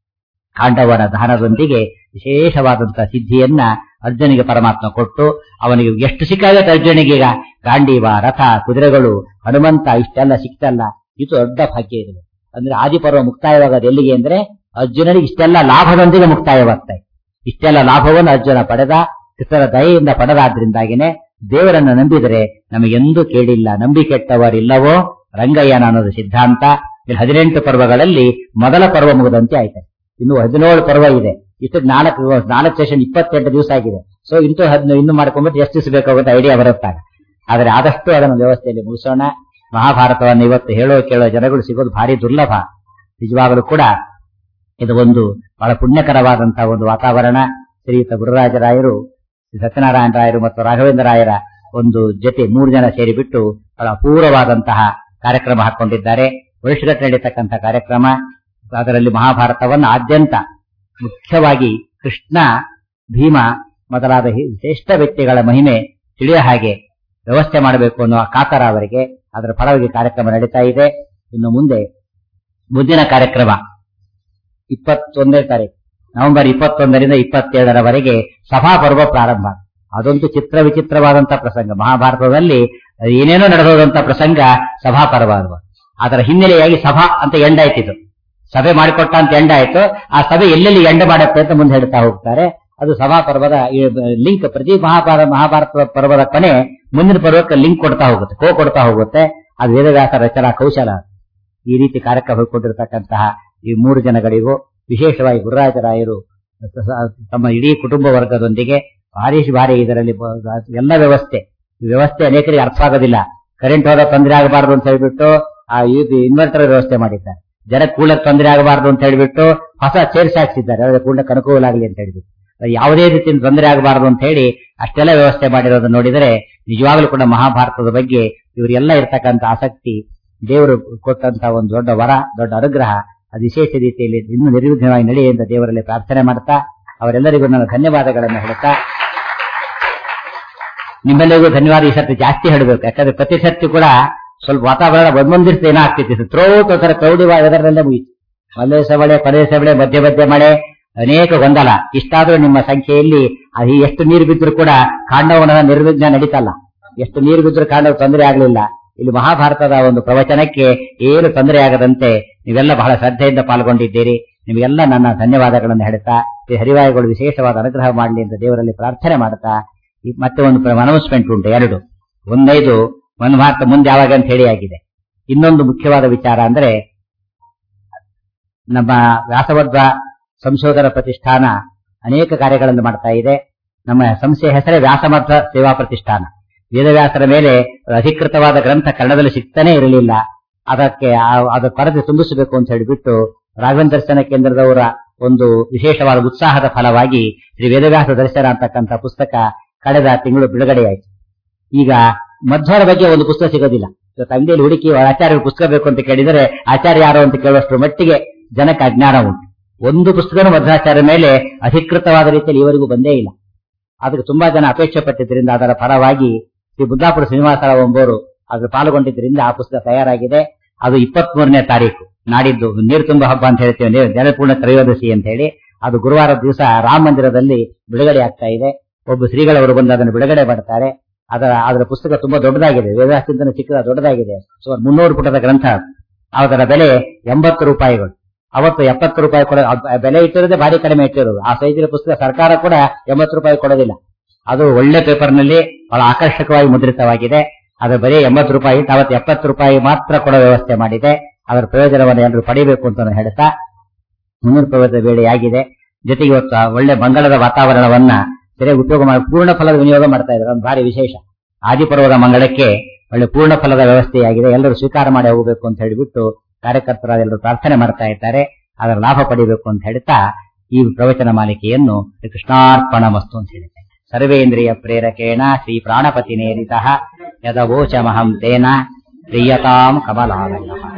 [SPEAKER 1] ಕಾಂಡವನ ದಹನದೊಂದಿಗೆ ವಿಶೇಷವಾದಂತಹ ಸಿದ್ಧಿಯನ್ನ ಅರ್ಜುನಿಗೆ ಪರಮಾತ್ಮ ಕೊಟ್ಟು ಅವನಿಗೆ ಎಷ್ಟು ಸಿಕ್ಕಾಗತ್ತೆ ಅರ್ಜುನಿಗೆ ಈಗ ಗಾಂಡೀವ ರಥ ಕುದುರೆಗಳು ಹನುಮಂತ ಇಷ್ಟೆಲ್ಲ ಸಿಕ್ತಲ್ಲ ಇದು ದೊಡ್ಡ ಭಾಗ್ಯ ಇದೆ ಅಂದ್ರೆ ಆದಿಪರ್ವ ಮುಕ್ತಾಯವಾಗೋದು ಎಲ್ಲಿಗೆ ಅಂದ್ರೆ ಅರ್ಜುನನಿಗೆ ಇಷ್ಟೆಲ್ಲ ಲಾಭದೊಂದಿಗೆ ಮುಕ್ತಾಯವಾಗ್ತಾ ಇದೆ ಇಷ್ಟೆಲ್ಲ ಲಾಭವನ್ನು ಅರ್ಜುನ ಪಡೆದ ಕೃಷ್ಣನ ದಯೆಯಿಂದ ಪಡೆದಾದ್ರಿಂದಾಗಿನೇ ದೇವರನ್ನು ನಂಬಿದರೆ ನಮಗೆಂದೂ ಕೇಳಿಲ್ಲ ನಂಬಿ ಕೆಟ್ಟವರಿಲ್ಲವೋ ರಂಗಯ್ಯನ ಅನ್ನೋದು ಸಿದ್ಧಾಂತ ಇಲ್ಲಿ ಹದಿನೆಂಟು ಪರ್ವಗಳಲ್ಲಿ ಮೊದಲ ಪರ್ವ ಮುಗಿದಂತೆ ಆಯ್ತು ಇನ್ನು ಹದಿನೇಳು ಪರ್ವ ಇದೆ ಇಷ್ಟು ನಾಲ್ಕು ನಾಲ್ಕು ಸೆಷನ್ ಇಪ್ಪತ್ತೆಂಟು ದಿವಸ ಆಗಿದೆ ಸೊ ಇಂಟು ಹದಿನೈದು ಇನ್ನು ಮಾಡ್ಕೊಂಡ್ಬಿಟ್ಟು ಎಷ್ಟು ದಿವಸ ಬೇಕಾಗುತ್ತೆ ಐಡಿಯಾ ಬರುತ್ತಾಗ ಆದರೆ ಆದಷ್ಟು ಅದನ್ನು ವ್ಯವಸ್ಥೆಯಲ್ಲಿ ಮುಗಿಸೋಣ ಮಹಾಭಾರತವನ್ನು ಇವತ್ತು ಹೇಳೋ ಕೇಳೋ ಜನಗಳು ಸಿಗೋದು ಭಾರಿ ದುರ್ಲಭ ನಿಜವಾಗಲೂ ಕೂಡ ಇದು ಒಂದು ಬಹಳ ಪುಣ್ಯಕರವಾದಂತಹ ಒಂದು ವಾತಾವರಣ ಶ್ರೀಯುತ ಗುರುರಾಜರಾಯರು ಶ್ರೀ ಸತ್ಯನಾರಾಯಣ ರಾಯರು ಮತ್ತು ರಾಘವೇಂದ್ರ ರಾಯರ ಒಂದು ಜೊತೆ ಮೂರು ಜನ ಸೇರಿಬಿಟ್ಟು ಬಹಳ ಅಪೂರ್ವವಾದಂತಹ ಕಾರ್ಯಕ್ರಮ ಹಾಕೊಂಡಿದ್ದಾರೆ ವರ್ಷಗಟ್ಟಲೆ ನಡೀತಕ್ಕಂತಹ ಕಾರ್ಯಕ್ರಮ ಅದರಲ್ಲಿ ಮಹಾಭಾರತವನ್ನು ಆದ್ಯಂತ ಮುಖ್ಯವಾಗಿ ಕೃಷ್ಣ ಭೀಮ ಮೊದಲಾದ ಹಿ- ಶ್ರೇಷ್ಠ ವ್ಯಕ್ತಿಗಳ ಮಹಿಮೆ ತಿಳಿಯ ಹಾಗೆ ವ್ಯವಸ್ಥೆ ಮಾಡಬೇಕು ಅನ್ನುವ ಕಾತರ ಅವರಿಗೆ ಅದರ ಪರವಾಗಿ ಕಾರ್ಯಕ್ರಮ ನಡೀತಾ ಇದೆ ಇನ್ನು ಮುಂದೆ ಮುಂದಿನ ಕಾರ್ಯಕ್ರಮ ಇಪ್ಪತ್ತೊಂದನೇ ತಾರೀಕು ನವೆಂಬರ್ ಇಪ್ಪತ್ತೊಂದರಿಂದ ಇಪ್ಪತ್ತೇಳರವರೆಗೆ ಸಭಾಪರ್ವ ಪ್ರಾರಂಭ ಅದೊಂದು ಚಿತ್ರ ವಿಚಿತ್ರವಾದಂತಹ ಪ್ರಸಂಗ ಮಹಾಭಾರತದಲ್ಲಿ ಏನೇನೋ ನಡೆದೋದಂತ ಪ್ರಸಂಗ ಸಭಾಪರ್ವ ಅಲ್ವ ಅದರ ಹಿನ್ನೆಲೆಯಾಗಿ ಸಭಾ ಅಂತ ಎಂಡಾಯ್ತಿತ್ತು ಸಭೆ ಮಾಡಿಕೊಟ್ಟ ಅಂತ ಎಂಡಾಯ್ತು ಆ ಸಭೆ ಎಲ್ಲೆಲ್ಲಿ ಎಂಡ ಮಾಡುತ್ತೆ ಅಂತ ಮುಂದೆ ಹೇಳ್ತಾ ಹೋಗ್ತಾರೆ ಅದು ಸಭಾಪರ್ವದ ಲಿಂಕ್ ಪ್ರತಿ ಮಹಾಭಾರ ಮಹಾಭಾರತ ಪರ್ವದ ಕೊನೆ ಮುಂದಿನ ಪರ್ವಕ್ಕೆ ಲಿಂಕ್ ಕೊಡ್ತಾ ಹೋಗುತ್ತೆ ಕೋ ಕೊಡ್ತಾ ಹೋಗುತ್ತೆ ಅದು ವೇದವ್ಯಾಸ ರಚನಾ ಕೌಶಲ ಈ ರೀತಿ ಕಾರ್ಯಕ್ರಮ ಹೊಯ್ಕೊಂಡಿರ್ತಕ್ಕಂತಹ ಈ ಮೂರು ಜನಗಳಿಗೂ ವಿಶೇಷವಾಗಿ ಗುರುರಾಜರಾಯರು ತಮ್ಮ ಇಡೀ ಕುಟುಂಬ ವರ್ಗದೊಂದಿಗೆ ಭಾರಿ ಭಾರಿ ಇದರಲ್ಲಿ ಬ- ಎಲ್ಲ ವ್ಯವಸ್ಥೆ ಈ ವ್ಯವಸ್ಥೆ ಅನೇಕರಿಗೆ ಅರ್ಥ ಆಗೋದಿಲ್ಲ ಕರೆಂಟ್ ಹೋದ ತೊಂದರೆ ಆಗಬಾರದು ಅಂತ ಹೇಳ್ಬಿಟ್ಟು ಆ ಇನ್ವರ್ಟರ್ ವ್ಯವಸ್ಥೆ ಮಾಡಿದ್ದಾರೆ ಜನ ಕೂಡಕ್ಕೆ ತೊಂದರೆ ಆಗಬಾರದು ಅಂತ ಹೇಳ್ಬಿಟ್ಟು ಹೊಸ ಚೇರ್ಸ್ ಹಾಕ್ಸಿದ್ದಾರೆ ಅದ್ರ ಕೂಡಕ್ಕೆ ಅನುಕೂಲ ಆಗಲಿ ಅಂತ ಹೇಳ್ಬಿಟ್ಟು ಯಾವುದೇ ರೀತಿಯ ತೊಂದರೆ ಆಗಬಾರದು ಅಂತ ಹೇಳಿ ಅಷ್ಟೆಲ್ಲ ವ್ಯವಸ್ಥೆ ಮಾಡಿರೋದನ್ನ ನೋಡಿದರೆ ನಿಜವಾಗ್ಲೂ ಕೂಡ ಮಹಾಭಾರತದ ಬಗ್ಗೆ ಇವರೆಲ್ಲ ಇರ್ತಕ್ಕಂಥ ಆಸಕ್ತಿ ದೇವರು ಕೊಟ್ಟಂತ ಒಂದು ದೊಡ್ಡ ವರ ದೊಡ್ಡ ಅನುಗ್ರಹ ಅದು ವಿಶೇಷ ರೀತಿಯಲ್ಲಿ ಇನ್ನೂ ನಿರ್ವಿಘ್ನವಾಗಿ ನಡೆಯ ಅಂತ ದೇವರಲ್ಲಿ ಪ್ರಾರ್ಥನೆ ಮಾಡ್ತಾ ಅವರೆಲ್ಲರಿಗೂ ನನ್ನ ಧನ್ಯವಾದಗಳನ್ನು ಹೇಳ್ತಾ ನಿಮ್ಮೆಲ್ಲರಿಗೂ ಧನ್ಯವಾದ ಈ ಸರ್ತಿ ಜಾಸ್ತಿ ಹೇಳಬೇಕು ಯಾಕಂದ್ರೆ ಪ್ರತಿ ಸರ್ತಿ ಕೂಡ ಸ್ವಲ್ಪ ವಾತಾವರಣ ಒಂದೊಂದಿರ್ತ ಏನೋ ಆಗ್ತಿತ್ತು ಥ್ರೋಟ್ ಒಂಥರ ಕ್ರೌಡಿ ವೆದರ್ನಲ್ಲೇ ಮುಗಿತು ಮಲ್ಲೇಶ ಮಳೆ ಪರೇಶ ಮಳೆ ಮಧ್ಯ ಮಧ್ಯ ಮಳೆ ಅನೇಕ ಗೊಂದಲ ಇಷ್ಟಾದ್ರೂ ನಿಮ್ಮ ಸಂಖ್ಯೆಯಲ್ಲಿ ಅದು ಎಷ್ಟು ನೀರು ಬಿದ್ದರೂ ಕೂಡ ಕಾಂಡವನ ನಿರ್ವಿಘ್ನ ನಡೀತಲ್ಲ ಎಷ್ಟು ನೀರು ಬಿದ್ದರೂ ಕಾಂಡವ ತೊಂದರೆ ಆಗಲಿಲ್ಲ ಇಲ್ಲಿ ಮಹಾಭಾರತದ ಒಂದು ಪ್ರವಚನಕ್ಕೆ ಏನು ತೊಂದರೆ ಆಗದಂತೆ ನೀವೆಲ್ಲ ಬಹಳ ಶ್ರದ್ಧೆಯಿಂದ ಪಾಲ್ಗೊಂಡಿದ್ದೀರಿ ನಿಮಗೆಲ್ಲ ನನ್ನ ಧನ್ಯವಾದಗಳನ್ನು ಹೇಳ್ತಾ ಶ್ರೀ ಹರಿವಾಯುಗಳು ವಿಶೇಷವಾದ ಅನುಗ್ರಹ ಮಾಡಲಿ ಅಂತ ದೇವರಲ್ಲಿ ಪ್ರಾರ್ಥನೆ ಮಾಡ್ತಾ ಈ ಮತ್ತೆ ಒಂದು ಅನೌನ್ಸ್ಮೆಂಟ್ ಉಂಟು ಎರಡು ಒಂದೈದು ಒಂದು ಭಾರತ ಮುಂದೆ ಯಾವಾಗ ಅಂತ ಹೇಳಿ ಆಗಿದೆ ಇನ್ನೊಂದು ಮುಖ್ಯವಾದ ವಿಚಾರ ಅಂದ್ರೆ ನಮ್ಮ ವ್ಯಾಸವರ್ಧ ಸಂಶೋಧನಾ ಪ್ರತಿಷ್ಠಾನ ಅನೇಕ ಕಾರ್ಯಗಳನ್ನು ಮಾಡ್ತಾ ಇದೆ ನಮ್ಮ ಸಂಸ್ಥೆಯ ಹೆಸರೇ ವ್ಯಾಸಮರ್ಥ ಸೇವಾ ಪ್ರತಿಷ್ಠಾನ ವೇದವ್ಯಾಸರ ಮೇಲೆ ಅಧಿಕೃತವಾದ ಗ್ರಂಥ ಕನ್ನಡದಲ್ಲಿ ಸಿಗ್ತಾನೆ ಇರಲಿಲ್ಲ ಅದಕ್ಕೆ ಆ- ಅದರ ಕೊರತೆ ತುಂಬಿಸಬೇಕು ಅಂತ ಹೇಳಿಬಿಟ್ಟು ರಾಘವೇಂದ್ರ ದರ್ಶನ ಕೇಂದ್ರದವರ ಒಂದು ವಿಶೇಷವಾದ ಉತ್ಸಾಹದ ಫಲವಾಗಿ ಶ್ರೀ ವೇದವ್ಯಾಸ ದರ್ಶನ ಅಂತಕ್ಕಂಥ ಪುಸ್ತಕ ಕಳೆದ ತಿಂಗಳು ಬಿಡುಗಡೆಯಾಯಿತು ಈಗ ಮಧ್ವರ ಬಗ್ಗೆ ಒಂದು ಪುಸ್ತಕ ಸಿಗೋದಿಲ್ಲ ಇವತ್ತು ಅಂಗಡಿಯಲ್ಲಿ ಹುಡುಕಿ ಆಚಾರ್ಯ ಪುಸ್ತಕ ಬೇಕು ಅಂತ ಕೇಳಿದರೆ ಆಚಾರ್ಯ ಯಾರು ಅಂತ ಕೇಳುವಷ್ಟು ಮಟ್ಟಿಗೆ ಜನಕ್ಕೆ ಅಜ್ಞಾನ ಉಂಟು ಒಂದು ಪುಸ್ತಕನೂ ಮಧ್ವಾಚಾರ್ಯ ಮೇಲೆ ಅಧಿಕೃತವಾದ ರೀತಿಯಲ್ಲಿ ಇವರಿಗೂ ಬಂದೇ ಇಲ್ಲ ಅದಕ್ಕೆ ತುಂಬಾ ಜನ ಅಪೇಕ್ಷೆ ಪಟ್ಟಿದ್ದರಿಂದ ಅದರ ಪರವಾಗಿ ಶ್ರೀ ಬುದ್ದಾಪುರ ಶ್ರೀನಿವಾಸರಾವ್ ಎಂಬುವರು ಅದ್ರ ಪಾಲ್ಗೊಂಡಿದ್ದರಿಂದ ಆ ಪುಸ್ತಕ ತಯಾರಾಗಿದೆ ಅದು ಇಪ್ಪತ್ತ್ ಮೂರನೇ ತಾರೀಕು ನಾಡಿದ್ದು ನೀರು ತುಂಬ ಹಬ್ಬ ಅಂತ ಹೇಳ್ತೀವಿ ನೀರು ಜಲಪೂರ್ಣ ತ್ರಯೋದಶಿ ಅಂತ ಹೇಳಿ ಅದು ಗುರುವಾರ ದಿವಸ ರಾಮ ಮಂದಿರದಲ್ಲಿ ಬಿಡುಗಡೆ ಆಗ್ತಾ ಇದೆ ಒಬ್ಬ ಶ್ರೀಗಳವರು ಬಂದು ಅದನ್ನು ಬಿಡುಗಡೆ ಮಾಡ್ತಾರೆ ಅದರ ಅದರ ಪುಸ್ತಕ ತುಂಬಾ ದೊಡ್ಡದಾಗಿದೆ ವೇದಾಂತನ ಚಿಕ್ಕದ ದೊಡ್ಡದಾಗಿದೆ ಸುಮಾರು ಮುನ್ನೂರು ಪುಟದ ಗ್ರಂಥ ಅದು. ಅದರ ಬೆಲೆ ಎಂಬತ್ತು ರೂಪಾಯಿಗಳು ಅವತ್ತು ಎಪ್ಪತ್ತು ರೂಪಾಯಿ ಕೊಡ ಅದ್- ಬೆಲೆ ಇಟ್ಟಿರೋದೇ ಭಾರಿ ಕಡಿಮೆ ಇಟ್ಟಿರೋದು ಆ ಸೈಜಿನ ಪುಸ್ತಕ ಸರ್ಕಾರ ಕೂಡ ಎಂಬತ್ತು ರೂಪಾಯಿ ಕೊಡೋದಿಲ್ಲ ಅದು ಒಳ್ಳೆ ಪೇಪರ್ನಲ್ಲಿ ಬಹಳ ಆಕರ್ಷಕವಾಗಿ ಮುದ್ರಿತವಾಗಿದೆ ಅದರ ಬರೀ ಎಂಬತ್ತು ರೂಪಾಯಿ ಇಟ್ಟು ಅವತ್ತು ಎಪ್ಪತ್ತು ರೂಪಾಯಿ ಮಾತ್ರ ಕೊಡೋ ವ್ಯವಸ್ಥೆ ಮಾಡಿದೆ ಅದರ ಪ್ರಯೋಜನವನ್ನು ಎಲ್ಲರೂ ಪಡಿಬೇಕು ಅಂತ ನಾನು ಹೇಳ್ತಾ ಮುನ್ನೂರು ರೂಪಾಯಿ ವೇಳೆಯಾಗಿದೆ ಜೊತೆಗೆ ಇವತ್ತು ಆ ಒಳ್ಳೆ ಮಂಗಳದ ವಾತಾವರಣವನ್ನ ಸರಿಯಾಗಿ ಉಪಯೋಗ ಮಾಡಿ ಪೂರ್ಣ ಫಲದ ವಿನಿಯೋಗ ಮಾಡ್ತಾ ಇದ್ದಾರೆ ಒಂದು ಭಾರಿ ವಿಶೇಷ ಆದಿಪರ್ವದ ಮಂಗಳಕ್ಕೆ ಒಳ್ಳೆ ಪೂರ್ಣ ಫಲದ ವ್ಯವಸ್ಥೆಯಾಗಿದೆ ಎಲ್ಲರೂ ಸ್ವೀಕಾರ ಮಾಡಿ ಹೋಗಬೇಕು ಅಂತ ಹೇಳಿಬಿಟ್ಟು ಕಾರ್ಯಕರ್ತರಾದ ಎಲ್ಲರೂ ಪ್ರಾರ್ಥನೆ ಮಾಡ್ತಾ ಇದ್ದಾರೆ ಅದರ ಲಾಭ ಪಡಿಬೇಕು ಅಂತ ಹೇಳ್ತಾ ಈ ಪ್ರವಚನ ಮಾಲಿಕೆಯನ್ನು ಶ್ರೀ ಕೃಷ್ಣಾರ್ಪಣ ಮಸ್ತು ಅಂತ ಹೇಳಿದೆ ಸರ್ವೇಂದ್ರಿಯ ಪ್ರೇರಕೇಣ ಶ್ರೀ ಪ್ರಾಣಪತಿ ನೇರಿತ ಯದವೋಚಮಹಂ ತೇನ ಪ್ರಿಯತಾಂ ಕಮಲಾಲಯ